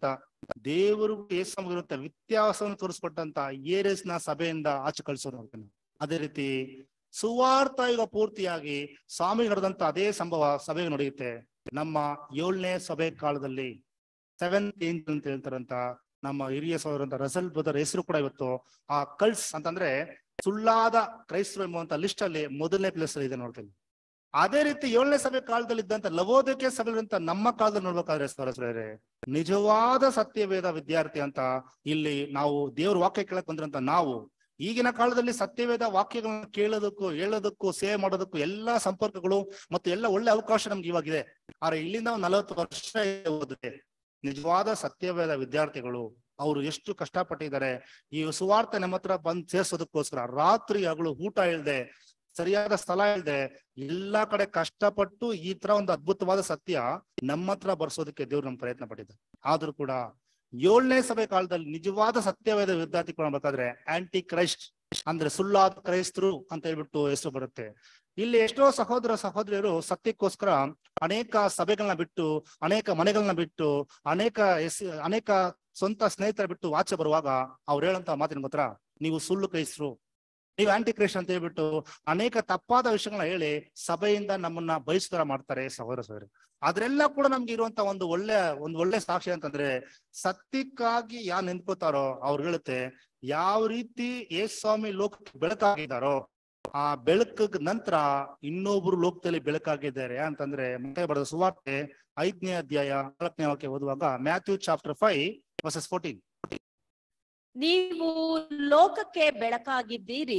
ದೇವರು ಏಸ್ವಾಮಿಗಿರುವಂತ ವ್ಯತ್ಯಾಸವನ್ನು ತೋರಿಸ್ಕೊಟ್ಟಂತ ಏರಿಯಸ್ ನ ಸಭೆಯಿಂದ ಆಚೆ ಕಳಿಸೋದು ನೋಡ್ತೀನಿ ಅದೇ ರೀತಿ ಸುವಾರ್ಥ ಯುಗ ಪೂರ್ತಿಯಾಗಿ ಸ್ವಾಮಿ ನಡೆದಂತ ಅದೇ ಸಂಭವ ಸಭೆಗೆ ನಡೆಯುತ್ತೆ ನಮ್ಮ ಏಳನೇ ಸಭೆ ಕಾಲದಲ್ಲಿ ಸೆವೆಂತ್ ಏಂಜಲ್ ಅಂತ ಹೇಳ್ತಾರಂತ ನಮ್ಮ ಹಿರಿಯ ಸಹೋದರಂತ ರಸಲ್ ಬ್ರದರ್ ಹೆಸರು ಕೂಡ ಇವತ್ತು ಆ ಕಲ್ಸ್ ಅಂತಂದ್ರೆ ಸುಳ್ಳಾದ ಕ್ರೈಸ್ತರು ಎಂಬುವಂತ ಲಿಸ್ಟ್ ಅಲ್ಲಿ ಮೊದಲನೇ ಪ್ಲೇಸ್ ಅಲ್ಲಿ ಇದೆ ನೋಡ್ತೀನಿ ಅದೇ ರೀತಿ ಏಳನೇ ಸಭೆ ಕಾಲದಲ್ಲಿ ಇದ್ದಂತ ಲವೋದಕ್ಕೆ ಸಭೆಗಳಿಂತ ನಮ್ಮ ಕಾಲದಲ್ಲಿ ನೋಡ್ಬೇಕಾದ್ರೆ ಸರಸ್ವರೇ ನಿಜವಾದ ಸತ್ಯವೇದ ವಿದ್ಯಾರ್ಥಿ ಅಂತ ಇಲ್ಲಿ ನಾವು ದೇವ್ರ ವಾಕ್ಯ ಕೇಳಕ್ ಬಂದ್ರಂತ ನಾವು ಈಗಿನ ಕಾಲದಲ್ಲಿ ಸತ್ಯವೇದ ವಾಕ್ಯಗಳನ್ನ ಕೇಳೋದಕ್ಕೂ ಹೇಳೋದಕ್ಕೂ ಸೇವೆ ಮಾಡೋದಕ್ಕೂ ಎಲ್ಲಾ ಸಂಪರ್ಕಗಳು ಮತ್ತು ಎಲ್ಲ ಒಳ್ಳೆ ಅವಕಾಶ ನಮ್ಗೆ ಇವಾಗಿದೆ ಆದ್ರೆ ಇಲ್ಲಿಂದ ಒಂದು ನಲವತ್ತು ವರ್ಷ ಓದಿದೆ ನಿಜವಾದ ಸತ್ಯವೇದ ವಿದ್ಯಾರ್ಥಿಗಳು ಅವರು ಎಷ್ಟು ಕಷ್ಟಪಟ್ಟಿದ್ದಾರೆ ಈ ಸುವಾರ್ತೆ ನಮ್ಮ ಹತ್ರ ಬಂದ್ ಸೇರ್ಸೋದಕ್ಕೋಸ್ಕರ ರಾತ್ರಿ ಹಗಲು ಊಟ ಇಲ್ದೆ ಸರಿಯಾದ ಸ್ಥಳ ಇಲ್ದೆ ಎಲ್ಲಾ ಕಡೆ ಕಷ್ಟಪಟ್ಟು ಈ ತರ ಒಂದು ಅದ್ಭುತವಾದ ಸತ್ಯ ನಮ್ಮ ಹತ್ರ ಬರ್ಸೋದಕ್ಕೆ ದೇವ್ರು ನಮ್ ಪ್ರಯತ್ನ ಪಟ್ಟಿದ್ದಾರೆ ಆದ್ರೂ ಕೂಡ ಏಳನೇ ಸಭೆ ಕಾಲದಲ್ಲಿ ನಿಜವಾದ ಸತ್ಯವೇದ ವಿದ್ಯಾರ್ಥಿಗಳು ಬೇಕಾದ್ರೆ ಆಂಟಿ ಕ್ರೈಸ್ಟ್ ಅಂದ್ರೆ ಸುಳ್ಳಾದ ಕ್ರೈಸ್ತರು ಅಂತ ಹೇಳ್ಬಿಟ್ಟು ಹೆಸರು ಬರುತ್ತೆ ಇಲ್ಲಿ ಎಷ್ಟೋ ಸಹೋದರ ಸಹೋದರಿಯರು ಸತ್ಯಕ್ಕೋಸ್ಕರ ಅನೇಕ ಸಭೆಗಳನ್ನ ಬಿಟ್ಟು ಅನೇಕ ಮನೆಗಳನ್ನ ಬಿಟ್ಟು ಅನೇಕ ಎಸ್ ಅನೇಕ ಸ್ವಂತ ಸ್ನೇಹಿತರ ಬಿಟ್ಟು ಆಚೆ ಬರುವಾಗ ಅವ್ರು ಹೇಳಂತ ಮಾತಿನ ಮಾತ್ರ ನೀವು ಸುಳ್ಳು ಕ್ರೈಸ್ತರು ನೀವು ಆಂಟಿ ಕ್ರೈಸ್ಟ್ ಅಂತ ಹೇಳ್ಬಿಟ್ಟು ಅನೇಕ ತಪ್ಪಾದ ವಿಷಯಗಳನ್ನ ಹೇಳಿ ಸಭೆಯಿಂದ ನಮ್ಮನ್ನ ಬಯಸ್ತರ ಮಾಡ್ತಾರೆ ಸಹೋದರ ಸಹೋದರಿ ಅದ್ರೆಲ್ಲ ಕೂಡ ನಮ್ಗೆ ಇರುವಂತ ಒಂದು ಒಳ್ಳೆ ಒಂದು ಒಳ್ಳೆ ಸಾಕ್ಷಿ ಅಂತಂದ್ರೆ ಸತ್ಯಕ್ಕಾಗಿ ಯಾರು ನಿಂತ್ಕೋತಾರೋ ಅವ್ರು ಹೇಳುತ್ತೆ ಯಾವ ರೀತಿ ಯೇಸು ಸ್ವಾಮಿ ಲೋಕಕ್ಕೆ ಬೆಳಕಾಗಿದ್ದಾರೋ ಆ ಬೆಳಕ ನಂತರ ಇನ್ನೊಬ್ರು ಲೋಕದಲ್ಲಿ ಬೆಳಕಾಗಿದ್ದಾರೆ ಅಂತಂದ್ರೆ ಮತ್ತೆ ಬರೆದ ಸುವಾರ್ತೆ ಐದನೇ ಅಧ್ಯಾಯ ನಾಲ್ಕನೇ ವಾಕ್ಯ ಓದುವಾಗ Matthew chapter five verses fourteen ನೀವು ಲೋಕಕ್ಕೆ ಬೆಳಕಾಗಿದ್ದೀರಿ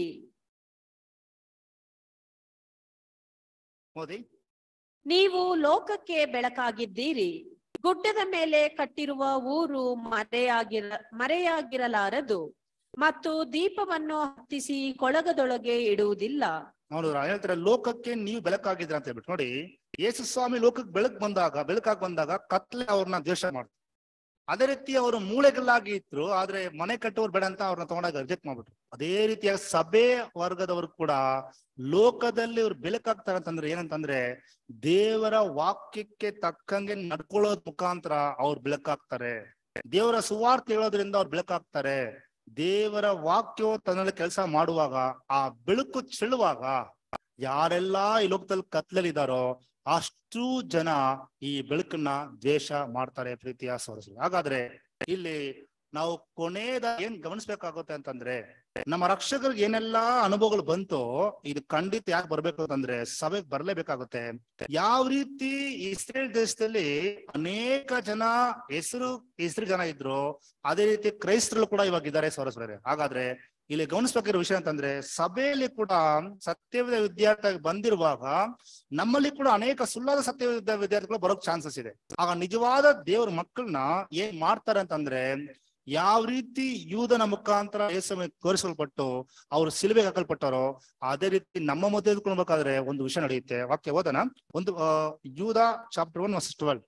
ಓದಿ ನೀವು ಲೋಕಕ್ಕೆ ಬೆಳಕಾಗಿದ್ದೀರಿ ಗುಡ್ಡದ ಮೇಲೆ ಕಟ್ಟಿರುವ ಊರು ಮರೆಯಾಗಿರ ಮರೆಯಾಗಿರಲಾರದು ಮತ್ತು ದೀಪವನ್ನು ಹತ್ತಿಸಿ ಕೊಳಗದೊಳಗೆ ಇಡುವುದಿಲ್ಲ ನೋಡಿದ್ರ ಹೇಳ್ತಾರೆ ಲೋಕಕ್ಕೆ ನೀವು ಬೆಳಕಾಗಿದ್ರ ಅಂತ ಹೇಳ್ಬಿಟ್ಟು ನೋಡಿ ಯೇಸು ಸ್ವಾಮಿ ಲೋಕಕ್ಕೆ ಬೆಳಕ್ ಬಂದಾಗ ಬೆಳಕಾಗಿ ಬಂದಾಗ ಕತ್ಲೆ ಅವ್ರನ್ನ ದ್ವೇಷ ಮಾಡ್ತಾರೆ ಅದೇ ರೀತಿ ಅವರು ಮೂಳೆಗಲ್ಲಾಗಿ ಇದ್ರು ಆದ್ರೆ ಮನೆ ಕಟ್ಟೋರು ಬೇಡ ಅಂತ ಅವ್ರನ್ನ ತಗೊಂಡಾಗ ರಿಜೆಕ್ಟ್ ಮಾಡ್ಬಿಟ್ರು ಅದೇ ರೀತಿಯಾಗಿ ಸಭೆ ವರ್ಗದವರು ಕೂಡ ಲೋಕದಲ್ಲಿ ಅವ್ರು ಬೆಳಕಾಗ್ತಾರೆ ಅಂತಂದ್ರೆ ಏನಂತಂದ್ರೆ ದೇವರ ವಾಕ್ಯಕ್ಕೆ ತಕ್ಕಂಗೆ ನಡ್ಕೊಳ್ಳೋದ್ ಮುಖಾಂತರ ಅವ್ರು ಬೆಳಕಾಗ್ತಾರೆ ದೇವರ ಸುವಾರ್ತೆ ಹೇಳೋದ್ರಿಂದ ಅವ್ರು ಬೆಳಕಾಗ್ತಾರೆ ದೇವರ ವಾಕ್ಯವು ತನ್ನಲ್ಲಿ ಕೆಲಸ ಮಾಡುವಾಗ ಆ ಬೆಳಕು ಚೆಲ್ಲುವಾಗ ಯಾರೆಲ್ಲಾ ಈ ಲೋಕದಲ್ಲಿ ಕತ್ಲಲ್ಲಿದ್ದಾರೋ ಅಷ್ಟು ಜನ ಈ ಬೆಳಕನ್ನ ದ್ವೇಷ ಮಾಡ್ತಾರೆ ಪ್ರೀತಿಯ ಸೋರಿಸಿ ಹಾಗಾದ್ರೆ ಇಲ್ಲಿ ನಾವು ಕೊನೆಯದ ಏನ್ ಗಮನಿಸ್ಬೇಕಾಗುತ್ತೆ ಅಂತಂದ್ರೆ ನಮ್ಮ ರಕ್ಷಕರಿಗೆ ಏನೆಲ್ಲಾ ಅನುಭವಗಳು ಬಂತೋ ಇದು ಖಂಡಿತ ಯಾಕೆ ಬರ್ಬೇಕು ಅಂತಂದ್ರೆ ಸಭೆಗೆ ಬರ್ಲೇಬೇಕಾಗುತ್ತೆ ಯಾವ ರೀತಿ ಇಸ್ರೇಲ್ ದೇಶದಲ್ಲಿ ಅನೇಕ ಜನ ಹೆಸರು ಹೆಸರು ಜನ ಇದ್ರು ಅದೇ ರೀತಿ ಕ್ರೈಸ್ತರು ಕೂಡ ಇವಾಗ ಇದ್ದಾರೆ ಸೋರಸ್ವರೇ ಹಾಗಾದ್ರೆ ಇಲ್ಲಿ ಗಮನಿಸ್ಬೇಕಿರೋ ವಿಷಯ ಅಂತಂದ್ರೆ ಸಭೆಯಲ್ಲಿ ಕೂಡ ಸತ್ಯವಿದ ವಿದ್ಯಾರ್ಥಿ ಬಂದಿರುವಾಗ ನಮ್ಮಲ್ಲಿ ಕೂಡ ಅನೇಕ ಸುಳ್ಳಾದ ಸತ್ಯವಿದ ವಿದ್ಯಾರ್ಥಿಗಳು ಬರೋಕ್ ಚಾನ್ಸಸ್ ಇದೆ ಆಗ ನಿಜವಾದ ದೇವ್ರ ಮಕ್ಕಳನ್ನ ಏನ್ ಮಾಡ್ತಾರೆ ಅಂತಂದ್ರೆ ಯಾವ ರೀತಿ ಯೂದನ ಮುಖಾಂತರ ಯೇಸುವೆ ತೋರಿಸಲ್ಪಟ್ಟು ಅವರು ಸಿಲುಬೆಗೆ ಹಾಕಲ್ಪಟ್ಟಾರೋ ಅದೇ ರೀತಿ ನಮ್ಮ ಮಧ್ಯೆ ಎದ್ಕೊಳ್ಬೇಕಾದ್ರೆ ಒಂದು ವಿಷಯ ನಡೆಯುತ್ತೆ ವಾಕ್ಯ ಓದನ ಒಂದು ಆ, ಯೂದ chapter one verses twelve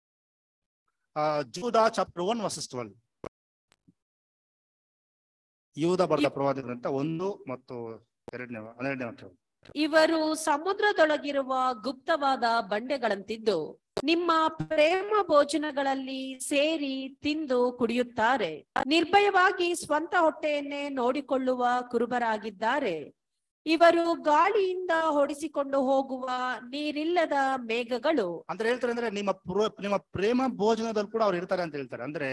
Jude chapter one verses twelve ಯೂದ ಬರೆದ ಪ್ರವಾದಿ ಗ್ರಂಥ ಒಂದು ಮತ್ತು ಎರಡನೇ ಹನ್ನೆರಡನೇ ವಾಕ್ಯ ಇವರು ಸಮುದ್ರದೊಳಗಿರುವ ಗುಪ್ತವಾದ ಬಂಡೆಗಳಂತಿದ್ದು ನಿಮ್ಮ ಪ್ರೇಮ ಭೋಜನಗಳಲ್ಲಿ ಸೇರಿ ತಿಂದು ಕುಡಿಯುತ್ತಾರೆ ನಿರ್ಭಯವಾಗಿ ಸ್ವಂತ ಹೊಟ್ಟೆಯನ್ನೇ ನೋಡಿಕೊಳ್ಳುವ ಕುರುಬರಾಗಿದ್ದಾರೆ ಇವರು ಗಾಳಿಯಿಂದ ಹೊಡಿಸಿಕೊಂಡು ಹೋಗುವ ನೀರಿಲ್ಲದ ಮೇಘಗಳು ಅಂದ್ರೆ ಹೇಳ್ತಾರೆ ಅಂದ್ರೆ ನಿಮ್ಮ ಪ್ರೋ- ನಿಮ್ಮ ಪ್ರೇಮ ಭೋಜನದಲ್ಲಿ ಕೂಡ ಅವ್ರು ಇರ್ತಾರೆ ಅಂತ ಹೇಳ್ತಾರೆ ಅಂದ್ರೆ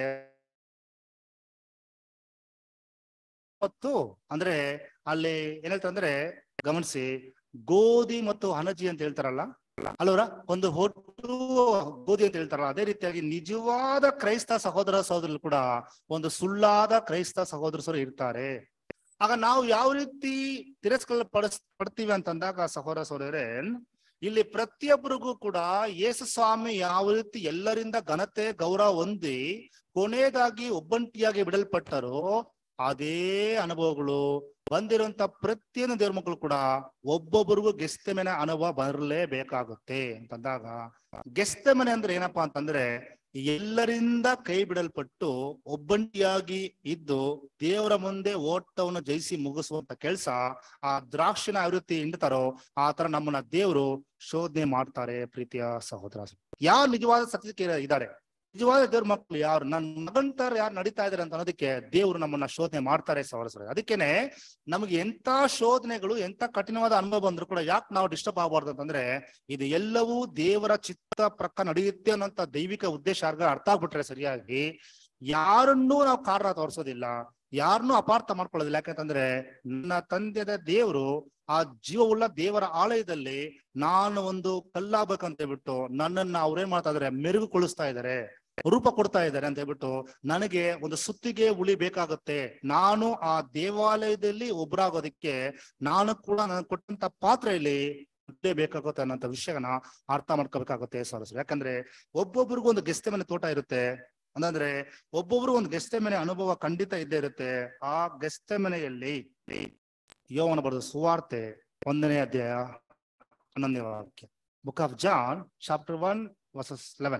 ಮತ್ತು ಅಂದ್ರೆ ಅಲ್ಲಿ ಏನ್ ಹೇಳ್ತಾರೆ ಅಂದ್ರೆ ಗಮನಿಸಿ ಗೋಧಿ ಮತ್ತು ಹಣಜಿ ಅಂತ ಹೇಳ್ತಾರಲ್ಲ ಅಲ್ವರ ಒಂದು ಹೊಟ್ಟು ಗೋಧಿ ಅಂತ ಹೇಳ್ತಾರಲ್ಲ ಅದೇ ರೀತಿಯಾಗಿ ನಿಜವಾದ ಕ್ರೈಸ್ತ ಸಹೋದರ ಸಹೋದರರು ಕೂಡ ಒಂದು ಸುಳ್ಳಾದ ಕ್ರೈಸ್ತ ಸಹೋದರರು ಇರ್ತಾರೆ ಆಗ ನಾವು ಯಾವ ರೀತಿ ತಿರಸ್ಕರ ಪಡಿಸ್ ಪಡ್ತೀವಿ ಅಂತಂದಾಗ ಸಹೋದರ ಸಹೋದರರೇ ಇಲ್ಲಿ ಪ್ರತಿಯೊಬ್ಬರಿಗೂ ಕೂಡ ಯೇಸು ಸ್ವಾಮಿ ಯಾವ ರೀತಿ ಎಲ್ಲರಿಂದ ಘನತೆ ಗೌರವ ಹೊಂದಿ ಕೊನೆಯದಾಗಿ ಒಬ್ಬಂಟಿಯಾಗಿ ಬಿಡಲ್ಪಟ್ಟರೋ ಅದೇ ಅನುಭವಗಳು ಬಂದಿರುವಂತ ಪ್ರತಿಯೊಂದು ದೇವ್ರ ಮಕ್ಕಳು ಕೂಡ ಒಬ್ಬೊಬ್ಬರಿಗೂ ಗೆಸ್ತೆ ಮನೆ ಅನುಭವ ಬರಲೇಬೇಕಾಗುತ್ತೆ ಅಂತಂದಾಗ ಗೆಸ್ತೆ ಮನೆ ಅಂದ್ರೆ ಏನಪ್ಪಾ ಅಂತಂದ್ರೆ ಎಲ್ಲರಿಂದ ಕೈ ಬಿಡಲ್ಪಟ್ಟು ಒಬ್ಬಂಟಿಯಾಗಿ ಇದ್ದು ದೇವರ ಮುಂದೆ ಓಟವನ್ನು ಜಯಿಸಿ ಮುಗಿಸುವಂತ ಕೆಲಸ ಆ ದ್ರಾಕ್ಷಿನ ಯಾವ ರೀತಿ ಹಿಂಡ್ತಾರೋ ಆ ತರ ನಮ್ಮನ್ನ ದೇವರು ಶೋಧನೆ ಮಾಡ್ತಾರೆ ಪ್ರೀತಿಯ ಸಹೋದರ ಯಾರು ನಿಜವಾದ ಸತ್ಯಕ್ಕೆ ಇದ್ದಾರೆ ನಿಜವಾದ ದೇವ್ರ ಮಕ್ಕಳು ಯಾರು ನನ್ನ ಮಗನ್ ತರ ಯಾರು ನಡೀತಾ ಇದಾರೆ ಅಂತ ಅನ್ನೋದಕ್ಕೆ ದೇವರು ನಮ್ಮನ್ನ ಶೋಧನೆ ಮಾಡ್ತಾರೆ ಸಹೋದರ ಅದಕ್ಕೇನೆ ನಮಗೆ ಎಂತ ಶೋಧನೆಗಳು ಎಂತ ಕಠಿಣವಾದ ಅನುಭವ ಬಂದ್ರು ಕೂಡ ಯಾಕೆ ನಾವು ಡಿಸ್ಟರ್ಬ್ ಆಗಬಾರ್ದು ಅಂತಂದ್ರೆ ಇದು ಎಲ್ಲವೂ ದೇವರ ಚಿತ್ತ ಪ್ರಕಾರ ನಡೆಯುತ್ತೆ ಅನ್ನೋಂತ ದೈವಿಕ ಉದ್ದೇಶ ಯಾರ್ಗ ಅರ್ಥ ಆಗ್ಬಿಟ್ರೆ ಸರಿಯಾಗಿ ಯಾರನ್ನೂ ನಾವು ಕಾರಣ ತೋರಿಸೋದಿಲ್ಲ ಯಾರನ್ನೂ ಅಪಾರ್ಥ ಮಾಡ್ಕೊಳ್ಳೋದಿಲ್ಲ ಯಾಕಂತಂದ್ರೆ ನನ್ನ ತಂದೆದ ದೇವರು ಆ ಜೀವವುಳ್ಳ ದೇವರ ಆಲಯದಲ್ಲಿ ನಾನು ಒಂದು ಕಲ್ಲಾಗ್ಬೇಕಂತ ಹೇಳ್ಬಿಟ್ಟು ನನ್ನನ್ನ ಅವ್ರೇನ್ ಮಾಡ್ತಾ ಇದಾರೆ ಮೆರುಗುಗೊಳಿಸ್ತಾ ಇದಾರೆ ರೂಪ ಕೊಡ್ತಾ ಇದ್ದಾರೆ ಅಂತ ಹೇಳ್ಬಿಟ್ಟು ನನಗೆ ಒಂದು ಸುತ್ತಿಗೆ ಉಳಿ ಬೇಕಾಗುತ್ತೆ ನಾನು ಆ ದೇವಾಲಯದಲ್ಲಿ ಒಬ್ಬರಾಗೋದಕ್ಕೆ ನಾನು ಕೂಡ ನನಗೆ ಕೊಟ್ಟಂತ ಪಾತ್ರೆಯಲ್ಲಿ ಇದ್ದೇ ಬೇಕಾಗುತ್ತೆ ಅನ್ನೋಂಥ ವಿಷಯನ ಅರ್ಥ ಮಾಡ್ಕೋಬೇಕಾಗುತ್ತೆ ಸರ್ ಯಾಕಂದ್ರೆ ಒಬ್ಬೊಬ್ರಿಗೂ ಒಂದು ಗೆಸ್ತೆ ಮನೆ ತೋಟ ಇರುತ್ತೆ ಅಂತಂದ್ರೆ ಒಬ್ಬೊಬ್ರು ಒಂದು ಗೆಸ್ತೆ ಮನೆ ಅನುಭವ ಖಂಡಿತ ಇದ್ದೇ ಇರುತ್ತೆ ಆ ಗೆಸ್ತೆ ಮನೆಯಲ್ಲಿ ಯೋವನ ಬರೆದ ಸುವಾರ್ತೆ ಒಂದನೇ ಅಧ್ಯಾಯ ಹನ್ನೊಂದನೇ ವಾಕ್ಯ book of John chapter one verses eleven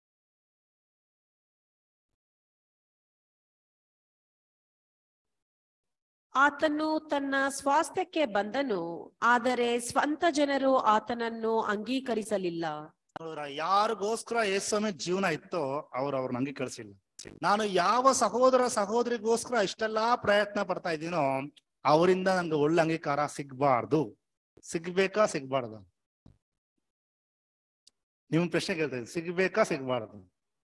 ಆತನು ತನ್ನ ಸ್ವಾಸ್ಥ್ಯಕ್ಕೆ ಬಂದನು ಆದರೆ ಸ್ವಂತ ಜನರು ಆತನನ್ನು ಅಂಗೀಕರಿಸಲಿಲ್ಲ ಅವರ ಯಾರಿಗೋಸ್ಕರ ಯೇಸ್ವಾಮಿ ಜೀವನ ಇತ್ತೋ ಅವ್ರು ಅವ್ರನ್ನ ಅಂಗೀಕರಿಸಿಲ್ಲ ನಾನು ಯಾವ ಸಹೋದರ ಸಹೋದರಿಗೋಸ್ಕರ ಇಷ್ಟೆಲ್ಲಾ ಪ್ರಯತ್ನ ಪಡ್ತಾ ಇದ್ದೀನೋ ಅವರಿಂದ ನಂಗೆ ಒಳ್ಳೆ ಅಂಗೀಕಾರ ಸಿಗ್ಬಾರ್ದು ಸಿಗ್ಬೇಕಾ ಸಿಗ್ಬಾರ್ದು ನಿಮ್ ಪ್ರಶ್ನೆ ಕೇಳ್ತಾ ಇದ್ದೀನಿ ಸಿಗ್ಬೇಕಾ ಸಿಗ್ಬಾರ್ದು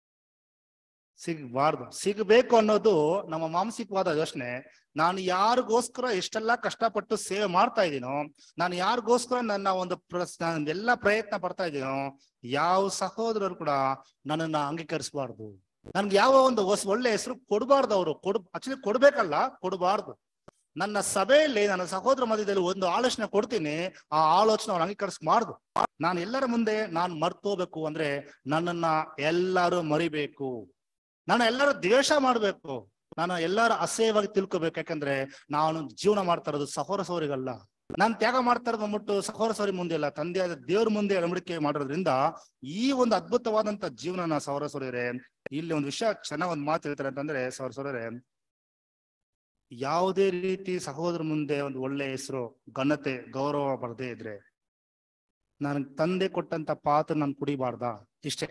ಸಿಗ್ಬಾರ್ದು ಸಿಗ್ಬೇಕು ಅನ್ನೋದು ನಮ್ಮ ಮಾನಸಿಕವಾದ ಯೋಚನೆ ನಾನು ಯಾರಿಗೋಸ್ಕರ ಎಷ್ಟೆಲ್ಲಾ ಕಷ್ಟಪಟ್ಟು ಸೇವೆ ಮಾಡ್ತಾ ಇದ್ದೀನೋ ನಾನು ಯಾರಿಗೋಸ್ಕರ ನನ್ನ ಒಂದು ಪ್ರಸ್- ನಾನು ಎಲ್ಲ ಪ್ರಯತ್ನ ಪಡ್ತಾ ಇದ್ದೀನೋ ಯಾವ ಸಹೋದರರು ಕೂಡ ನನ್ನನ್ನ ಅಂಗೀಕರಿಸಬಾರ್ದು ನನ್ಗೆ ಯಾವ ಒಂದು ಹೊಸ ಒಳ್ಳೆ ಹೆಸರು ಕೊಡಬಾರ್ದು ಅವರು ಕೊಡ್ ಆಕ್ಚುಲಿ ಕೊಡ್ಬೇಕಲ್ಲ ಕೊಡಬಾರ್ದು ನನ್ನ ಸಭೆಯಲ್ಲಿ ನನ್ನ ಸಹೋದರ ಮಧ್ಯದಲ್ಲಿ ಒಂದು ಆಲೋಚನೆ ಕೊಡ್ತೀನಿ ಆ ಆಲೋಚನೆ ಅವ್ರು ಅಂಗೀಕರಿಸಬಾರ್ದು ನಾನು ಎಲ್ಲರ ಮುಂದೆ ನಾನು ಮರ್ತೋಬೇಕು ಅಂದ್ರೆ ನನ್ನನ್ನ ಎಲ್ಲರೂ ಮರಿಬೇಕು ನಾನು ಎಲ್ಲರೂ ದ್ವೇಷ ಮಾಡ್ಬೇಕು ನಾನು ಎಲ್ಲರೂ ಅಸಹ್ಯವಾಗಿ ತಿಳ್ಕೊಬೇಕು ಯಾಕಂದ್ರೆ ನಾನು ಜೀವನ ಮಾಡ್ತಾ ಇರೋದು ಸಹೋದರ ಸೌರಿಗಲ್ಲ ನಾನು ತ್ಯಾಗ ಮಾಡ್ತಾ ಇರೋದು ಬಂದ್ಬಿಟ್ಟು ಸಹೋದರ ಸೌರಿ ಮುಂದೆ ಅಲ್ಲ ತಂದೆಯಾದ ದೇವ್ರ ಮುಂದೆ ಅಳವಡಿಕೆ ಮಾಡೋದ್ರಿಂದ ಈ ಒಂದು ಅದ್ಭುತವಾದಂತ ಜೀವನ ಸಹೋದರ ಸೌರ್ಯರೇ ಇಲ್ಲಿ ಒಂದು ವಿಷಯ ಚೆನ್ನಾಗ್ ಒಂದು ಮಾತು ಹೇಳ್ತಾರೆ ಅಂತಂದ್ರೆ ಸಹೋದರ ಸೌರ್ಯರೇ ಯಾವುದೇ ರೀತಿ ಸಹೋದರ ಮುಂದೆ ಒಂದು ಒಳ್ಳೆ ಹೆಸರು ಘನತೆ ಗೌರವ ಬರದೇ ಇದ್ರೆ ನನ್ ತಂದೆ ಕೊಟ್ಟಂತ ಪಾತ್ರ ನಾನು ಕುಡಿಬಾರ್ದಾ ಇಷ್ಟೇ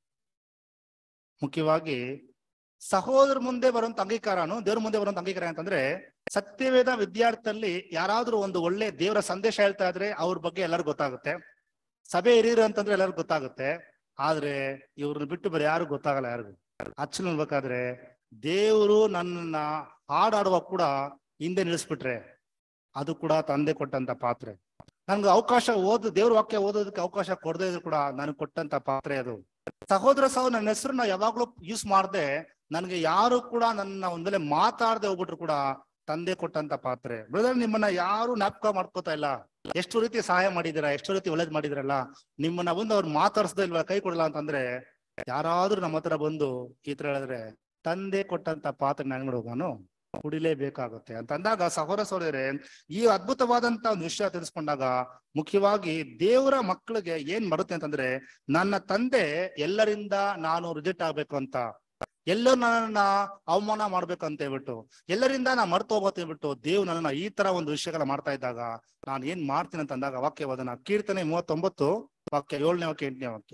ಮುಖ್ಯವಾಗಿ ಸಹೋದರ ಮುಂದೆ ಬರುವಂತ ಅಂಗೀಕಾರನು ದೇವ್ರ ಮುಂದೆ ಬರುವಂತ ಅಂಗೀಕಾರ ಅಂತಂದ್ರೆ ಸತ್ಯವೇದ ವಿದ್ಯಾರ್ಥಿಯಲ್ಲಿ ಯಾರಾದ್ರೂ ಒಂದು ಒಳ್ಳೆ ದೇವರ ಸಂದೇಶ ಹೇಳ್ತಾ ಇದ್ರೆ ಅವ್ರ ಬಗ್ಗೆ ಎಲ್ಲರಿಗೂ ಗೊತ್ತಾಗುತ್ತೆ ಸಭೆ ಹಿರಿಯರು ಅಂತಂದ್ರೆ ಎಲ್ಲರಿಗೂ ಗೊತ್ತಾಗುತ್ತೆ ಆದ್ರೆ ಇವ್ರನ್ನ ಬಿಟ್ಟು ಬೇರೆ ಯಾರು ಗೊತ್ತಾಗಲ್ಲ ಯಾರಿಗೂ ಅಚ್ಚು ನೋಡ್ಬೇಕಾದ್ರೆ ದೇವರು ನನ್ನನ್ನ ಹಾಡಾಡುವಾಗ ಕೂಡ ಹಿಂದೆ ನಿಲ್ಲಿಸ್ಬಿಟ್ರೆ ಅದು ಕೂಡ ತಂದೆ ಕೊಟ್ಟಂತ ಪಾತ್ರೆ ನನ್ಗೆ ಅವಕಾಶ ಓದ್ ದೇವ್ರ ವಾಕ್ಯ ಓದೋದಕ್ಕೆ ಅವಕಾಶ ಕೊಡದೇ ಇದ್ರು ಕೂಡ ನನಗೆ ಕೊಟ್ಟಂತ ಪಾತ್ರೆ ಅದು ಸಹೋದರ ಸಹ ನನ್ನ ಹೆಸರನ್ನ ಯಾವಾಗ್ಲೂ ಯೂಸ್ ಮಾಡದೆ ನನ್ಗೆ ಯಾರು ಕೂಡ ನನ್ನ ಒಂದ್ಮೇಲೆ ಮಾತಾಡದೆ ಹೋಗ್ಬಿಟ್ರು ಕೂಡ ತಂದೆ ಕೊಟ್ಟಂತ ಪಾತ್ರೆ ಬ್ರದರ್ ನಿಮ್ಮನ್ನ ಯಾರು ಜ್ಞಾಪಕ ಮಾಡ್ಕೋತಾ ಇಲ್ಲ ಎಷ್ಟು ರೀತಿ ಸಹಾಯ ಮಾಡಿದಿರಾ ಎಷ್ಟು ರೀತಿ ಒಳ್ಳೇದ್ ಮಾಡಿದಿರಲ್ಲ ನಿಮ್ಮನ್ನ ಬಂದು ಅವ್ರು ಮಾತಾಡ್ಸದೇ ಇಲ್ವಾ ಕೈ ಕೊಡಲ್ಲ ಅಂತಂದ್ರೆ ಯಾರಾದ್ರೂ ನಮ್ಮ ಹತ್ರ ಬಂದು ಈ ತರ ಹೇಳಿದ್ರೆ ತಂದೆ ಕೊಟ್ಟಂತ ಪಾತ್ರೆ ನಂಗ್ ಹೋಗಾನು ಕುಡಿಲೇಬೇಕಾಗುತ್ತೆ ಅಂತ ಅಂದಾಗ ಸಹೋದರ ಸಹೋದರರೇ ಈ ಅದ್ಭುತವಾದಂತ ಒಂದು ವಿಷಯ ತಿಳಿಸ್ಕೊಂಡಾಗ ಮುಖ್ಯವಾಗಿ ದೇವರ ಮಕ್ಕಳಿಗೆ ಏನ್ ಬರುತ್ತೆ ಅಂತಂದ್ರೆ ನನ್ನ ತಂದೆ ಎಲ್ಲರಿಂದ ನಾನು ರಿಜೆಕ್ಟ್ ಆಗ್ಬೇಕು ಅಂತ ಎಲ್ಲರೂ ನನ್ನನ್ನ ಅವಮಾನ ಮಾಡ್ಬೇಕು ಅಂತ ಹೇಳ್ಬಿಟ್ಟು ಎಲ್ಲರಿಂದ ನಾ ಮರ್ತು ಹೋಗ್ಬೋದು ಹೇಳ್ಬಿಟ್ಟು ದೇವ್ ನನ್ನನ್ನ ಈ ತರ ಒಂದು ವಿಷಯಗಳ ಮಾಡ್ತಾ ಇದ್ದಾಗ ನಾನು ಏನ್ ಮಾಡ್ತೀನಿ ಅಂತ ಅಂದಾಗ ವಾಕ್ಯವದನ ಕೀರ್ತನೆ ಮೂವತ್ತೊಂಬತ್ತು ವಾಕ್ಯ ಏಳನೇ ವಾಕ್ಯ ಎಂಟನೇ ವಾಕ್ಯ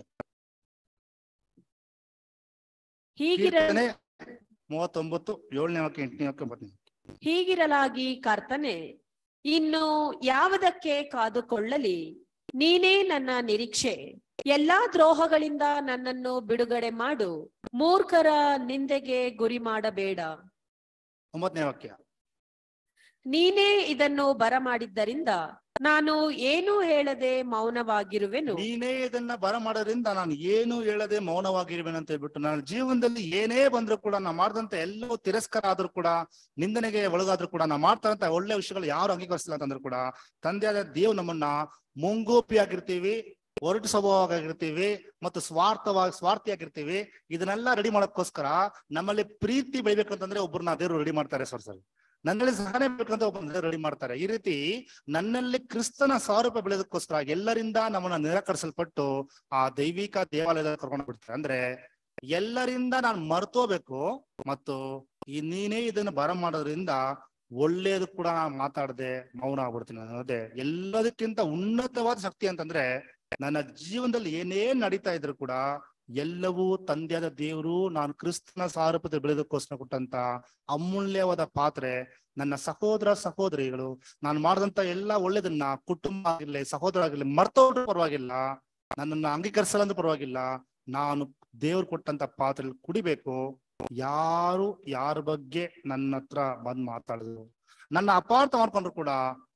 ಹೀಗಿರ ಕೀರ್ತನೆ ಮೂವತ್ತೊಂಬತ್ತು ಏಳನೇ ವಾಕ್ಯ ಎಂಟನೇ ವಾಕ್ಯ ಒಂಬತ್ತನೇ ಹೀಗಿರಲಾಗಿ ಕರ್ತನೆ ಇನ್ನು ಯಾವುದಕ್ಕೆ ಕಾದುಕೊಳ್ಳಲಿ ನೀನೇ ನನ್ನ ನಿರೀಕ್ಷೆ ಎಲ್ಲಾ ದ್ರೋಹಗಳಿಂದ ನನ್ನನ್ನು ಬಿಡುಗಡೆ ಮಾಡು ಮೂರ್ಖರ ನಿಂದೆಗೆ ಗುರಿ ಮಾಡಬೇಡ ಒಂಬತ್ತನೇ ವಾಕ್ಯ ನೀನೇ ಇದನ್ನು ಬರಮಾಡಿದ್ದರಿಂದ ನಾನು ಏನೂ ಹೇಳದೆ ಮೌನವಾಗಿರುವೆನು ನೀನೇ ಇದನ್ನ ಬರ ಮಾಡೋದ್ರಿಂದ ನಾನು ಏನು ಹೇಳದೆ ಮೌನವಾಗಿರುವೆನು ಅಂತ ಹೇಳ್ಬಿಟ್ಟು ನನ್ನ ಜೀವನದಲ್ಲಿ ಏನೇ ಬಂದ್ರು ಕೂಡ ನಾ ಮಾಡಿದಂತ ಎಲ್ಲವೂ ತಿರಸ್ಕಾರ ಆದ್ರೂ ಕೂಡ ನಿಂದನೆಗೆ ಒಳಗಾದ್ರೂ ಕೂಡ ನಾ ಮಾಡ್ತಾರಂತ ಒಳ್ಳೆ ವಿಷಯಗಳು ಯಾರು ಅಂಗೀಕರಿಸಿಲ್ಲ ಅಂತಂದ್ರು ಕೂಡ ತಂದೆಯಾದ ದೇವ್ ನಮ್ಮನ್ನ ಮುಂಗೋಪಿಯಾಗಿರ್ತೀವಿ ಒರಟು ಸ್ವಭಾವವಾಗಿರ್ತೀವಿ ಮತ್ತು ಸ್ವಾರ್ಥವಾಗಿ ಸ್ವಾರ್ಥಿಯಾಗಿರ್ತೀವಿ ಇದನ್ನೆಲ್ಲ ರೆಡಿ ಮಾಡೋಕ್ಕೋಸ್ಕರ ನಮ್ಮಲ್ಲಿ ಪ್ರೀತಿ ಬೆಳಿಬೇಕಂತಂದ್ರೆ ಒಬ್ಬರನ್ನ ದೇವರು ರೆಡಿ ಮಾಡ್ತಾರೆ ಸರ್ ಸರ್ ನನ್ನಲ್ಲಿ ಸಹನೆ ಬೇಕಂತ ಒಬ್ಬ ರೆಡಿ ಮಾಡ್ತಾರೆ ಈ ರೀತಿ ನನ್ನಲ್ಲಿ ಕ್ರಿಸ್ತನ ಸ್ವರೂಪ ಬೆಳೆದಕ್ಕೋಸ್ಕರ ಎಲ್ಲರಿಂದ ನಮ್ಮನ್ನ ನಿರಾಕರಿಸಲ್ಪಟ್ಟು ಆ ದೈವಿಕ ದೇವಾಲಯದ ಕರ್ಕೊಂಡು ಬಿಡ್ತಾರೆ ಅಂದ್ರೆ ಎಲ್ಲರಿಂದ ನಾನು ಮರ್ತೋಬೇಕು ಮತ್ತು ಈ ನೀನೇ ಇದನ್ನ ಬರ ಮಾಡೋದ್ರಿಂದ ಒಳ್ಳೇದು ಕೂಡ ನಾನು ಮಾತಾಡದೆ ಮೌನ ಆಗ್ಬಿಡ್ತೀನಿ ಅನ್ನೋದೇ ಎಲ್ಲದಕ್ಕಿಂತ ಉನ್ನತವಾದ ಶಕ್ತಿ ಅಂತಂದ್ರೆ ನನ್ನ ಜೀವನದಲ್ಲಿ ಏನೇನ್ ನಡೀತಾ ಇದ್ರು ಕೂಡ ಎಲ್ಲವೂ ತಂದೆಯಾದ ದೇವರು ನಾನು ಕ್ರಿಸ್ತನ ಸಾರೂಪದಲ್ಲಿ ಬೆಳೆದಕ್ಕೋಸ್ಕರ ಕೊಟ್ಟಂತ ಅಮೂಲ್ಯವಾದ ಪಾತ್ರೆ ನನ್ನ ಸಹೋದರ ಸಹೋದರಿಗಳು ನಾನು ಮಾಡಿದಂತ ಎಲ್ಲ ಒಳ್ಳೇದನ್ನ ಕುಟುಂಬ ಆಗಿರ್ಲಿ ಸಹೋದರ ಆಗಿರ್ಲಿ ಮರ್ತೋದ್ರೂ ಪರವಾಗಿಲ್ಲ ನನ್ನನ್ನ ಅಂಗೀಕರಿಸಲ್ಲ ಅಂದ್ರೂ ಪರವಾಗಿಲ್ಲ ನಾನು ದೇವ್ರು ಕೊಟ್ಟಂತ ಪಾತ್ರೆ ಕುಡಿಬೇಕು ಯಾರು ಯಾರ ಬಗ್ಗೆ ನನ್ನ ಹತ್ರ ಬಂದ್ ಮಾತಾಡಿದ್ರು ನನ್ನ ಅಪಾರ್ಥ ಮಾಡ್ಕೊಂಡ್ರು ಕೂಡ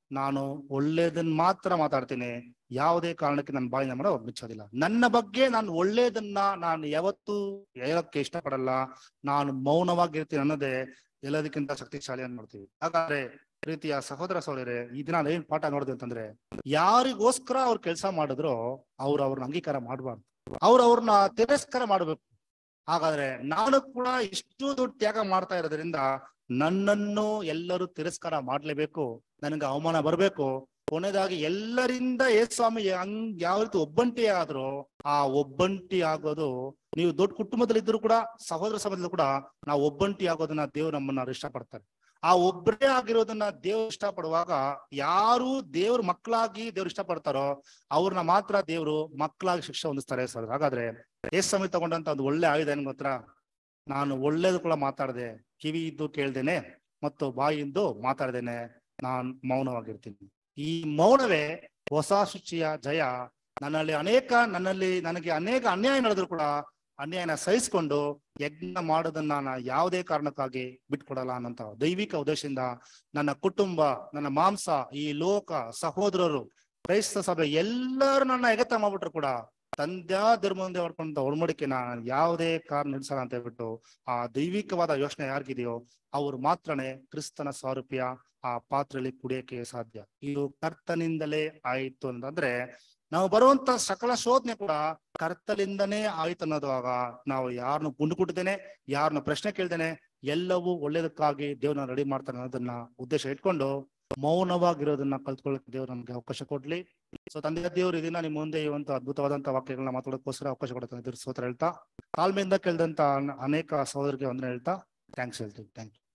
ನಾನು ಒಳ್ಳೇದನ್ನ ಮಾತ್ರ ಮಾತಾಡ್ತೀನಿ ಯಾವುದೇ ಕಾರಣಕ್ಕೆ ನನ್ನ ಬಾಯಿನ ಮಾಡೋ ಮುಚ್ಚೋದಿಲ್ಲ ನನ್ನ ಬಗ್ಗೆ ನಾನು ಒಳ್ಳೇದನ್ನ ನಾನು ಯಾವತ್ತೂ ಹೇಳಕ್ಕೆ ಇಷ್ಟಪಡಲ್ಲ ನಾನು ಮೌನವಾಗಿರ್ತೀನಿ ಅನ್ನೋದೇ ಎಲ್ಲದಕ್ಕಿಂತ ಶಕ್ತಿಶಾಲಿ ಅಂತ ನೋಡ್ತೀವಿ ಹಾಗಾದ್ರೆ ಪ್ರೀತಿಯ ಸಹೋದರ ಸಹೋದರರೇ ಈ ದಿನ ಏನ್ ಪಾಠ ನೋಡಿದ್ವಿ ಅಂತಂದ್ರೆ ಯಾರಿಗೋಸ್ಕರ ಅವ್ರು ಕೆಲಸ ಮಾಡಿದ್ರು ಅವ್ರು ಅವ್ರನ್ನ ಅಂಗೀಕಾರ ಮಾಡಬಾರ್ದು ಅವ್ರು ಅವ್ರನ್ನ ತಿರಸ್ಕಾರ ಮಾಡ್ಬೇಕು ಹಾಗಾದ್ರೆ ನಾನು ಕೂಡ ಇಷ್ಟು ದೊಡ್ಡ ತ್ಯಾಗ ಮಾಡ್ತಾ ಇರೋದ್ರಿಂದ ನನ್ನನ್ನು ಎಲ್ಲರೂ ತಿರಸ್ಕಾರ ಮಾಡ್ಲೇಬೇಕು ನನಗೆ ಅವಮಾನ ಬರಬೇಕು ಕೊನೆಯದಾಗಿ ಎಲ್ಲರಿಂದ ಏ ಸ್ವಾಮಿ ಹಂಗ್ ಯಾವ ರೀತಿ ಒಬ್ಬಂಟಿ ಆದ್ರೂ ಆ ಒಬ್ಬಂಟಿ ಆಗೋದು ನೀವು ದೊಡ್ಡ ಕುಟುಂಬದಲ್ಲಿ ಇದ್ರು ಕೂಡ ಸಹೋದರ ಸಮಾಜದಲ್ಲಿ ಕೂಡ ನಾವು ಒಬ್ಬಂಟಿ ಆಗೋದನ್ನ ದೇವ್ರು ನಮ್ಮನ್ನ ಇಷ್ಟಪಡ್ತಾರೆ ಆ ಒಬ್ಬರೇ ಆಗಿರೋದನ್ನ ದೇವ್ರು ಇಷ್ಟಪಡುವಾಗ ಯಾರು ದೇವ್ರ ಮಕ್ಕಳಾಗಿ ದೇವ್ರು ಇಷ್ಟಪಡ್ತಾರೋ ಅವ್ರನ್ನ ಮಾತ್ರ ದೇವ್ರು ಮಕ್ಕಳಾಗಿ ಶಿಕ್ಷೆ ಹೊಂದಿಸ್ತಾರೆ ಸರ್ ಹಾಗಾದ್ರೆ ಏಸ್ ಸಮಯ ತಗೊಂಡಂತ ಒಂದು ಒಳ್ಳೆ ಆಯುಧ ಏನ್ ಗೊತ್ತಾ ನಾನು ಒಳ್ಳೇದು ಕೂಡ ಮಾತಾಡದೆ ಕಿವಿ ಇದ್ದು ಕೇಳ್ದೇನೆ ಮತ್ತು ಬಾಯಿದ್ದು ಮಾತಾಡ್ದೇನೆ ನಾನ್ ಮೌನವಾಗಿರ್ತೀನಿ ಈ ಮೌನವೇ ಹೊಸ ಶುಚಿಯ ಜಯ ನನ್ನಲ್ಲಿ ಅನೇಕ ನನ್ನಲ್ಲಿ ನನಗೆ ಅನೇಕ ಅನ್ಯಾಯ ನಡೆದ್ರು ಕೂಡ ಅನ್ಯಾಯನ ಸಹಿಸ್ಕೊಂಡು ಯಜ್ಞ ಮಾಡೋದನ್ನ ನಾ ಯಾವುದೇ ಕಾರಣಕ್ಕಾಗಿ ಬಿಟ್ಕೊಡಲ್ಲ ಅನ್ನಂತ ದೈವಿಕ ಉದ್ದೇಶದಿಂದ ನನ್ನ ಕುಟುಂಬ ನನ್ನ ಮಾಂಸ ಈ ಲೋಕ ಸಹೋದರರು ಕ್ರೈಸ್ತ ಸಭೆ ಎಲ್ಲರೂ ನನ್ನ ಎಗತ ಮಾಡ್ಬಿಟ್ರು ಕೂಡ ತಂದ್ಯಾ ಧರ್ಮದಿಂದ ಹೊಡ್ಕೊಂಡ ಒಡಮಡಿಕೆನ ಯಾವುದೇ ಕಾರಣ ನಿಲ್ಸಲ್ಲ ಅಂತ ಹೇಳ್ಬಿಟ್ಟು ಆ ದೈವಿಕವಾದ ಯೋಚನೆ ಯಾರಿಗಿದೆಯೋ ಅವ್ರು ಮಾತ್ರನೇ ಕ್ರಿಸ್ತನ ಸ್ವರೂಪಿಯ ಆ ಪಾತ್ರೆಯಲ್ಲಿ ಕುಡಿಯಕ್ಕೆ ಸಾಧ್ಯ ಇದು ಕರ್ತನಿಂದಲೇ ಆಯ್ತು ಅಂತಂದ್ರೆ ನಾವು ಬರುವಂತ ಸಕಲ ಶೋಧನೆ ಕೂಡ ಕರ್ತಲಿಂದನೇ ಆಯ್ತು ಅನ್ನೋದುವಾಗ ನಾವು ಯಾರನ್ನು ಗುಂಡು ಕುಟ್ಟದೇನೆ ಯಾರನ್ನು ಪ್ರಶ್ನೆ ಕೇಳ್ದೇನೆ ಎಲ್ಲವೂ ಒಳ್ಳೇದಕ್ಕಾಗಿ ದೇವ್ರನ್ನ ರೆಡಿ ಮಾಡ್ತಾನೆ ಅನ್ನೋದನ್ನ ಉದ್ದೇಶ ಇಟ್ಕೊಂಡು ಮೌನವಾಗಿರೋದನ್ನ ಕಲ್ತ್ಕೊಳ್ಳಕ್ಕೆ ದೇವ್ರು ನಮ್ಗೆ ಅವಕಾಶ ಕೊಡ್ಲಿ ಸೊ ತಂದೆ ದೇವ್ರು ಇದನ್ನ ನಿಮ್ ಮುಂದೆ ಈ ಒಂದು ಅದ್ಭುತವಾದಂತ ವಾಕ್ಯಗಳನ್ನ ಮಾತಾಡೋದಕ್ಕೋಸ್ಕರ ಅವಕಾಶ ಕೊಡುತ್ತೆ ದೇವ್ರ ಸ್ತೋತ್ರ ಹೇಳ್ತಾ ತಾಳ್ಮೆಯಿಂದ ಕೇಳಿದಂತ ಅನೇಕ ಸಹೋದರಿಗೆ ಒಂದನ್ನ ಹೇಳ್ತಾ ಥ್ಯಾಂಕ್ಸ್ ಹೇಳ್ತೀವಿ ಥ್ಯಾಂಕ್ ಯು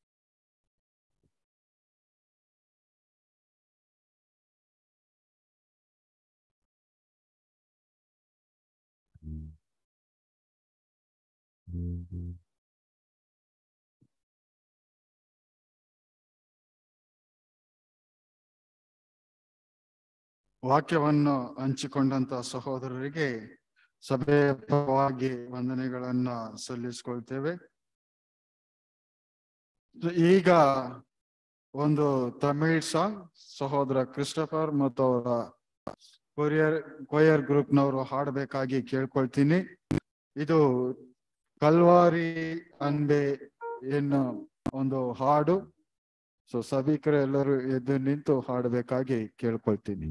ವಾಕ್ಯವನ್ನು ಹಂಚಿಕೊಂಡಂತ ಸಹೋದರರಿಗೆ ಸಭೆಯ ಪರವಾಗಿ ವಂದನೆಗಳನ್ನ ಸಲ್ಲಿಸ್ಕೊಳ್ತೇವೆ ಈಗ ಒಂದು ತಮಿಳ್ ಸಾಂಗ್ ಸಹೋದರ ಕ್ರಿಸ್ಟಫರ್ ಮತ್ತು ಅವರ ಕೊರಿಯರ್ ಕೊಯರ್ ಗ್ರೂಪ್ನವರು ಹಾಡಬೇಕಾಗಿ ಕೇಳ್ಕೊಳ್ತೀನಿ ಇದು ಕಲ್ವಾರಿ ಅನ್ಬೆ ಎನ್ನೋ ಒಂದು ಹಾಡು ಸೊ ಸಭಿಕರು ಎಲ್ಲರೂ ಎದ್ದು ನಿಂತು ಹಾಡಬೇಕಾಗಿ ಕೇಳ್ಕೊಳ್ತೀನಿ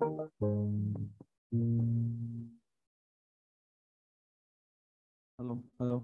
ಹಲೋ ಹಲೋ